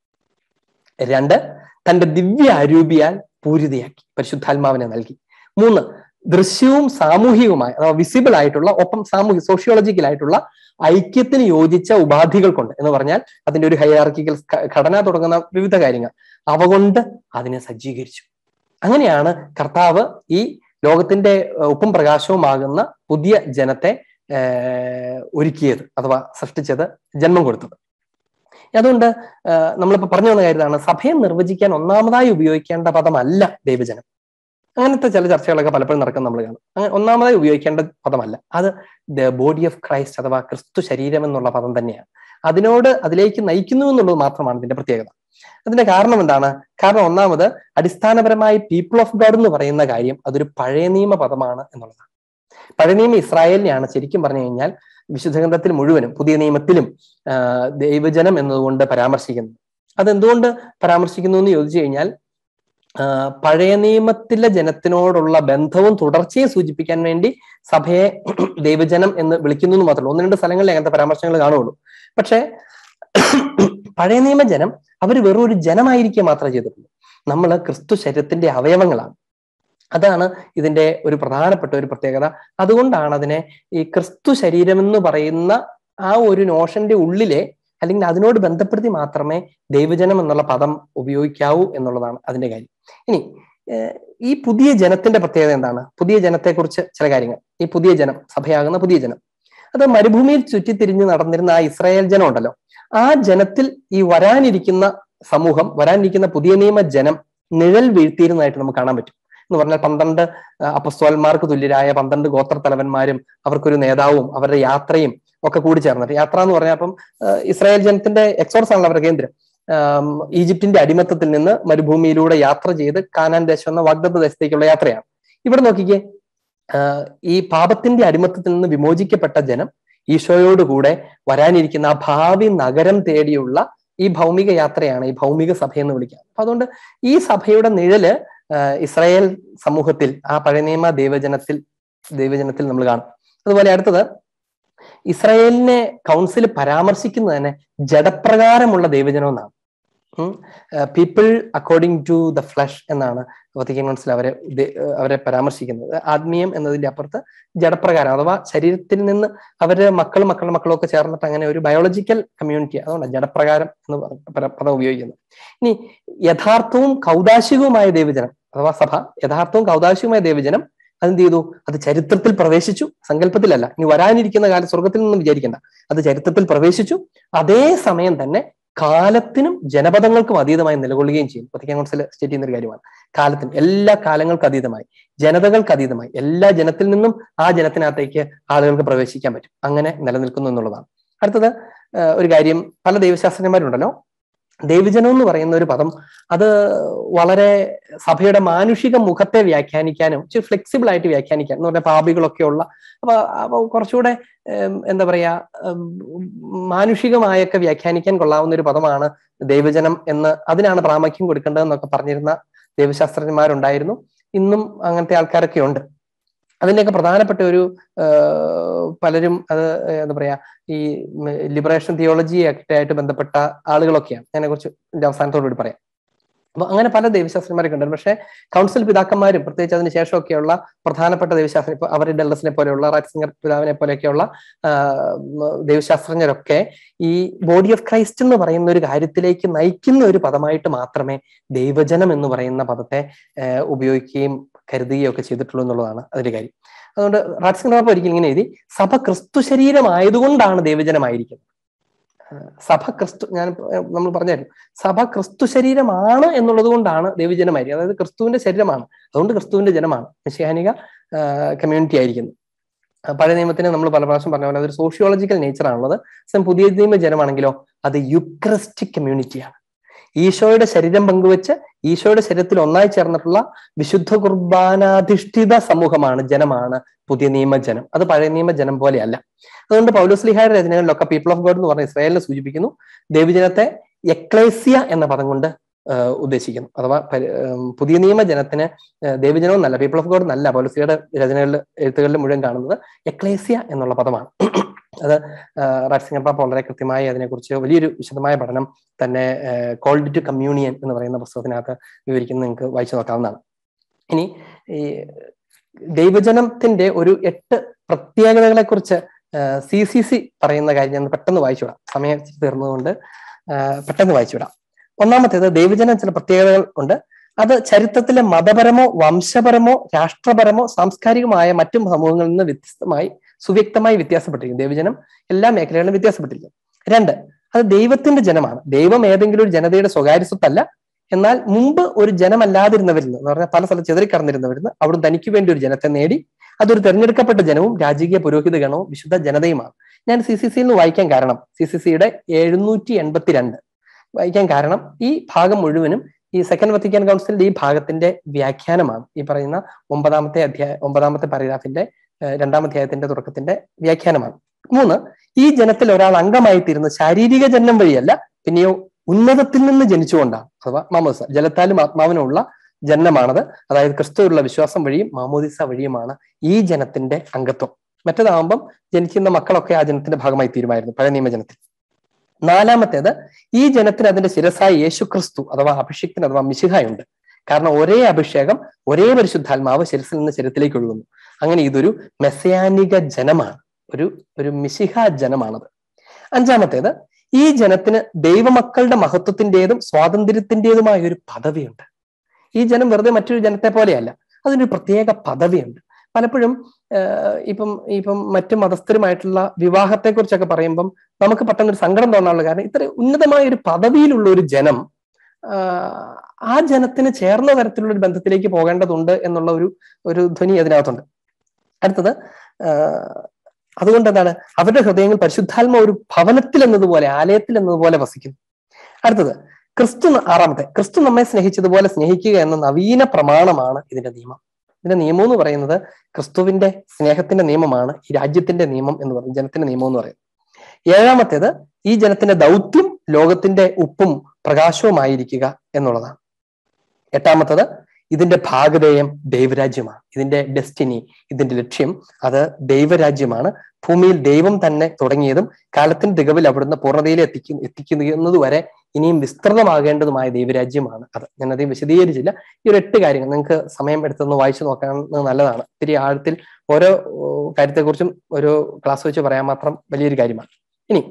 രണ്ട് തന്റെ ദിവ്യ അരൂപിയാൽ പൂരിതയാക്കി പരിശുദ്ധാത്മാവിനെ നൽകി മൂന്ന് ദൃശ്യവും സാമൂഹികവുമായ അഥവാ വിസിബിൾ ആയിട്ടുള്ള ഒപ്പം സാമൂഹിക സോഷ്യോളജിക്കൽ ആയിട്ടുള്ള ഐക്യത്തിന് യോജിച്ച ഉപാധികൾ കൊണ്ട് എന്ന് പറഞ്ഞാൽ അതിന്റെ ഒരു ഹൈറാർക്കിക്കൽ ഘടന തുടങ്ങുന്ന വിവിധ കാര്യങ്ങൾ അവ കൊണ്ട് അതിനെ സജ്ജീകരിച്ചു അങ്ങനെയാണ് കർത്താവ് ഈ ലോകത്തിന്റെ ഏർ, ഉപ്പും പ്രകാശവുമാകുന്ന പുതിയ ജനത്തെ ഏർ, ഒരുക്കിയത് അഥവാ സൃഷ്ടിച്ചത് ജന്മം കൊടുത്തത് അതുകൊണ്ട് ഏർ, നമ്മളിപ്പോ പറഞ്ഞു വന്ന കാര്യമാണ് സഭയെ നിർവചിക്കാൻ ഒന്നാമതായി ഉപയോഗിക്കേണ്ട പദമല്ല ദൈവജനം അങ്ങനത്തെ ചില ചർച്ചകളൊക്കെ പലപ്പോഴും നടക്കുന്ന നമ്മൾ കാണും അങ്ങനെ ഒന്നാമതായി ഉപയോഗിക്കേണ്ട പദമല്ല അത് ദ ബോഡി ഓഫ് ക്രൈസ്റ്റ് അഥവാ ക്രിസ്തു ശരീരം എന്നുള്ള പദം തന്നെയാണ് അതിനോട് അതിലേക്ക് നയിക്കുന്നു എന്നുള്ളത് മാത്രമാണ് ഇതിന്റെ പ്രത്യേകത അതിന്റെ കാരണം എന്താണ് കാരണം ഒന്നാമത് അടിസ്ഥാനപരമായി പീപ്പിൾ ഓഫ് ഗോഡ് എന്ന് പറയുന്ന കാര്യം അതൊരു പഴയ നിയമ പദമാണ് എന്നുള്ളതാണ് പഴയ നിയമ ഇസ്രായേലിനെയാണ് ശരിക്കും പറഞ്ഞു കഴിഞ്ഞാൽ വിശുദ്ധ ഗ്രന്ഥത്തിൽ മുഴുവനും പുതിയ നിയമത്തിലും ആ, ദൈവജനം എന്നതുകൊണ്ട് പരാമർശിക്കുന്നത് അതെന്തുകൊണ്ട് പരാമർശിക്കുന്നു എന്ന് ചോദിച്ചു കഴിഞ്ഞാൽ ആ, പഴയ നിയമത്തിലെ ജനത്തിനോടുള്ള ബന്ധവും തുടർച്ചയും സൂചിപ്പിക്കാൻ വേണ്ടി സഭയെ ദൈവജനം എന്ന് വിളിക്കുന്നു എന്ന് മാത്രമല്ല ഒന്ന് രണ്ട് സ്ഥലങ്ങളിൽ അങ്ങനത്തെ പരാമർശങ്ങൾ കാണുള്ളൂ പക്ഷേ പഴയ നിയമ ജനം അവർ വെറും ഒരു ജനമായിരിക്കുക മാത്രമേ ചെയ്തിട്ടുള്ളൂ നമ്മൾ ക്രിസ്തു ശരീരത്തിന്റെ അവയവങ്ങളാണ് അതാണ് ഇതിന്റെ ഒരു പ്രധാനപ്പെട്ട ഒരു പ്രത്യേകത അതുകൊണ്ടാണ് അതിനെ ഈ ക്രിസ്തു ശരീരം എന്ന് പറയുന്ന ആ ഒരു നോഷന്റെ ഉള്ളിലെ അല്ലെങ്കിൽ അതിനോട് ബന്ധപ്പെടുത്തി മാത്രമേ ദൈവജനം എന്നുള്ള പദം ഉപയോഗിക്കാവൂ എന്നുള്ളതാണ് അതിന്റെ കാര്യം ഇനി ഏഹ് ഈ പുതിയ ജനത്തിന്റെ പ്രത്യേകത എന്താണ് പുതിയ ജനത്തെക്കുറിച്ച് ചില കാര്യങ്ങൾ ഈ പുതിയ ജനം സഭയാകുന്ന പുതിയ ജനം അത് മരുഭൂമിയിൽ ചുറ്റിത്തിരിഞ്ഞ് നടന്നിരുന്ന ആ ഇസ്രായേൽ ജനം ഉണ്ടല്ലോ ആ ജനത്തിൽ ഈ വരാനിരിക്കുന്ന സമൂഹം വരാനിരിക്കുന്ന പുതിയ നിയമ ജനം നിഴൽ വീഴ്ത്തിയിരുന്നതായിട്ട് നമുക്ക് കാണാൻ പറ്റും എന്ന് പറഞ്ഞാൽ പന്ത്രണ്ട് അപ്പസ്തോലന്മാർക്ക് തുല്യരായ പന്ത്രണ്ട് ഗോത്ര തലവന്മാരും അവർക്കൊരു നേതാവും അവരുടെ യാത്രയും ഒക്കെ കൂടി ചേർന്നിട്ട് യാത്ര എന്ന് പറഞ്ഞാൽ അപ്പം ഏഹ് ഇസ്രായേൽ ജനത്തിന്റെ എക്സോർസ് ആണല്ലോ അവരുടെ കേന്ദ്രം ആം, ഈജിപ്തിന്റെ അടിമത്തത്തിൽ നിന്ന് മരുഭൂമിയിലൂടെ യാത്ര ചെയ്ത് കാനാൻ ദേശം എന്ന വാഗ്ദത്ത ദേശത്തേക്കുള്ള യാത്രയാണ് ഇവിടെ നോക്കിക്കേ ആഹ് ഈ പാപത്തിന്റെ അടിമത്തത്തിൽ നിന്ന് വിമോചിക്കപ്പെട്ട ജനം ഈശോയോടുകൂടെ വരാനിരിക്കുന്ന ആ ഭാവി നഗരം തേടിയുള്ള ഈ ഭൗമിക യാത്രയാണ് ഈ ഭൗമിക സഭ എന്ന് വിളിക്കുക അപ്പൊ അതുകൊണ്ട് ഈ സഭയുടെ നിഴല് ആഹ് ഇസ്രായേൽ സമൂഹത്തിൽ ആ പഴയ നിയമ ദൈവജനത്തിൽ ദൈവജനത്തിൽ നമ്മൾ കാണും അതുപോലെ അടുത്തത് ഇസ്രായേലിനെ കൗൺസിൽ പരാമർശിക്കുന്നത് തന്നെ ജഡപ്രകാരമുള്ള ദൈവജനം എന്നാണ് people according to the flesh എന്നാണ് വത്തിക്കാൻ കൗൺസിൽ അവരെ ഉദ്ദേ- ഏഹ് അവരെ പരാമർശിക്കുന്നത് ആത്മീയം എന്നതിന്റെ അപ്പുറത്ത് ജഡപ്രകാരം അഥവാ ശരീരത്തിൽ നിന്ന് അവരുടെ മക്കളും മക്കളുടെ മക്കളും ഒക്കെ ചേർന്നിട്ട് അങ്ങനെ ഒരു ബയോളജിക്കൽ കമ്മ്യൂണിറ്റി അതുകൊണ്ടാണ് ജഡപ്രകാരം എന്ന് പറഞ്ഞ പര- പദം ഉപയോഗിക്കുന്നത് ഇനി യഥാർത്ഥവും കൗതാശികവുമായ ദൈവജനം അഥവാ സഭ യഥാർത്ഥവും കൗതാശികവുമായ ദൈവജനം അതെന്ത് ചെയ്തു അത് ചരിത്രത്തിൽ പ്രവേശിച്ചു സങ്കല്പത്തിലല്ല ഇനി വരാനിരിക്കുന്ന കാലം സ്വർഗത്തിൽ നിന്നും വിചാരിക്കേണ്ട അത് ചരിത്രത്തിൽ പ്രവേശിച്ചു അതേ സമയം തന്നെ കാലത്തിനും ജനപദങ്ങൾക്കും അതീതമായി നിലകൊള്ളുകയും ചെയ്യും വത്തിക്കാൻ കൗൺസിൽ സ്റ്റേറ്റ് ചെയ്യുന്ന ഒരു കാര്യമാണ് കാലത്തിന് എല്ലാ കാലങ്ങൾക്കും അതീതമായി ജനതകൾക്ക് അതീതമായി എല്ലാ ജനത്തിൽ നിന്നും ആ ജനത്തിനകത്തേക്ക് ആളുകൾക്ക് പ്രവേശിക്കാൻ പറ്റും അങ്ങനെ നിലനിൽക്കുന്നു എന്നുള്ളതാണ് അടുത്തത് ആ, ഒരു കാര്യം പല ദൈവശാസ്ത്രജ്ഞന്മാരുണ്ടല്ലോ ദൈവജനം എന്ന് പറയുന്ന ഒരു പദം അത് വളരെ സഭയുടെ മാനുഷിക മുഖത്തെ വ്യാഖ്യാനിക്കാനും ഇച്ചിരി ഫ്ലെക്സിബിൾ ആയിട്ട് വ്യാഖ്യാനിക്കാൻ എന്ന് പറഞ്ഞാൽ പാപികളൊക്കെ ഉള്ള അപ്പൊ അപ്പൊ കുറച്ചുകൂടെ ഉം, എന്താ പറയാ ഉം, മാനുഷികമായൊക്കെ വ്യാഖ്യാനിക്കാൻ കൊള്ളാവുന്ന ഒരു പദമാണ് ദൈവജനം എന്ന് അതിനാണ് പ്രാമുഖ്യം കൊടുക്കേണ്ടതെന്നൊക്കെ പറഞ്ഞിരുന്ന ദൈവശാസ്ത്രജ്ഞന്മാരുണ്ടായിരുന്നു ഇന്നും അങ്ങനത്തെ ആൾക്കാരൊക്കെ ഉണ്ട് അതിന്റെയൊക്കെ പ്രധാനപ്പെട്ട ഒരു ആഹ്, പലരും അത് എന്താ പറയാ ഈ ലിബറേഷൻ തിയോളജി ഒക്കെ ആയിട്ട് ബന്ധപ്പെട്ട ആളുകളൊക്കെയാണ് അതിനെ കുറിച്ച് അവസാനത്തോടുകൂടി പറയാം അപ്പൊ അങ്ങനെ പല ദൈവശാസ്ത്രന്മാരൊക്കെ ഉണ്ട് പക്ഷേ കൗൺസിൽ പിതാക്കന്മാരും പ്രത്യേകിച്ച് അതിന് ശേഷമൊക്കെയുള്ള പ്രധാനപ്പെട്ട ദൈവശാസ്ത്രം ഇപ്പൊ അവർ ഡെല്ലസിനെ പോലെയുള്ള റാറ്റ്സിംഗർ പിതാവിനെ പോലെയൊക്കെയുള്ള ആഹ്, ഉം, ദൈവശാസ്ത്രജ്ഞരൊക്കെ ഈ ബോഡി ഓഫ് ക്രൈസ്റ്റ് എന്ന് പറയുന്ന ഒരു കാര്യത്തിലേക്ക് നയിക്കുന്ന ഒരു പദമായിട്ട് മാത്രമേ ദൈവജനം എന്ന് പറയുന്ന പദത്തെ ആഹ്, ഉപയോഗിക്കുകയും കരുതുകയും ഒക്കെ ചെയ്തിട്ടുള്ളൂ എന്നുള്ളതാണ് അതിന്റെ കാര്യം അതുകൊണ്ട് റാറ്റ്സിംഗർ പാപ്പ ഒരിക്കലും ഇങ്ങനെ എഴുതി സഭ ക്രിസ്തു ശരീരമായതുകൊണ്ടാണ് ദൈവജനമായിരിക്കുന്നത് ആഹ്, സഭ ക്രിസ്തു ഞാൻ ഏഹ്, നമ്മൾ പറഞ്ഞായിരുന്നു സഭ ക്രിസ്തു ശരീരമാണ് എന്നുള്ളത് കൊണ്ടാണ് ദൈവജനമായിരിക്കും അതായത് ക്രിസ്തുവിന്റെ ശരീരമാണ് അതുകൊണ്ട് ക്രിസ്തുവിന്റെ ജനമാണ് മെസ്സിഹാനിക കമ്മ്യൂണിറ്റി ആയിരിക്കുന്നത് ആ, പഴയ നിയമത്തിന് നമ്മൾ പല പ്രാവശ്യം പറഞ്ഞ പോലെ അതൊരു സോഷ്യോളജിക്കൽ നേച്ചർ ആണുള്ളത് സെയിം പുതിയ നിയമ ജനമാണെങ്കിലോ അത് യുക്രിസ്റ്റിക് കമ്മ്യൂണിറ്റിയാണ് ഈശോയുടെ ശരീരം പങ്കുവെച്ച് ഈശോയുടെ ശരീരത്തിൽ ഒന്നായി ചേർന്നിട്ടുള്ള വിശുദ്ധ കുർബാനാധിഷ്ഠിത സമൂഹമാണ് ജനമാണ് പുതിയ നിയമ ജനം അത് പഴയ നിയമ ജനം പോലെയല്ല അതുകൊണ്ട് പൗലോസ്ലിഹായുടെ രചനകളിലൊക്കെ പീപ്പിൾ ഓഫ് ഗോഡ് എന്ന് പറഞ്ഞ ഇസ്രായേലിനെ സൂചിപ്പിക്കുന്നു ദൈവജനത്തെ എക്ലേസിയ എന്ന പദം കൊണ്ട് ആഹ് ഉദ്ദേശിക്കുന്നു അഥവാ പരി- ഉം, പുതിയ നിയമ ജനത്തിന് ആഹ് ദൈവജനം എന്നല്ല പീപ്പിൾ ഓഫ് ഗോഡ് എന്നല്ല പൗലോസ്ലിയുടെ രചനകളിൽ എഴുത്തുകളിൽ മുഴുവൻ കാണുന്നത് എക്ലേസിയ എന്നുള്ള പദമാണ് അത് റാറ്റ്സിംഗർ പാപ്പ വളരെ കൃത്യമായി അതിനെക്കുറിച്ച് വലിയൊരു വിശദമായ പഠനം തന്നെ കോൾഡ് ടു കമ്മ്യൂണിയൻ എന്ന് പറയുന്ന പുസ്തകത്തിനകത്ത് വിവരിക്കുന്നത് നിങ്ങൾക്ക് വായിച്ചു നോക്കാവുന്നതാണ് ഇനി ഈ ദൈവജനത്തിന്റെ ഒരു എട്ട് പ്രത്യേകതകളെ കുറിച്ച് സി സി സി പറയുന്ന കാര്യം ഞാൻ പെട്ടെന്ന് വായിച്ചുവിടാം സമയം തീർന്നതുകൊണ്ട് ആ, പെട്ടെന്ന് വായിച്ചുവിടാം ഒന്നാമത്തേത് ദൈവജനം ചില പ്രത്യേകതകൾ ഉണ്ട് അത് ചരിത്രത്തിലെ മതപരമോ വംശപരമോ രാഷ്ട്രപരമോ സാംസ്കാരികമായ മറ്റു സമൂഹങ്ങളിൽ നിന്ന് വ്യത്യസ്തമായി സുവ്യക്തമായി വ്യത്യാസപ്പെട്ടിരിക്കും ദൈവജനം എല്ലാ മേഖലകളിലും വ്യത്യാസപ്പെട്ടിരിക്കും രണ്ട് അത് ദൈവത്തിന്റെ ജനമാണ് ദൈവം ഏതെങ്കിലും ഒരു ജനതയുടെ സ്വകാര്യ സ്വത്തല്ല എന്നാൽ മുമ്പ് ഒരു ജനമല്ലാതിരുന്നവരിൽ നിന്ന് എന്ന് പറഞ്ഞാൽ പല സ്ഥലത്ത് ചിതറിക്കടന്നിരുന്നവരിൽ നിന്ന് അവിടുന്ന് തനിക്ക് വേണ്ടി ഒരു ജനത്തെ നേടി അതൊരു തെരഞ്ഞെടുക്കപ്പെട്ട ജനവും രാജകീയ പുരോഹിത ഗണവും വിശുദ്ധ ജനതയുമാണ് ഞാൻ സി സി സിയിൽ നിന്ന് വായിക്കാൻ കാരണം സി സി സിയുടെ എഴുന്നൂറ്റി എൺപത്തിരണ്ട് വായിക്കാൻ കാരണം ഈ ഭാഗം മുഴുവനും ഈ സെക്കൻഡ് വത്തിക്കാൻ കൗൺസിലിന്റെ ഈ ഭാഗത്തിന്റെ വ്യാഖ്യാനമാണ് ഈ പറയുന്ന ഒമ്പതാമത്തെ അധ്യായ ഒമ്പതാമത്തെ പാരഗ്രാഫിന്റെ ഏഹ്, രണ്ടാം അധ്യായത്തിന്റെ തുടക്കത്തിന്റെ വ്യാഖ്യാനമാണ് മൂന്ന് ഈ ജനത്തിൽ ഒരാൾ അംഗമായി തീരുന്ന ശാരീരിക ജനനം വഴിയല്ല പിന്നെയോ ഉന്നതത്തിൽ നിന്ന് ജനിച്ചുകൊണ്ടാണ് അഥവാ മാമോദിസ ജലത്താലും ആത്മാവിനുമുള്ള ജനനമാണത് അതായത് ക്രിസ്തുവിലുള്ള വിശ്വാസം വഴിയും മാമോദിസ വഴിയുമാണ് ഈ ജനത്തിന്റെ അംഗത്വം മറ്റേതാകുമ്പം ജനിക്കുന്ന മക്കളൊക്കെ ആ ജനത്തിന്റെ ഭാഗമായി തീരുമായിരുന്നു പഴയ നിയമജനത്തിൽ നാലാമത്തേത് ഈ ജനത്തിന് അതിന്റെ ശിരസായി യേശു ക്രിസ്തു അഥവാ അഭിഷിക്തൻ അഥവാ മിശിഹായുണ്ട് കാരണം ഒരേ അഭിഷേകം ഒരേ പരിശുദ്ധാത്മാവ് ശിരസിൽ നിന്ന് ശരീരത്തിലേക്ക് ഒഴുകുന്നു അങ്ങനെ ഇതൊരു മെസ്സയാനിക ജനമാണ് ഒരു ഒരു മിശിഹ ജനമാണത് അഞ്ചാമത്തേത് ഈ ജനത്തിന് ദൈവമക്കളുടെ മഹത്വത്തിന്റേതും സ്വാതന്ത്ര്യത്തിന്റേതുമായ ഒരു പദവിയുണ്ട് ഈ ജനം വെറുതെ മറ്റൊരു ജനത്തെ പോലെയല്ല അതിനൊരു പ്രത്യേക പദവിയുണ്ട് പലപ്പോഴും ആഹ് ഇപ്പം ഇപ്പം മറ്റു മതസ്ഥരുമായിട്ടുള്ള വിവാഹത്തെ കുറിച്ചൊക്കെ പറയുമ്പം നമുക്ക് പെട്ടെന്ന് ഒരു സങ്കടം തോന്നാനുള്ള കാരണം ഇത്ര ഉന്നതമായ ഒരു പദവിയിലുള്ള ഒരു ജനം ആഹ് ആ ജനത്തിന് ചേർന്ന തരത്തിലുള്ള ഒരു ബന്ധത്തിലേക്ക് പോകേണ്ടതുണ്ട് എന്നുള്ള ഒരു ഒരു ധ്വനി അതിനകത്തുണ്ട് അടുത്തത് ആഹ് അതുകൊണ്ട് എന്താണ് അവരുടെ ഹൃദയങ്ങൾ പരിശുദ്ധാത്മ ഒരു ഭവനത്തിൽ എന്നതുപോലെ ആലയത്തിൽ എന്നതുപോലെ വസിക്കുന്നു അടുത്തത് ക്രിസ്തു ന- ആറാമത്തെ ക്രിസ്തു നമ്മെ സ്നേഹിച്ചതുപോലെ സ്നേഹിക്കുക എന്ന നവീന പ്രമാണമാണ് ഇതിന്റെ നിയമം ഇതിന്റെ നിയമം എന്ന് പറയുന്നത് ക്രിസ്തുവിന്റെ സ്നേഹത്തിന്റെ നിയമമാണ് ഈ രാജ്യത്തിന്റെ നിയമം എന്ന് പറയുന്നത് ജനത്തിന്റെ നിയമം എന്ന് പറയുന്നത് ഏഴാമത്തേത് ഈ ജനത്തിന്റെ ദൗത്യം ലോകത്തിന്റെ ഉപ്പും പ്രകാശവുമായിരിക്കുക എന്നുള്ളതാണ് എട്ടാമത്തത് ഇതിന്റെ ഭാഗധേയം ദൈവരാജ്യമാണ് ഇതിന്റെ ഡെസ്റ്റിനി ഇതിന്റെ ലക്ഷ്യം അത് ദൈവരാജ്യമാണ് ഭൂമിയിൽ ദൈവം തന്നെ തുടങ്ങിയതും കാലത്തിന്റെ തികവിൽ അവിടുന്ന് പൂർണ്ണതയിൽ എത്തിക്കുന്ന എത്തിക്കുന്നത് വരെ ഇനിയും വിസ്തൃതമാകേണ്ടതുമായ ദൈവരാജ്യമാണ് അത് ഞാൻ അധികം വിശദീകരിച്ചില്ല ഈ ഒരു എട്ട് കാര്യങ്ങൾ നിങ്ങൾക്ക് സമയം എടുത്തൊന്ന് വായിച്ചു നോക്കാൻ നല്ലതാണ് ഇത്തിരി ആഴത്തിൽ ഓരോ ഓ, കാര്യത്തെക്കുറിച്ചും ഒരു ക്ലാസ് വെച്ച് പറയാൻ മാത്രം വലിയൊരു കാര്യമാണ് ഇനി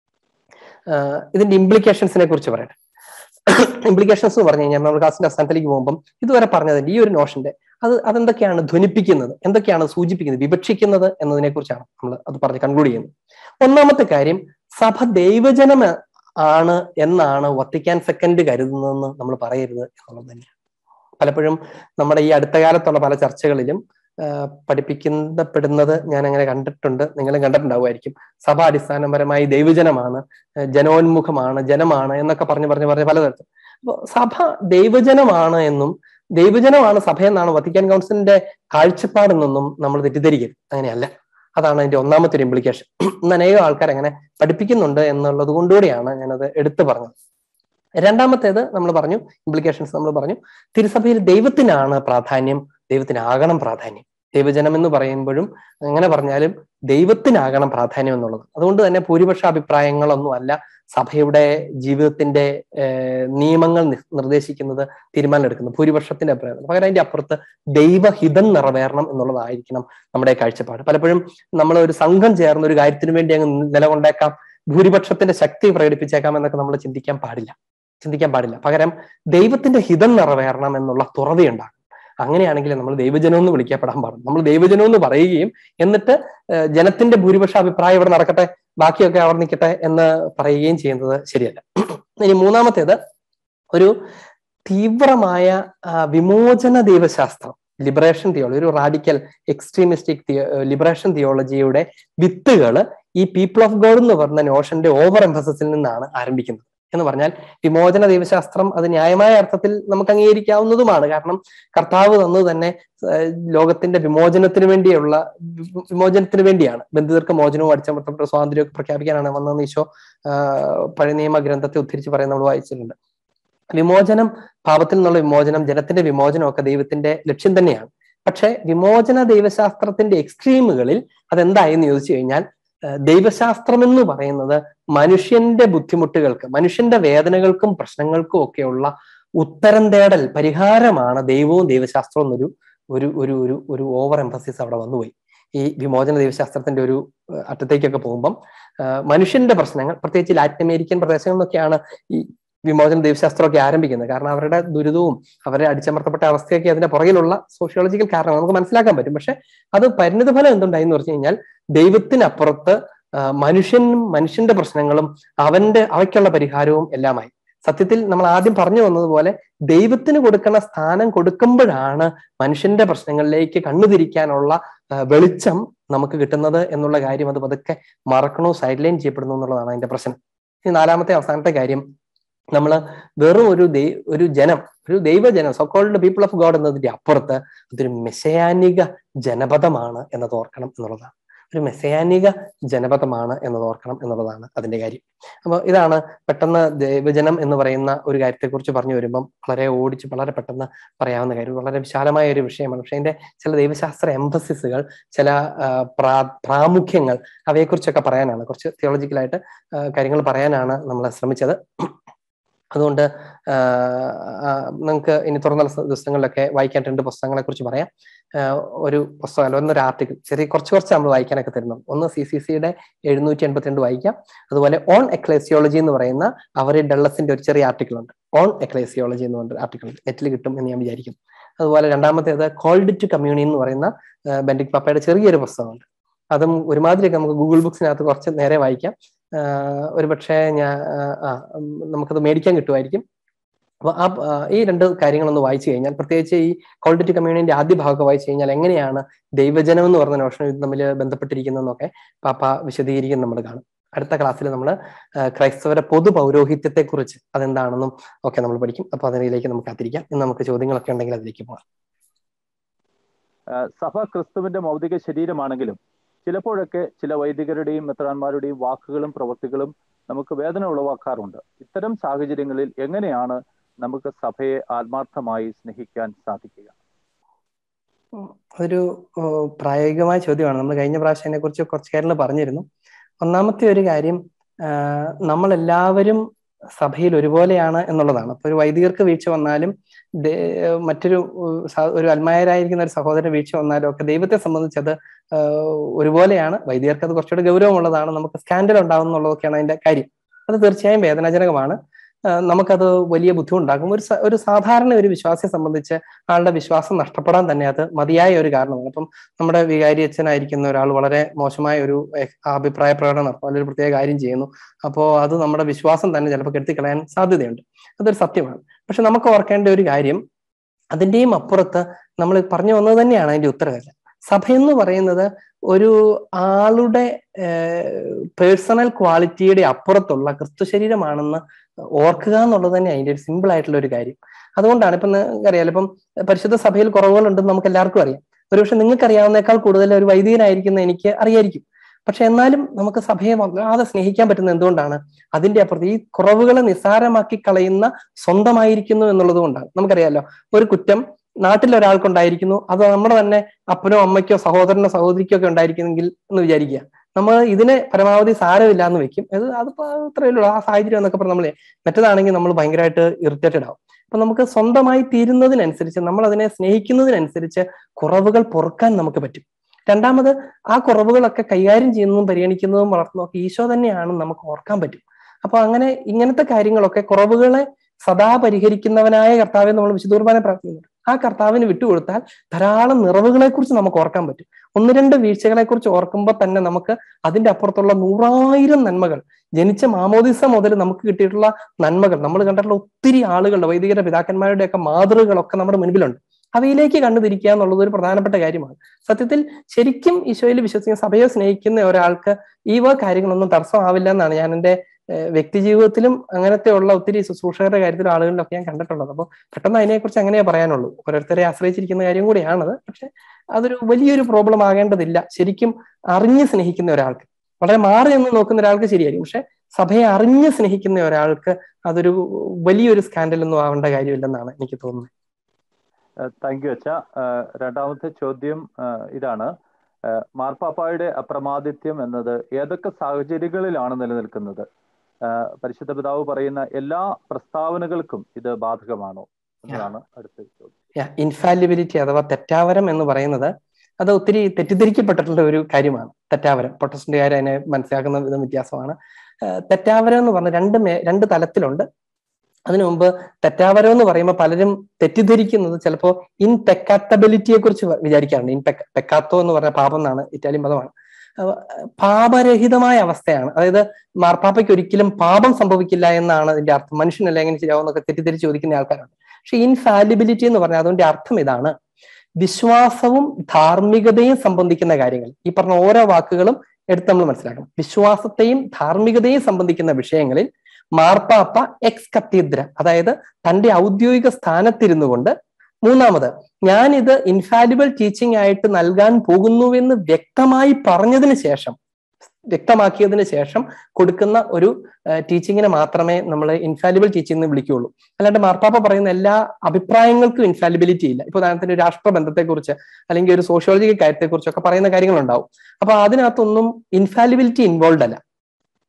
ആഹ് ഇതിന്റെ ഇംപ്ലിക്കേഷൻസിനെ കുറിച്ച് പറയട്ടെ ഇംപ്ലിക്കേഷൻസ് എന്ന് പറഞ്ഞു കഴിഞ്ഞാൽ നമ്മൾ ക്ലാസിന്റെ അവസാനത്തിലേക്ക് പോകുമ്പം ഇതുവരെ പറഞ്ഞതിന്റെ ഈ ഒരു നോഷന്റെ അത് അതെന്തൊക്കെയാണ് ധ്വനിപ്പിക്കുന്നത് എന്തൊക്കെയാണ് സൂചിപ്പിക്കുന്നത് വിവക്ഷിക്കുന്നത് എന്നതിനെ കുറിച്ചാണ് നമ്മൾ അത് പറഞ്ഞ് കൺക്ലൂഡ് ചെയ്യുന്നത് ഒന്നാമത്തെ കാര്യം സഭ ദൈവജനം ആണ് എന്നാണ് വത്തിക്കാൻ സെക്കൻഡ് കരുതുന്നതെന്ന് നമ്മൾ പറയരുത് എന്നുള്ളത് തന്നെയാണ് പലപ്പോഴും നമ്മുടെ ഈ അടുത്ത കാലത്തുള്ള പല ചർച്ചകളിലും ആ, പഠിപ്പിക്കപ്പെടുന്നത് ഞാൻ അങ്ങനെ കണ്ടിട്ടുണ്ട് നിങ്ങളും കണ്ടിട്ടുണ്ടാവുമായിരിക്കും സഭ അടിസ്ഥാനപരമായി ദൈവജനമാണ് ആ, ജനോന്മുഖമാണ് ജനമാണ് എന്നൊക്കെ പറഞ്ഞ് പറഞ്ഞ് പറഞ്ഞ് പലതരത്തിൽ അപ്പൊ സഭ ദൈവജനമാണ് എന്നും ദൈവജനമാണ് സഭയെന്നാണ് വത്തിക്കാൻ കൗൺസിലിന്റെ കാഴ്ചപ്പാടെന്നൊന്നും നമ്മൾ തെറ്റിദ്ധരിക്കരുത് അങ്ങനെയല്ല അതാണ് അതിന്റെ ഒന്നാമത്തെ ഒരു ഇംപ്ലിക്കേഷൻ ഇന്ന് അനേകം ആൾക്കാർ അങ്ങനെ പഠിപ്പിക്കുന്നുണ്ട് എന്നുള്ളത് കൊണ്ടുകൂടിയാണ് ഞാനത് എടുത്തു പറഞ്ഞത് രണ്ടാമത്തേത് നമ്മൾ പറഞ്ഞു ഇംപ്ലിക്കേഷൻസ് നമ്മൾ പറഞ്ഞു തിരുസഭയിൽ ദൈവത്തിനാണ് പ്രാധാന്യം ദൈവത്തിനാകണം പ്രാധാന്യം ദൈവജനം എന്ന് പറയുമ്പോഴും അങ്ങനെ പറഞ്ഞാലും ദൈവത്തിനാകണം പ്രാധാന്യം എന്നുള്ളത് അതുകൊണ്ട് തന്നെ ഭൂരിപക്ഷ അഭിപ്രായങ്ങളൊന്നും അല്ല സഭയുടെ ജീവിതത്തിന്റെ ഏഹ്, നിയമങ്ങൾ നി- നിർദ്ദേശിക്കുന്നത് തീരുമാനം എടുക്കുന്നത് ഭൂരിപക്ഷത്തിന്റെ അഭിപ്രായം പകരം അതിന്റെ അപ്പുറത്ത് ദൈവഹിതം നിറവേറണം എന്നുള്ളതായിരിക്കണം നമ്മുടെ കാഴ്ചപ്പാട് പലപ്പോഴും നമ്മൾ ഒരു സംഘം ചേർന്ന് ഒരു കാര്യത്തിന് വേണ്ടി അങ്ങ് നിലകൊണ്ടേക്കാം ഭൂരിപക്ഷത്തിന്റെ ശക്തി പ്രകടിപ്പിച്ചേക്കാം എന്നൊക്കെ നമ്മൾ ചിന്തിക്കാൻ പാടില്ല ചിന്തിക്കാൻ പാടില്ല പകരം ദൈവത്തിന്റെ ഹിതം നിറവേറണം എന്നുള്ള തുറവിയുണ്ടാകും അങ്ങനെയാണെങ്കിൽ നമ്മൾ ദൈവജനം എന്ന് വിളിക്കപ്പെടാൻ പാടും നമ്മൾ ദൈവജനം എന്ന് പറയുകയും എന്നിട്ട് ഏഹ്, ജനത്തിന്റെ ഭൂരിപക്ഷ അഭിപ്രായം ഇവിടെ നടക്കട്ടെ ബാക്കിയൊക്കെ അവിടെ നിൽക്കട്ടെ എന്ന് പറയുകയും ചെയ്യുന്നത് ശരിയല്ല ഇനി മൂന്നാമത്തേത് ഒരു തീവ്രമായ ആ, വിമോചന ദൈവശാസ്ത്രം ലിബറേഷൻ തിയോളജി ഒരു റാഡിക്കൽ എക്സ്ട്രീമിസ്റ്റിക് ലിബറേഷൻ തിയോളജിയുടെ വിത്തുകൾ ഈ പീപ്പിൾ ഓഫ് ഗോഡ് എന്ന് പറഞ്ഞ നോഷന്റെ ഓവർ എംഫസിസിൽ നിന്നാണ് ആരംഭിക്കുന്നത് എന്ന് പറഞ്ഞാൽ വിമോചന ദൈവശാസ്ത്രം അത് ന്യായമായ അർത്ഥത്തിൽ നമുക്ക് അംഗീകരിക്കാവുന്നതുമാണ് കാരണം കർത്താവ് തന്നത് തന്നെ ഏഹ്, ലോകത്തിന്റെ വിമോചനത്തിന് വേണ്ടിയുള്ള വി- വിമോചനത്തിന് വേണ്ടിയാണ് ബന്ധിതർക്ക് മോചനവും അടിച്ചമർത്തപ്പെട്ട സ്വാതന്ത്ര്യവും ഒക്കെ പ്രഖ്യാപിക്കാനാണ് വന്നതെന്ന് ഈശോ ആഹ്, പഴയ നിയമ ഗ്രന്ഥത്തെ ഉദ്ധരിച്ച് പറയുന്നത് നമ്മൾ വായിച്ചിട്ടുണ്ട് വിമോചനം പാപത്തിൽ നിന്നുള്ള വിമോചനം ജനത്തിന്റെ വിമോചനം ഒക്കെ ദൈവത്തിന്റെ ലക്ഷ്യം തന്നെയാണ് പക്ഷെ വിമോചന ദൈവശാസ്ത്രത്തിന്റെ എക്സ്ട്രീമുകളിൽ അതെന്തായെന്ന് ചോദിച്ചു കഴിഞ്ഞാൽ ഏഹ്, ദൈവശാസ്ത്രം എന്ന് പറയുന്നത് മനുഷ്യന്റെ ബുദ്ധിമുട്ടുകൾക്ക് മനുഷ്യന്റെ വേദനകൾക്കും പ്രശ്നങ്ങൾക്കും ഒക്കെയുള്ള ഉത്തരം തേടൽ പരിഹാരമാണ് ദൈവവും ദൈവശാസ്ത്രവും എന്നൊരു ഒരു ഒരു ഒരു ഒരു ഓവർ എംഫസിസ് അവിടെ വന്നുപോയി ഈ വിമോചന ദൈവശാസ്ത്രത്തിന്റെ ഒരു ഏഹ്, അറ്റത്തേക്കൊക്കെ പോകുമ്പം ഏഹ്, മനുഷ്യന്റെ പ്രശ്നങ്ങൾ പ്രത്യേകിച്ച് ലാറ്റിൻ അമേരിക്കൻ പ്രദേശങ്ങളിലൊക്കെയാണ് ഈ വിമോചന ദൈവശാസ്ത്രമൊക്കെ ആരംഭിക്കുന്നത് കാരണം അവരുടെ ദുരിതവും അവരെ അടിച്ചമർത്തപ്പെട്ട അവസ്ഥയൊക്കെ അതിന്റെ പുറകിലുള്ള സോഷ്യോളജിക്കൽ കാരണം നമുക്ക് മനസ്സിലാക്കാൻ പറ്റും പക്ഷെ അത് പരിണിത ഫലം എന്തുണ്ടായി എന്ന് പറഞ്ഞു കഴിഞ്ഞാൽ ദൈവത്തിനപ്പുറത്ത് ആ, മനുഷ്യനും മനുഷ്യന്റെ പ്രശ്നങ്ങളും അവന്റെ അവയ്ക്കുള്ള പരിഹാരവും എല്ലാമായി സത്യത്തിൽ നമ്മൾ ആദ്യം പറഞ്ഞു വന്നതുപോലെ ദൈവത്തിന് കൊടുക്കുന്ന സ്ഥാനം കൊടുക്കുമ്പോഴാണ് മനുഷ്യന്റെ പ്രശ്നങ്ങളിലേക്ക് കണ്ണുതിരിക്കാനുള്ള ആ, വെളിച്ചം നമുക്ക് കിട്ടുന്നത് എന്നുള്ള കാര്യം അത് പതുക്കെ മറക്കണോ സൈഡ് ലൈൻ ചെയ്യപ്പെടുന്നു എന്നുള്ളതാണ് അതിന്റെ പ്രശ്നം ഇനി നാലാമത്തെ അവസാനത്തെ കാര്യം നമ്മൾ വെറും ഒരു ദൈ ഒരു ജനം ഒരു ദൈവജനം സോക്കോൾഡ് പീപ്പിൾ ഓഫ് ഗോഡ് എന്നതിന്റെ അപ്പുറത്ത് അതൊരു മെസ്സയാനിക ജനപദമാണ് എന്നത് ഓർക്കണം എന്നുള്ളതാണ് ഒരു മെസ്സയാനിക ജനപദമാണ് എന്നത് ഓർക്കണം എന്നുള്ളതാണ് അതിന്റെ കാര്യം അപ്പോൾ ഇതാണ് പെട്ടെന്ന് ദൈവജനം എന്ന് പറയുന്ന ഒരു കാര്യത്തെക്കുറിച്ച് പറഞ്ഞു വരുമ്പം വളരെ ഓടിച്ച് വളരെ പെട്ടെന്ന് പറയാവുന്ന കാര്യം വളരെ വിശാലമായ ഒരു വിഷയമാണ് പക്ഷെ അതിന്റെ ചില ദൈവശാസ്ത്ര എംഫസിസുകൾ ചില ആ, പ്രാ പ്രാമുഖ്യങ്ങൾ അവയെക്കുറിച്ചൊക്കെ പറയാനാണ് കുറച്ച് തിയോളജിക്കലായിട്ട് കാര്യങ്ങൾ പറയാനാണ് നമ്മൾ ശ്രമിച്ചത് അതുകൊണ്ട് നിങ്ങൾക്ക് ഇനി തുറന്ന ദിവസങ്ങളിലൊക്കെ വായിക്കാൻ രണ്ട് പുസ്തകങ്ങളെ കുറിച്ച് പറയാം ആഹ് ഒരു പുസ്തകം അല്ല ഒന്നൊരു ആർട്ടിക്കിൾ ചെറിയ കുറച്ച് കുറച്ച് നമ്മൾ വായിക്കാനൊക്കെ തരുന്നു ഒന്ന് സി സി സിയുടെ എഴുന്നൂറ്റി എൺപത്തിരണ്ട് വായിക്കാം അതുപോലെ ഓൺ എക്ലേസിയോളജി എന്ന് പറയുന്ന അവർ ഡള്ളസിന്റെ ഒരു ചെറിയ ആർട്ടിക്കിൾ ഉണ്ട് ഓൺ എക്ലേസിയോളജി എന്ന് പറഞ്ഞ ആർട്ടിക്കിൾ നെറ്റിൽ കിട്ടും എന്ന് ഞാൻ വിചാരിക്കും അതുപോലെ രണ്ടാമത്തേത് കോൾഡ് ടു കമ്മ്യൂണി എന്ന് പറയുന്ന ബെൻഡിക് പപ്പയുടെ ചെറിയൊരു പുസ്തകമുണ്ട് അതും ഒരുമാതിരിയൊക്കെ നമുക്ക് ഗൂഗിൾ ബുക്സിനകത്ത് കുറച്ച് നേരെ വായിക്കാം ഒരു പക്ഷേ ഞാൻ ആ നമുക്കത് മേടിക്കാൻ കിട്ടുമായിരിക്കും അപ്പൊ ആ ഈ രണ്ട് കാര്യങ്ങളൊന്ന് വായിച്ചു കഴിഞ്ഞാൽ പ്രത്യേകിച്ച് ഈ ക്വാളിറ്റി കമ്മ്യൂണിന്റെ ആദ്യ ഭാഗമൊക്കെ വായിച്ചു കഴിഞ്ഞാൽ എങ്ങനെയാണ് ദൈവജനം എന്ന് പറഞ്ഞ നോഷൻ ഇത് തമ്മിൽ ബന്ധപ്പെട്ടിരിക്കുന്നതെന്നൊക്കെ പാപ്പ വിശദീകരിക്കുന്ന നമ്മൾ കാണും അടുത്ത ക്ലാസ്സിൽ നമ്മൾ ക്രൈസ്തവരുടെ പൊതു പൗരോഹിത്യത്തെ കുറിച്ച് അതെന്താണെന്നും ഒക്കെ നമ്മൾ പഠിക്കും അപ്പൊ അതിലേക്ക് നമുക്ക് കാത്തിരിക്കാം ഇന്ന് നമുക്ക് ചോദ്യങ്ങളൊക്കെ ഉണ്ടെങ്കിൽ അതിലേക്ക് പോകാം സഭ ക്രിസ്തുവിന്റെ മൗതിക ശരീരമാണെങ്കിലും ചിലപ്പോഴൊക്കെ ചില വൈദികരുടെയും മെത്രാന്മാരുടെയും വാക്കുകളും പ്രവൃത്തികളും നമുക്ക് വേദന ഉളവാക്കാറുണ്ട് ഇത്തരം സാഹചര്യങ്ങളിൽ എങ്ങനെയാണ് നമുക്ക് സഭയെ ആത്മാർത്ഥമായി സ്നേഹിക്കാൻ സാധിക്കുക അതൊരു പ്രായോഗികമായ ചോദ്യമാണ് നമ്മൾ കഴിഞ്ഞ പ്രാവശ്യം അതിനെ കുറിച്ച് കുറച്ച് കാര്യങ്ങൾ പറഞ്ഞിരുന്നു ഒന്നാമത്തെ ഒരു കാര്യം നമ്മളെല്ലാവരും സഭയിൽ ഒരുപോലെയാണ് എന്നുള്ളതാണ് അപ്പൊ ഒരു വൈദികർക്ക് വീഴ്ച വന്നാലും മറ്റൊരു ഒരു അൽമായരായിരിക്കുന്ന ഒരു സഹോദരൻ വീഴ്ച വന്നാലും ഒക്കെ ദൈവത്തെ സംബന്ധിച്ച് അത് ഒരുപോലെയാണ് വൈദികർക്ക് അത് കുറച്ചുകൂടി ഗൗരവമുള്ളതാണ് നമുക്ക് സ്കാൻഡൽ ഉണ്ടാവും എന്നുള്ളതൊക്കെയാണ് അതിന്റെ കാര്യം അത് തീർച്ചയായും വേദനാജനകമാണ് നമുക്കത് വലിയ ബുദ്ധിമുട്ടുണ്ടാക്കും ഒരു ഒരു സാധാരണ ഒരു വിശ്വാസിയെ സംബന്ധിച്ച് ആളുടെ വിശ്വാസം നഷ്ടപ്പെടാൻ തന്നെ അത് മതിയായ ഒരു കാരണമാണ് അപ്പം നമ്മുടെ വികാരി അച്ഛനായിരിക്കുന്ന ഒരാൾ വളരെ മോശമായ ഒരു അഭിപ്രായ പ്രകടനം നടത്തും അല്ലെങ്കിൽ ഒരു പ്രത്യേക കാര്യം ചെയ്യുന്നു അപ്പോൾ അത് നമ്മുടെ വിശ്വാസം തന്നെ ചിലപ്പോൾ കെട്ടിക്കളയാൻ സാധ്യതയുണ്ട് അതൊരു സത്യമാണ് പക്ഷെ നമുക്ക് ഓർക്കേണ്ട ഒരു കാര്യം അതിന്റെയും അപ്പുറത്ത് നമ്മൾ പറഞ്ഞു വന്നത് തന്നെയാണ് അതിന്റെ ഉത്തരവല്ല സഭ എന്ന് പറയുന്നത് ഒരു ആളുടെ പേഴ്സണൽ ക്വാളിറ്റിയുടെ അപ്പുറത്തുള്ള ക്രിസ്തു ശരീരമാണെന്ന് ഓർക്കുക എന്നുള്ളത് തന്നെ അതിന്റെ ഒരു സിമ്പിൾ ആയിട്ടുള്ള ഒരു കാര്യം അതുകൊണ്ടാണ് ഇപ്പം അറിയാലോ ഇപ്പം പരിശുദ്ധ സഭയിൽ കുറവുകളുണ്ടെന്ന് നമുക്ക് എല്ലാവർക്കും അറിയാം ഒരുപക്ഷെ നിങ്ങൾക്ക് അറിയാവുന്നേക്കാൾ കൂടുതൽ ഒരു വൈദികനായിരിക്കുന്ന എനിക്ക് അറിയായിരിക്കും പക്ഷെ എന്നാലും നമുക്ക് സഭയെ വല്ലാതെ സ്നേഹിക്കാൻ പറ്റുന്ന എന്തുകൊണ്ടാണ് അതിന്റെ അപ്പുറത്ത് ഈ കുറവുകളെ നിസ്സാരമാക്കി കളയുന്ന സ്വന്തമായിരിക്കുന്നു എന്നുള്ളത് കൊണ്ടാണ് നമുക്കറിയാലോ ഒരു കുറ്റം നാട്ടിൽ ഒരാൾക്കുണ്ടായിരിക്കുന്നു അത് നമ്മുടെ തന്നെ അപ്പനോ അമ്മയ്ക്കോ സഹോദരനോ സഹോദരിക്കോ ഒക്കെ ഉണ്ടായിരിക്കുന്നെങ്കിൽ എന്ന് വിചാരിക്കുക നമ്മൾ ഇതിനെ പരമാവധി സാരമില്ല എന്ന് വെക്കും അത് അതിപ്പോ അത്രയേ ഉള്ളൂ ആ സാഹചര്യം എന്നൊക്കെ പറഞ്ഞ് നമ്മളെ മറ്റേതാണെങ്കിൽ നമ്മൾ ഭയങ്കരമായിട്ട് ഇറിറ്റേറ്റഡ് ആവും അപ്പൊ നമുക്ക് സ്വന്തമായി തീരുന്നതിനനുസരിച്ച് നമ്മൾ അതിനെ സ്നേഹിക്കുന്നതിനനുസരിച്ച് കുറവുകൾ പൊറുക്കാൻ നമുക്ക് പറ്റും രണ്ടാമത് ആ കുറവുകളൊക്കെ കൈകാര്യം ചെയ്യുന്നതും പരിഗണിക്കുന്നതും വളർത്തുന്നതും ഈശോ തന്നെയാണെന്ന് നമുക്ക് ഓർക്കാൻ പറ്റും അപ്പൊ അങ്ങനെ ഇങ്ങനത്തെ കാര്യങ്ങളൊക്കെ കുറവുകളെ സദാ പരിഹരിക്കുന്നവനായ കർത്താവെ നമ്മൾ വിശുദ്ധ കുർബാന പ്രാർത്ഥിക്കുന്നുണ്ട് ആ കർത്താവിന് വിട്ടുകൊടുത്താൽ ധാരാളം നിറവുകളെ കുറിച്ച് നമുക്ക് ഓർക്കാൻ പറ്റും ഒന്ന് രണ്ട് വീഴ്ചകളെ കുറിച്ച് ഓർക്കുമ്പോൾ തന്നെ നമുക്ക് അതിന്റെ അപ്പുറത്തുള്ള നൂറായിരം നന്മകൾ ജനിച്ച മാമോദിസ മുതൽ നമുക്ക് കിട്ടിയിട്ടുള്ള നന്മകൾ നമ്മൾ കണ്ടിട്ടുള്ള ഒത്തിരി ആളുകളുടെ വൈദികരുടെ പിതാക്കന്മാരുടെ ഒക്കെ മാതൃകകളൊക്കെ നമ്മുടെ മുൻപിലുണ്ട് അവയിലേക്ക് കണ്ടുതിരിക്കുക എന്നുള്ളത് ഒരു പ്രധാനപ്പെട്ട കാര്യമാണ് സത്യത്തിൽ ശരിക്കും ഈശോയിൽ വിശ്വസിക്കുന്ന സഭയെ സ്നേഹിക്കുന്ന ഒരാൾക്ക് ഈ വക കാര്യങ്ങളൊന്നും തടസ്സമാവില്ല എന്നാണ് ഞാൻ എൻ്റെ വ്യക്തി ജീവിതത്തിലും അങ്ങനത്തെ ഉള്ള ഒത്തിരി ശുശ്രൂഷകരുടെ കാര്യത്തിലും ആളുകളിലൊക്കെ ഞാൻ കണ്ടിട്ടുള്ളത് അപ്പോൾ പെട്ടെന്ന് അതിനെക്കുറിച്ച് അങ്ങനെയേ പറയാനുള്ളൂ ഓരോരുത്തരെ ആശ്രയിച്ചിരിക്കുന്ന കാര്യം കൂടിയാണത് പക്ഷെ അതൊരു വലിയൊരു പ്രോബ്ലം ആകേണ്ടതില്ല ശരിക്കും അറിഞ്ഞ് സ്നേഹിക്കുന്ന ഒരാൾക്ക് വളരെ മാറി നിന്ന് നോക്കുന്ന ഒരാൾക്ക് ശരിയായിരിക്കും പക്ഷെ സഭയെ അറിഞ്ഞ് സ്നേഹിക്കുന്ന ഒരാൾക്ക് അതൊരു വലിയൊരു സ്കാൻഡൽ ഒന്നും ആവേണ്ട കാര്യമില്ലെന്നാണ് എനിക്ക് തോന്നുന്നത് താങ്ക് യു അച്ഛ രണ്ടാമത്തെ ചോദ്യം ഇതാണ് മാർപ്പാപ്പായുടെ അപ്രമാദിത്യം എന്നത് ഏതൊക്കെ സാഹചര്യങ്ങളിലാണ് നിലനിൽക്കുന്നത് പരിശുദ്ധ പിതാവ് പറയുന്ന എല്ലാ പ്രസ്താവനകൾക്കും ഇത് ബാധകമാണോ എന്നതാണ് അടുത്ത ചോദ്യം ഇൻഫാലിബിലിറ്റി അഥവാ തെറ്റാവരം എന്ന് പറയുന്നത് അത് ഒത്തിരി തെറ്റിദ്ധരിക്കപ്പെട്ടിട്ടുള്ള ഒരു കാര്യമാണ് തെറ്റാവരം പ്രൊട്ടസ്റ്റന്റുകാർ അതിനെ മനസ്സിലാക്കുന്ന വിധം വ്യത്യാസമാണ് തെറ്റാവരം എന്ന് പറഞ്ഞ രണ്ട് മേ രണ്ട് തലത്തിലുണ്ട് അതിനു മുമ്പ് തെറ്റാവരം എന്ന് പറയുമ്പോൾ പലരും തെറ്റിദ്ധരിക്കുന്നത് ചിലപ്പോൾ ഇൻ പെക്കാത്തബിലിറ്റിയെ കുറിച്ച് വിചാരിക്കാറുണ്ട് ഇൻ പെക്കാത്തോ എന്ന് പറഞ്ഞ പാപം എന്നാണ് ഇറ്റാലിയൻ പദമാണ് പാപരഹിതമായ അവസ്ഥയാണ് അതായത് മാർപ്പാപ്പയ്ക്ക് ഒരിക്കലും പാപം സംഭവിക്കില്ല എന്നാണ് അതിന്റെ അർത്ഥം മനുഷ്യനല്ല എങ്ങനെ ശരിയാവും എന്നൊക്കെ തെറ്റിദ്ധരിച്ച് ചോദിക്കുന്ന ആൾക്കാരുണ്ട് പക്ഷെ ഇൻഫാലിബിലിറ്റി എന്ന് പറഞ്ഞാൽ അതിന്റെ അർത്ഥം ഇതാണ് വിശ്വാസവും ധാർമ്മികതയും സംബന്ധിക്കുന്ന കാര്യങ്ങൾ ഈ പറഞ്ഞ ഓരോ വാക്കുകളും എടുത്ത് നമ്മൾ മനസ്സിലാക്കണം വിശ്വാസത്തെയും ധാർമ്മികതയും സംബന്ധിക്കുന്ന വിഷയങ്ങളിൽ മാർപ്പാപ്പ എക്സ് കത്തീദ്ര അതായത് തന്റെ ഔദ്യോഗിക സ്ഥാനത്തിരുന്നു കൊണ്ട് മൂന്നാമത് ഞാനിത് ഇൻഫാലിബിൾ ടീച്ചിങ് ആയിട്ട് നൽകാൻ പോകുന്നുവെന്ന് വ്യക്തമായി പറഞ്ഞതിന് ശേഷം വ്യക്തമാക്കിയതിന് ശേഷം കൊടുക്കുന്ന ഒരു ടീച്ചിങ്ങിനെ മാത്രമേ നമ്മൾ ഇൻഫാലിബിൾ ടീച്ചിങ് എന്ന് വിളിക്കുകയുള്ളൂ അല്ലാണ്ട് മാർപ്പാപ്പ പറയുന്ന എല്ലാ അഭിപ്രായങ്ങൾക്കും ഇൻഫാലിബിലിറ്റി ഇല്ല ഇപ്പൊ ഉദാഹരണത്തിന് രാഷ്ട്രബന്ധത്തെക്കുറിച്ച് അല്ലെങ്കിൽ ഒരു സോഷ്യോളജിക്കൽ കാര്യത്തെക്കുറിച്ചൊക്കെ പറയുന്ന കാര്യങ്ങളുണ്ടാവും അപ്പൊ അതിനകത്തൊന്നും ഇൻഫാലിബിലിറ്റി ഇൻവോൾവ് അല്ല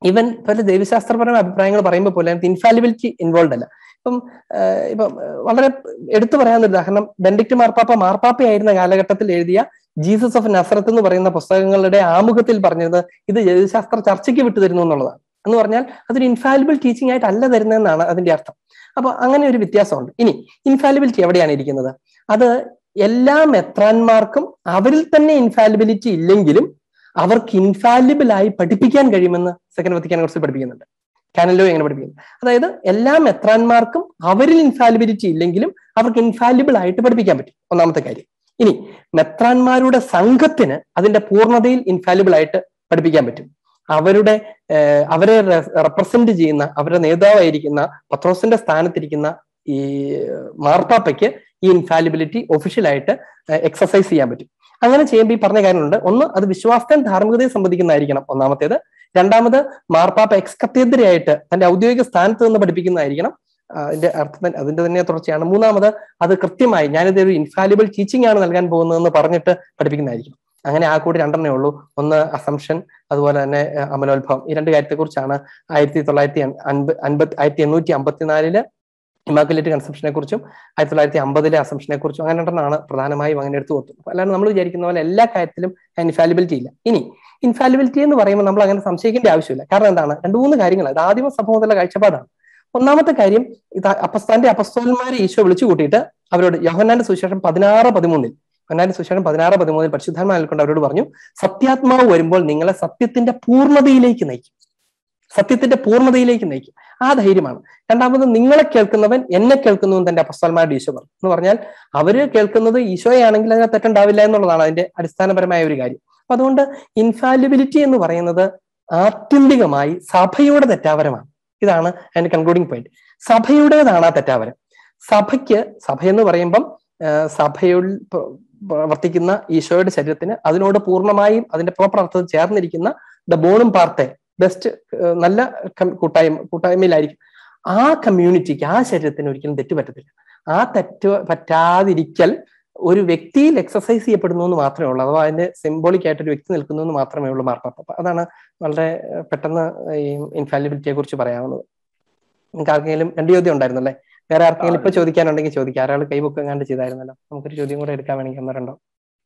ഈവൻ പല ദൈവശാസ്ത്രപരമായ അഭിപ്രായങ്ങൾ പറയുമ്പോൾ പോലെ ഇൻഫാലിബിലിറ്റി ഇൻവോൾവ് അല്ല ഇപ്പം ആഹ് ഇപ്പം ആഹ് വളരെ എടുത്തു പറയാവുന്ന ഒരു ഉദാഹരണം ബെൻഡിക്ട് മാർപ്പാപ്പ മാർപ്പാപ്പയായിരുന്ന കാലഘട്ടത്തിൽ എഴുതിയ ജീസസ് ഓഫ് നസറത്ത് എന്ന് പറയുന്ന പുസ്തകങ്ങളുടെ ആമുഖത്തിൽ പറഞ്ഞത് ഇത് ദൈവശാസ്ത്ര ചർച്ചയ്ക്ക് വിട്ടുതരുന്നു എന്നുള്ളതാണ് എന്ന് പറഞ്ഞാൽ അതൊരു ഇൻഫാലിബിൾ ടീച്ചിങ് ആയിട്ട് അല്ല തരുന്നതെന്നാണ് അതിന്റെ അർത്ഥം അപ്പൊ അങ്ങനെ ഒരു വ്യത്യാസമുണ്ട് ഇനി ഇൻഫാലിബിലിറ്റി എവിടെയാണ് ഇരിക്കുന്നത് അത് എല്ലാ മെത്രാന്മാർക്കും അവരിൽ തന്നെ ഇൻഫാലിബിലിറ്റി ഇല്ലെങ്കിലും അവർക്ക് ഇൻഫാലിബിൾ ആയി പഠിപ്പിക്കാൻ കഴിയുമെന്ന് സെക്കൻഡ് വത്തിക്കാൻ കുറിച്ച് പഠിപ്പിക്കുന്നുണ്ട് കാനലോ എങ്ങനെ പഠിപ്പിക്കുന്നത് അതായത് എല്ലാ മെത്രാന്മാർക്കും അവരിൽ ഇൻഫാലിബിലിറ്റി ഇല്ലെങ്കിലും അവർക്ക് ഇൻഫാലിബിൾ ആയിട്ട് പഠിപ്പിക്കാൻ പറ്റും ഒന്നാമത്തെ കാര്യം ഇനി മെത്രാന്മാരുടെ സംഘത്തിന് അതിന്റെ പൂർണ്ണതയിൽ ഇൻഫാലിബിൾ ആയിട്ട് പഠിപ്പിക്കാൻ പറ്റും അവരുടെ ഏഹ് അവരെ റെപ്രസെന്റ് ചെയ്യുന്ന അവരുടെ നേതാവായിരിക്കുന്ന പത്രോസിന്റെ സ്ഥാനത്തിരിക്കുന്ന ഈ മാർപ്പാപ്പയ്ക്ക് ഈ ഇൻഫാലിബിലിറ്റി ഒഫീഷ്യലായിട്ട് എക്സസൈസ് ചെയ്യാൻ പറ്റും അങ്ങനെ ചെയ്യുമ്പോൾ ഈ പറഞ്ഞ കാര്യങ്ങളുണ്ട് ഒന്ന് അത് വിശ്വാസത്തെ ധാർമ്മികതയെ സംബന്ധിക്കുന്നതായിരിക്കണം ഒന്നാമത്തേത് രണ്ടാമത് മാർപ്പാപ്പ എക്സ് കത്തീദ്രയായിട്ട് തന്റെ ഔദ്യോഗിക സ്ഥാനത്ത് നിന്ന് പഠിപ്പിക്കുന്നതായിരിക്കണം ആ, അതിന്റെ അർത്ഥം അതിന്റെ തന്നെ തുടർച്ചയാണ് മൂന്നാമത് അത് കൃത്യമായി ഞാനിത് ഒരു ഇൻഫാലിബിൾ ടീച്ചിങ് ആണ് നൽകാൻ പോകുന്നതെന്ന് പറഞ്ഞിട്ട് പഠിപ്പിക്കുന്നതായിരിക്കും അങ്ങനെ ആ കൂടി രണ്ടെണ്ണേ ഉള്ളൂ ഒന്ന് അസംഷൻ അതുപോലെ തന്നെ അഹ് അമലോത്ഭവം ഈ രണ്ട് കാര്യത്തെക്കുറിച്ചാണ് ആയിരത്തി തൊള്ളായിരത്തി അൻപത് അൻപത്തി ആയിരത്തി എണ്ണൂറ്റി അമ്പത്തിനാലില് ഇമാക്കുലേറ്റ് കൺസെപ്ഷനെ കുറിച്ചും ആയിരത്തി തൊള്ളായിരത്തി അമ്പതിലെ അസംഷനെ കുറിച്ചും അങ്ങനെ രണ്ടെണ്ണമാണ് പ്രധാനമായും അങ്ങനെ എടുത്തു കൊടുത്തത് അല്ലാണ്ട് നമ്മൾ വിചാരിക്കുന്ന പോലെ എല്ലാ കാര്യത്തിലും ഇൻഫാലിബിലിറ്റി ഇല്ല ഇനി ഇൻഫാലിബിലിറ്റി എന്ന് പറയുമ്പോൾ നമ്മൾ അങ്ങനെ സംശയിക്കേണ്ട ആവശ്യമില്ല കാരണം എന്താണ് രണ്ട് മൂന്ന് കാര്യങ്ങൾ ഇത് ആദിമ സഭ മുതലുള്ള കാഴ്ചപ്പാടാണ് ഒന്നാമത്തെ കാര്യം ഇത് അപ്പസ്താന്റെ അപ്പസ്തോന്മാരെ ഈശോ വിളിച്ചു കൂട്ടിയിട്ട് അവരോട് യോഹന്നാന്റെ സുവിശേഷം പതിനാറ് പതിമൂന്നിൽ യോഹന്നാന്റെ സുവിശേഷം പതിനാറ് പതിമൂന്നിൽ പരിശുദ്ധാത്മാവിൽ കൊണ്ട് അവരോട് പറഞ്ഞു സത്യാത്മാവ് വരുമ്പോൾ നിങ്ങളെ സത്യത്തിന്റെ പൂർണ്ണതയിലേക്ക് നയിക്കും സത്യത്തിന്റെ പൂർണ്ണതയിലേക്ക് നയിക്കും ആ ധൈര്യമാണ് രണ്ടാമത് നിങ്ങളെ കേൾക്കുന്നവൻ എന്നെ കേൾക്കുന്നു എന്ന് തന്റെ അപ്പസ്തോന്മാരുടെ ഈശോ പറഞ്ഞു എന്ന് പറഞ്ഞാൽ അവര് കേൾക്കുന്നത് ഈശോയാണെങ്കിൽ അതിന് തെറ്റുണ്ടാവില്ല എന്നുള്ളതാണ് അതിന്റെ അടിസ്ഥാനപരമായ ഒരു കാര്യം അപ്പൊ അതുകൊണ്ട് ഇൻഫാലിബിലിറ്റി എന്ന് പറയുന്നത് ആത്യന്തികമായി സഭയുടെ തെറ്റാവരമാണ് ഇതാണ് അതിന്റെ കൺക്ലൂഡിംഗ് പോയിന്റ് സഭയുടേതാണ് ആ തെറ്റാവരം സഭയ്ക്ക് സഭ എന്ന് പറയുമ്പം ആഹ് സഭയിൽ പ്ര- പ്രവർത്തിക്കുന്ന ഈശോയുടെ ശരീരത്തിന് അതിനോട് പൂർണ്ണമായും അതിന്റെ പ്രോപ്പർ അർത്ഥത്തിൽ ചേർന്നിരിക്കുന്ന ദ ബോണും പാർട്ടെ ബെസ്റ്റ് നല്ല കം- കൂട്ടായ്മ കൂട്ടായ്മയിലായിരിക്കും ആ കമ്മ്യൂണിറ്റിക്ക് ആ ശരീരത്തിന് ഒരിക്കലും തെറ്റ് പറ്റത്തില്ല ആ തെറ്റ് പറ്റാതിരിക്കൽ ഒരു വ്യക്തിയിൽ എക്സസൈസ് ചെയ്യപ്പെടുന്നു എന്ന് മാത്രമേ ഉള്ളൂ അഥവാ അതിന്റെ സിംബോളിക് ആയിട്ട് ഒരു വ്യക്തി നിൽക്കുന്നു എന്ന് മാത്രമേ ഉള്ളൂ മാർപ്പാപ്പ അപ്പൊ അതാണ് വളരെ ഏഹ്, പെട്ടെന്ന് ഈ ഇൻഫാലിബിലിറ്റിയെ കുറിച്ച് പറയാവുന്നത് നിങ്ങൾക്ക് ആർക്കെങ്കിലും രണ്ട് ചോദ്യം ഉണ്ടായിരുന്നല്ലേ വേറെ ആർക്കെങ്കിലും ഇപ്പൊ ചോദിക്കാനുണ്ടെങ്കിൽ ചോദിക്കാം ഒരാൾ കൈബുക്ക് എങ്ങാണ്ട് ചെയ്തായിരുന്നല്ലോ നമുക്കൊരു ചോദ്യം കൂടെ എടുക്കാൻ വേണമെങ്കിൽ ഒന്നോ രണ്ടോ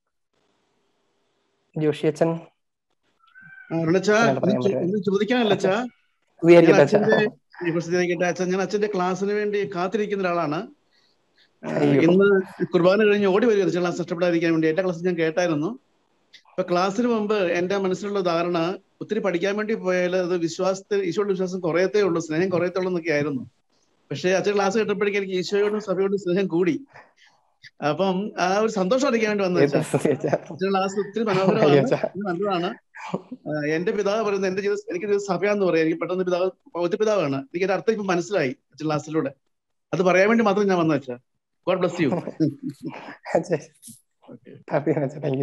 ജോഷി അച്ഛൻ അരുണച്ചാ അല്ലാണ്ട് പറയാൻ പറ്റുമോ? ഒന്നും ചോദിക്കാനല്ല അച്ഛാ ഞാൻ വിചാരിക്കട്ടെ അച്ഛൻ അച്ഛന്റെ ഈ പ്രശ്നം ചോദിക്കട്ടെ അച്ഛൻ ഞാൻ അച്ഛന്റെ ക്ലാസ്സിന് വേണ്ടി കാത്തിരിക്കുന്ന ഒരാളാണ് ആ, അയ്യോ. ഇന്ന് കുർബാന കഴിഞ്ഞ് ഓടി വരും അച്ഛൻ ക്ലാസ് നഷ്ടപ്പെടാതിരിക്കാൻ വേണ്ടി എന്റെ ക്ലാസ് ഞാൻ കേട്ടായിരുന്നു ഇപ്പൊ ക്ലാസ്സിന് മുമ്പ് എന്റെ മനസ്സിലുള്ള ധാരണ ഒത്തിരി പഠിക്കാൻ വേണ്ടി പോയാൽ അത് വിശ്വാസത്തിൽ ഈശോയുടെ വിശ്വാസം കുറയത്തേ ഉള്ളൂ സ്നേഹം കുറയത്തേ ഉള്ളൂ എന്നൊക്കെ ആയിരുന്നു പക്ഷെ അച്ഛൻ ക്ലാസ് കേട്ടപ്പോഴേക്കും എനിക്ക് ഈശോയോടും സഭയോടും സ്നേഹം കൂടി അപ്പം ആ ഒരു സന്തോഷം അറിയിക്കാൻ വേണ്ടി വന്നത് അച്ഛാ അച്ഛൻ ക്ലാസ് ഒത്തിരി അയ്യോ മനോഹരമാണ് അച്ഛാ. ഇത് നല്ലതാണ് ആ, എന്റെ പിതാവ് പറയുന്നത് എന്റെ ജീവിതം എനിക്ക് ഇത് സഭയാന്ന് പറയാം എനിക്ക് പെട്ടെന്ന് പിതാവ് പൗത്യ പിതാവാണ് എനിക്ക് അതിന്റെ അർത്ഥം ഇപ്പൊ മനസ്സിലായി അച്ഛൻ ക്ലാസ്സിലൂടെ അത് പറയാൻ വേണ്ടി മാത്രം ഞാൻ വന്നു വെച്ചാ God bless you thank you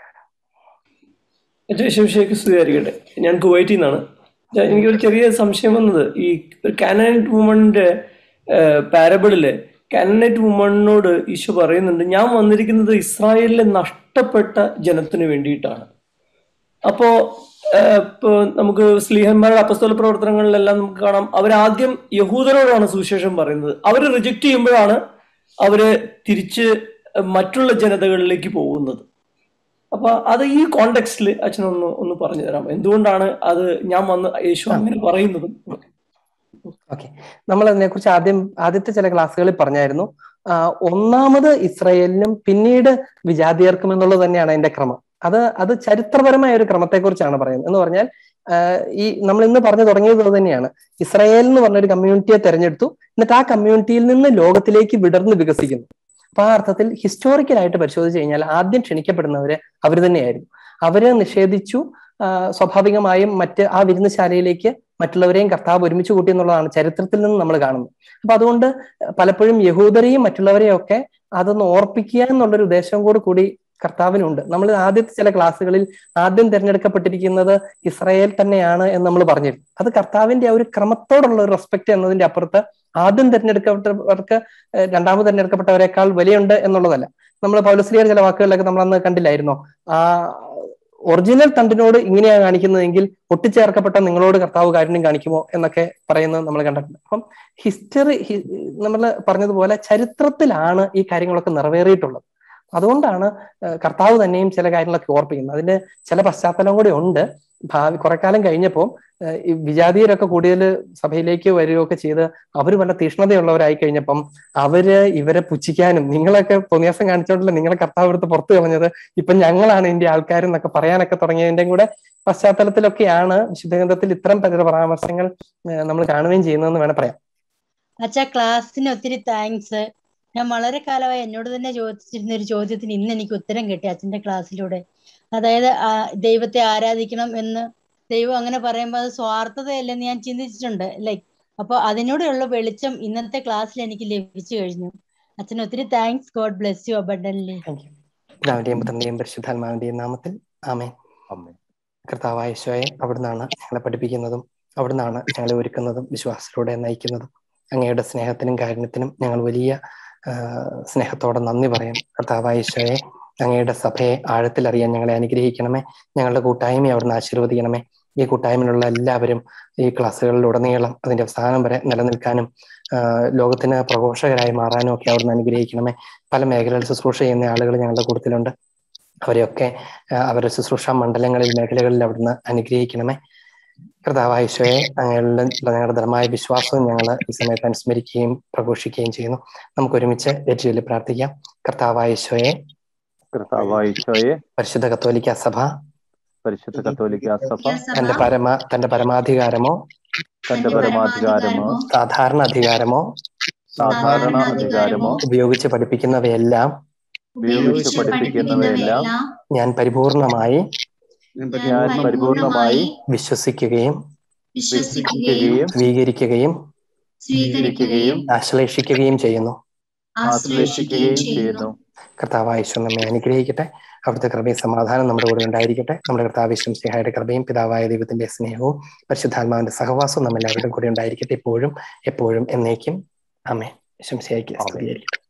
Sivasekhar സ്തുതിയായിരിക്കട്ടെ ഞാൻ കുവൈറ്റിൽ നിന്നാണ് ഞാൻ- എനിക്കൊരു ചെറിയ സംശയം വന്നത് ഈ കാനനൈറ്റ് വുമണിന്റെ പാരബിളില് കാനനൈറ്റ് വുമണിനോട് ഈശോ പറയുന്നുണ്ട് ഞാൻ വന്നിരിക്കുന്നത് ഇസ്രായേലിലെ നഷ്ടപ്പെട്ട ജനത്തിന് വേണ്ടിയിട്ടാണ് അപ്പോ ഏഹ്, ഇപ്പൊ നമുക്ക് സ്ലീഹന്മാരുടെ അപ്പസ്തോല പ്രവർത്തനങ്ങളിലെല്ലാം നമുക്ക് കാണാം അവരാദ്യം യഹൂദരോടാണ് സുവിശേഷം പറയുന്നത് അവർ റിജക്ട് ചെയ്യുമ്പോഴാണ് അവര് തിരിച്ച് മറ്റുള്ള ജനതകളിലേക്ക് പോകുന്നത് അപ്പൊ അത് ഈ കോണ്ടെക്സ്റ്റിൽ അച്ഛനൊന്ന് ഒന്ന് പറഞ്ഞു തരാം എന്തുകൊണ്ടാണ് അത് ഞാൻ വന്ന് യേശു അങ്ങനെ പറയുന്നതും ഓക്കെ നമ്മൾ അതിനെക്കുറിച്ച് ആദ്യം ആദ്യത്തെ ചില ക്ലാസ്സുകളിൽ പറഞ്ഞായിരുന്നു ആ, ഒന്നാമത് ഇസ്രയേലിനും പിന്നീട് വിജാതിയർക്കും എന്നുള്ളത് തന്നെയാണ് അതിന്റെ ക്രമം അത് അത് ചരിത്രപരമായ ഒരു ക്രമത്തെക്കുറിച്ചാണ് പറയുന്നത് എന്ന് പറഞ്ഞാൽ ആ, ഈ നമ്മൾ ഇന്ന് പറഞ്ഞു തുടങ്ങിയത് അത് തന്നെയാണ് ഇസ്രായേൽ എന്ന് പറഞ്ഞ ഒരു കമ്മ്യൂണിറ്റിയെ തെരഞ്ഞെടുത്തു എന്നിട്ട് ആ കമ്മ്യൂണിറ്റിയിൽ നിന്ന് ലോകത്തിലേക്ക് വിടർന്ന് വികസിക്കുന്നു അപ്പൊ ആ അർത്ഥത്തിൽ ഹിസ്റ്റോറിക്കലായിട്ട് പരിശോധിച്ച് കഴിഞ്ഞാൽ ആദ്യം ക്ഷണിക്കപ്പെടുന്നവര് അവർ തന്നെയായിരുന്നു അവര് നിഷേധിച്ചു ആ, സ്വാഭാവികമായും മറ്റ് ആ വിരുന്നുശാലയിലേക്ക് മറ്റുള്ളവരെയും കർത്താവ് ഒരുമിച്ച് കൂട്ടി എന്നുള്ളതാണ് ചരിത്രത്തിൽ നിന്ന് നമ്മൾ കാണുന്നത് അപ്പൊ അതുകൊണ്ട് പലപ്പോഴും യഹൂദരെയും മറ്റുള്ളവരെയും ഒക്കെ അതൊന്ന് ഓർപ്പിക്കുക എന്നുള്ളൊരു ഉദ്ദേശം കൂടി കൂടി കർത്താവിനുണ്ട് നമ്മൾ ആദ്യത്തെ ചില ക്ലാസ്സുകളിൽ ആദ്യം തിരഞ്ഞെടുക്കപ്പെട്ടിരിക്കുന്നത് ഇസ്രായേൽ തന്നെയാണ് എന്ന് നമ്മൾ പറഞ്ഞിരുന്നു അത് കർത്താവിന്റെ ആ ഒരു ക്രമത്തോടുള്ള ഒരു റെസ്പെക്ട് എന്നതിന്റെ അപ്പുറത്ത് ആദ്യം തിരഞ്ഞെടുക്കപ്പെട്ടവർക്ക് ഏഹ് രണ്ടാമത് തിരഞ്ഞെടുക്കപ്പെട്ടവരെക്കാൾ വിലയുണ്ട് എന്നുള്ളതല്ല നമ്മൾ പൗലസ്ലിയർ ചില വാക്കുകളിലൊക്കെ നമ്മൾ അന്ന് കണ്ടില്ലായിരുന്നോ ആ ഒറിജിനൽ തണ്ടിനോട് ഇങ്ങനെയാ കാണിക്കുന്നതെങ്കിൽ ഒട്ടിച്ചേർക്കപ്പെട്ട നിങ്ങളോട് കർത്താവ് കാരുണ്യം കാണിക്കുമോ എന്നൊക്കെ പറയുന്നത് നമ്മൾ കണ്ടിട്ടുണ്ട് അപ്പം ഹിസ്റ്ററി നമ്മൾ പറഞ്ഞതുപോലെ ചരിത്രത്തിലാണ് ഈ കാര്യങ്ങളൊക്കെ നിറവേറിയിട്ടുള്ളത് അതുകൊണ്ടാണ് ഏഹ് കർത്താവ് തന്നെയും ചില കാര്യങ്ങളൊക്കെ ഓർപ്പിക്കുന്നത് അതിന്റെ ചില പശ്ചാത്തലം കൂടി ഉണ്ട് ഭാവി കുറെ കാലം കഴിഞ്ഞപ്പോൾ ഏഹ് ഈ വിജാതീയരൊക്കെ കൂടുതൽ സഭയിലേക്ക് വരികയൊക്കെ ചെയ്ത് അവർ വല്ല തീഷ്ണതയുള്ളവരായി കഴിഞ്ഞപ്പം അവര് ഇവരെ പുച്ഛിക്കാനും നിങ്ങളൊക്കെ പൊന്നിയാസം കാണിച്ചോണ്ടല്ലേ നിങ്ങളെ കർത്താവ് എടുത്ത് പുറത്തു കളഞ്ഞത് ഇപ്പൊ ഞങ്ങളാണ് ഇതിന്റെ ആൾക്കാരെന്നൊക്കെ പറയാനൊക്കെ തുടങ്ങിയതിന്റെ കൂടെ പശ്ചാത്തലത്തിലൊക്കെയാണ് വിശുദ്ധഗ്രന്ഥത്തിൽ ഇത്തരം പല പരാമർശങ്ങൾ ഏഹ് നമ്മൾ കാണുകയും ചെയ്യുന്നതെന്ന് വേണം പറയാം അച്ഛാ ക്ലാസ്സിന് ഒത്തിരി താങ്ക്സ് ഞാൻ വളരെ കാലമായി എന്നോട് തന്നെ ചോദിച്ചിരുന്ന ഒരു ചോദ്യത്തിന് ഇന്ന് എനിക്ക് ഉത്തരം കിട്ടി അച്ഛന്റെ ക്ലാസ്സിലൂടെ അതായത് ആ ദൈവത്തെ ആരാധിക്കണം എന്ന് ദൈവം അങ്ങനെ പറയുമ്പോൾ അത് സ്വാർത്ഥതയല്ലെന്ന് ഞാൻ ചിന്തിച്ചിട്ടുണ്ട് ലൈക്ക് അപ്പൊ അതിനോടുള്ള വെളിച്ചം ഇന്നത്തെ ക്ലാസ്സിൽ എനിക്ക് ലഭിച്ചു കഴിഞ്ഞു അച്ഛന് ഒത്തിരി thanks God bless you abundantly thank you പിതാവിന്റെയും പുത്രന്റെയും പരിശുദ്ധാത്മാവിന്റെയും നാമത്തിൽ ആമേ അമ്മേ കർത്താവായ ഈശോയെ അവിടുന്നാണ് ഞങ്ങളെ പഠിപ്പിക്കുന്നതും അവിടുന്നാണ് ഞങ്ങളെ ഒരുക്കുന്നതും വിശ്വാസത്തിലൂടെ നയിക്കുന്നതും അങ്ങയുടെ സ്നേഹത്തിനും കാരുണ്യത്തിനും ഞങ്ങൾ വലിയ ആ, സ്നേഹത്തോടെ നന്ദി പറയും കർത്താവായ ഈശോയെ അങ്ങയുടെ സഭയെ ആഴത്തിൽ അറിയാൻ ഞങ്ങളെ അനുഗ്രഹിക്കണമേ ഞങ്ങളുടെ കൂട്ടായ്മയെ അവിടുന്ന് ആശീർവദിക്കണമേ ഈ കൂട്ടായ്മയിലുള്ള എല്ലാവരും ഈ ക്ലാസ്സുകളിലുടനീളം അതിന്റെ അവസാനം വരെ നിലനിൽക്കാനും ആ, ലോകത്തിന് പ്രഘോഷകരായി മാറാനും ഒക്കെ അവിടുന്ന് അനുഗ്രഹിക്കണമേ പല മേഖലകളിൽ ശുശ്രൂഷ ചെയ്യുന്ന ആളുകൾ ഞങ്ങളുടെ കൂട്ടത്തിലുണ്ട് അവരെയൊക്കെ ആ, അവരുടെ ശുശ്രൂഷ മണ്ഡലങ്ങളിൽ മേഖലകളിൽ അവിടുന്ന് അനുഗ്രഹിക്കണമേ കർത്താവായ ഈശോയെ അങ്ങയുടെ ഞങ്ങളുടെ ദൃഢമായ വിശ്വാസവും ഞങ്ങൾ ഈ സമയത്ത് അനുസ്മരിക്കുകയും പ്രഘോഷിക്കുകയും ചെയ്യുന്നു നമുക്ക് ഒരുമിച്ച് ഏറ്റവും പ്രാർത്ഥിക്കാം കർത്താവായ ഈശോയെ കർത്താവായ ഈശോയെ പരിശുദ്ധ കത്തോലിക്ക സഭ പരിശുദ്ധ കത്തോലിക്ക സഭ തന്റെ പരമ തന്റെ പരമാധികാരമോ തന്റെ പരമാധികാരമോ സാധാരണ അധികാരമോ സാധാരണ അധികാരമോ ഉപയോഗിച്ച് പഠിപ്പിക്കുന്നവയെല്ലാം ഉപയോഗിച്ച് പഠിപ്പിക്കുന്നവയെല്ലാം ഞാൻ പരിപൂർണമായി ഞാൻ ഞാൻ പരിപൂർണ്ണ- പരിപൂർണമായി വിശ്വസിക്കുകയും വിശ്വസിക്കുകയും സ്വീകരിക്കുകയും സ്വീകരിക്കുകയും ആശ്ലേഷിക്കുകയും ചെയ്യുന്നു ആശ്ലേഷിക്കുകയും ചെയ്യുന്നു കർത്താവായ ഈശോ നമ്മെ അനുഗ്രഹിക്കട്ടെ അവിടുത്തെ കൃപയും സമാധാനം നമ്മുടെ കൂടെ ഉണ്ടായിരിക്കട്ടെ നമ്മുടെ കർത്താവിശ്വം സ്നേഹയുടെ കൃപയും പിതാവായ ദൈവത്തിന്റെ സ്നേഹവും പരിശുദ്ധാത്മാവിന്റെ സഹവാസവും നമ്മളെല്ലാവരുടെയും കൂടെ ഉണ്ടായിരിക്കട്ടെ എപ്പോഴും എപ്പോഴും എന്നേക്കും അമ്മേ ശംസിയായിക്ക് സ്തുതിയായിരിക്കട്ടെ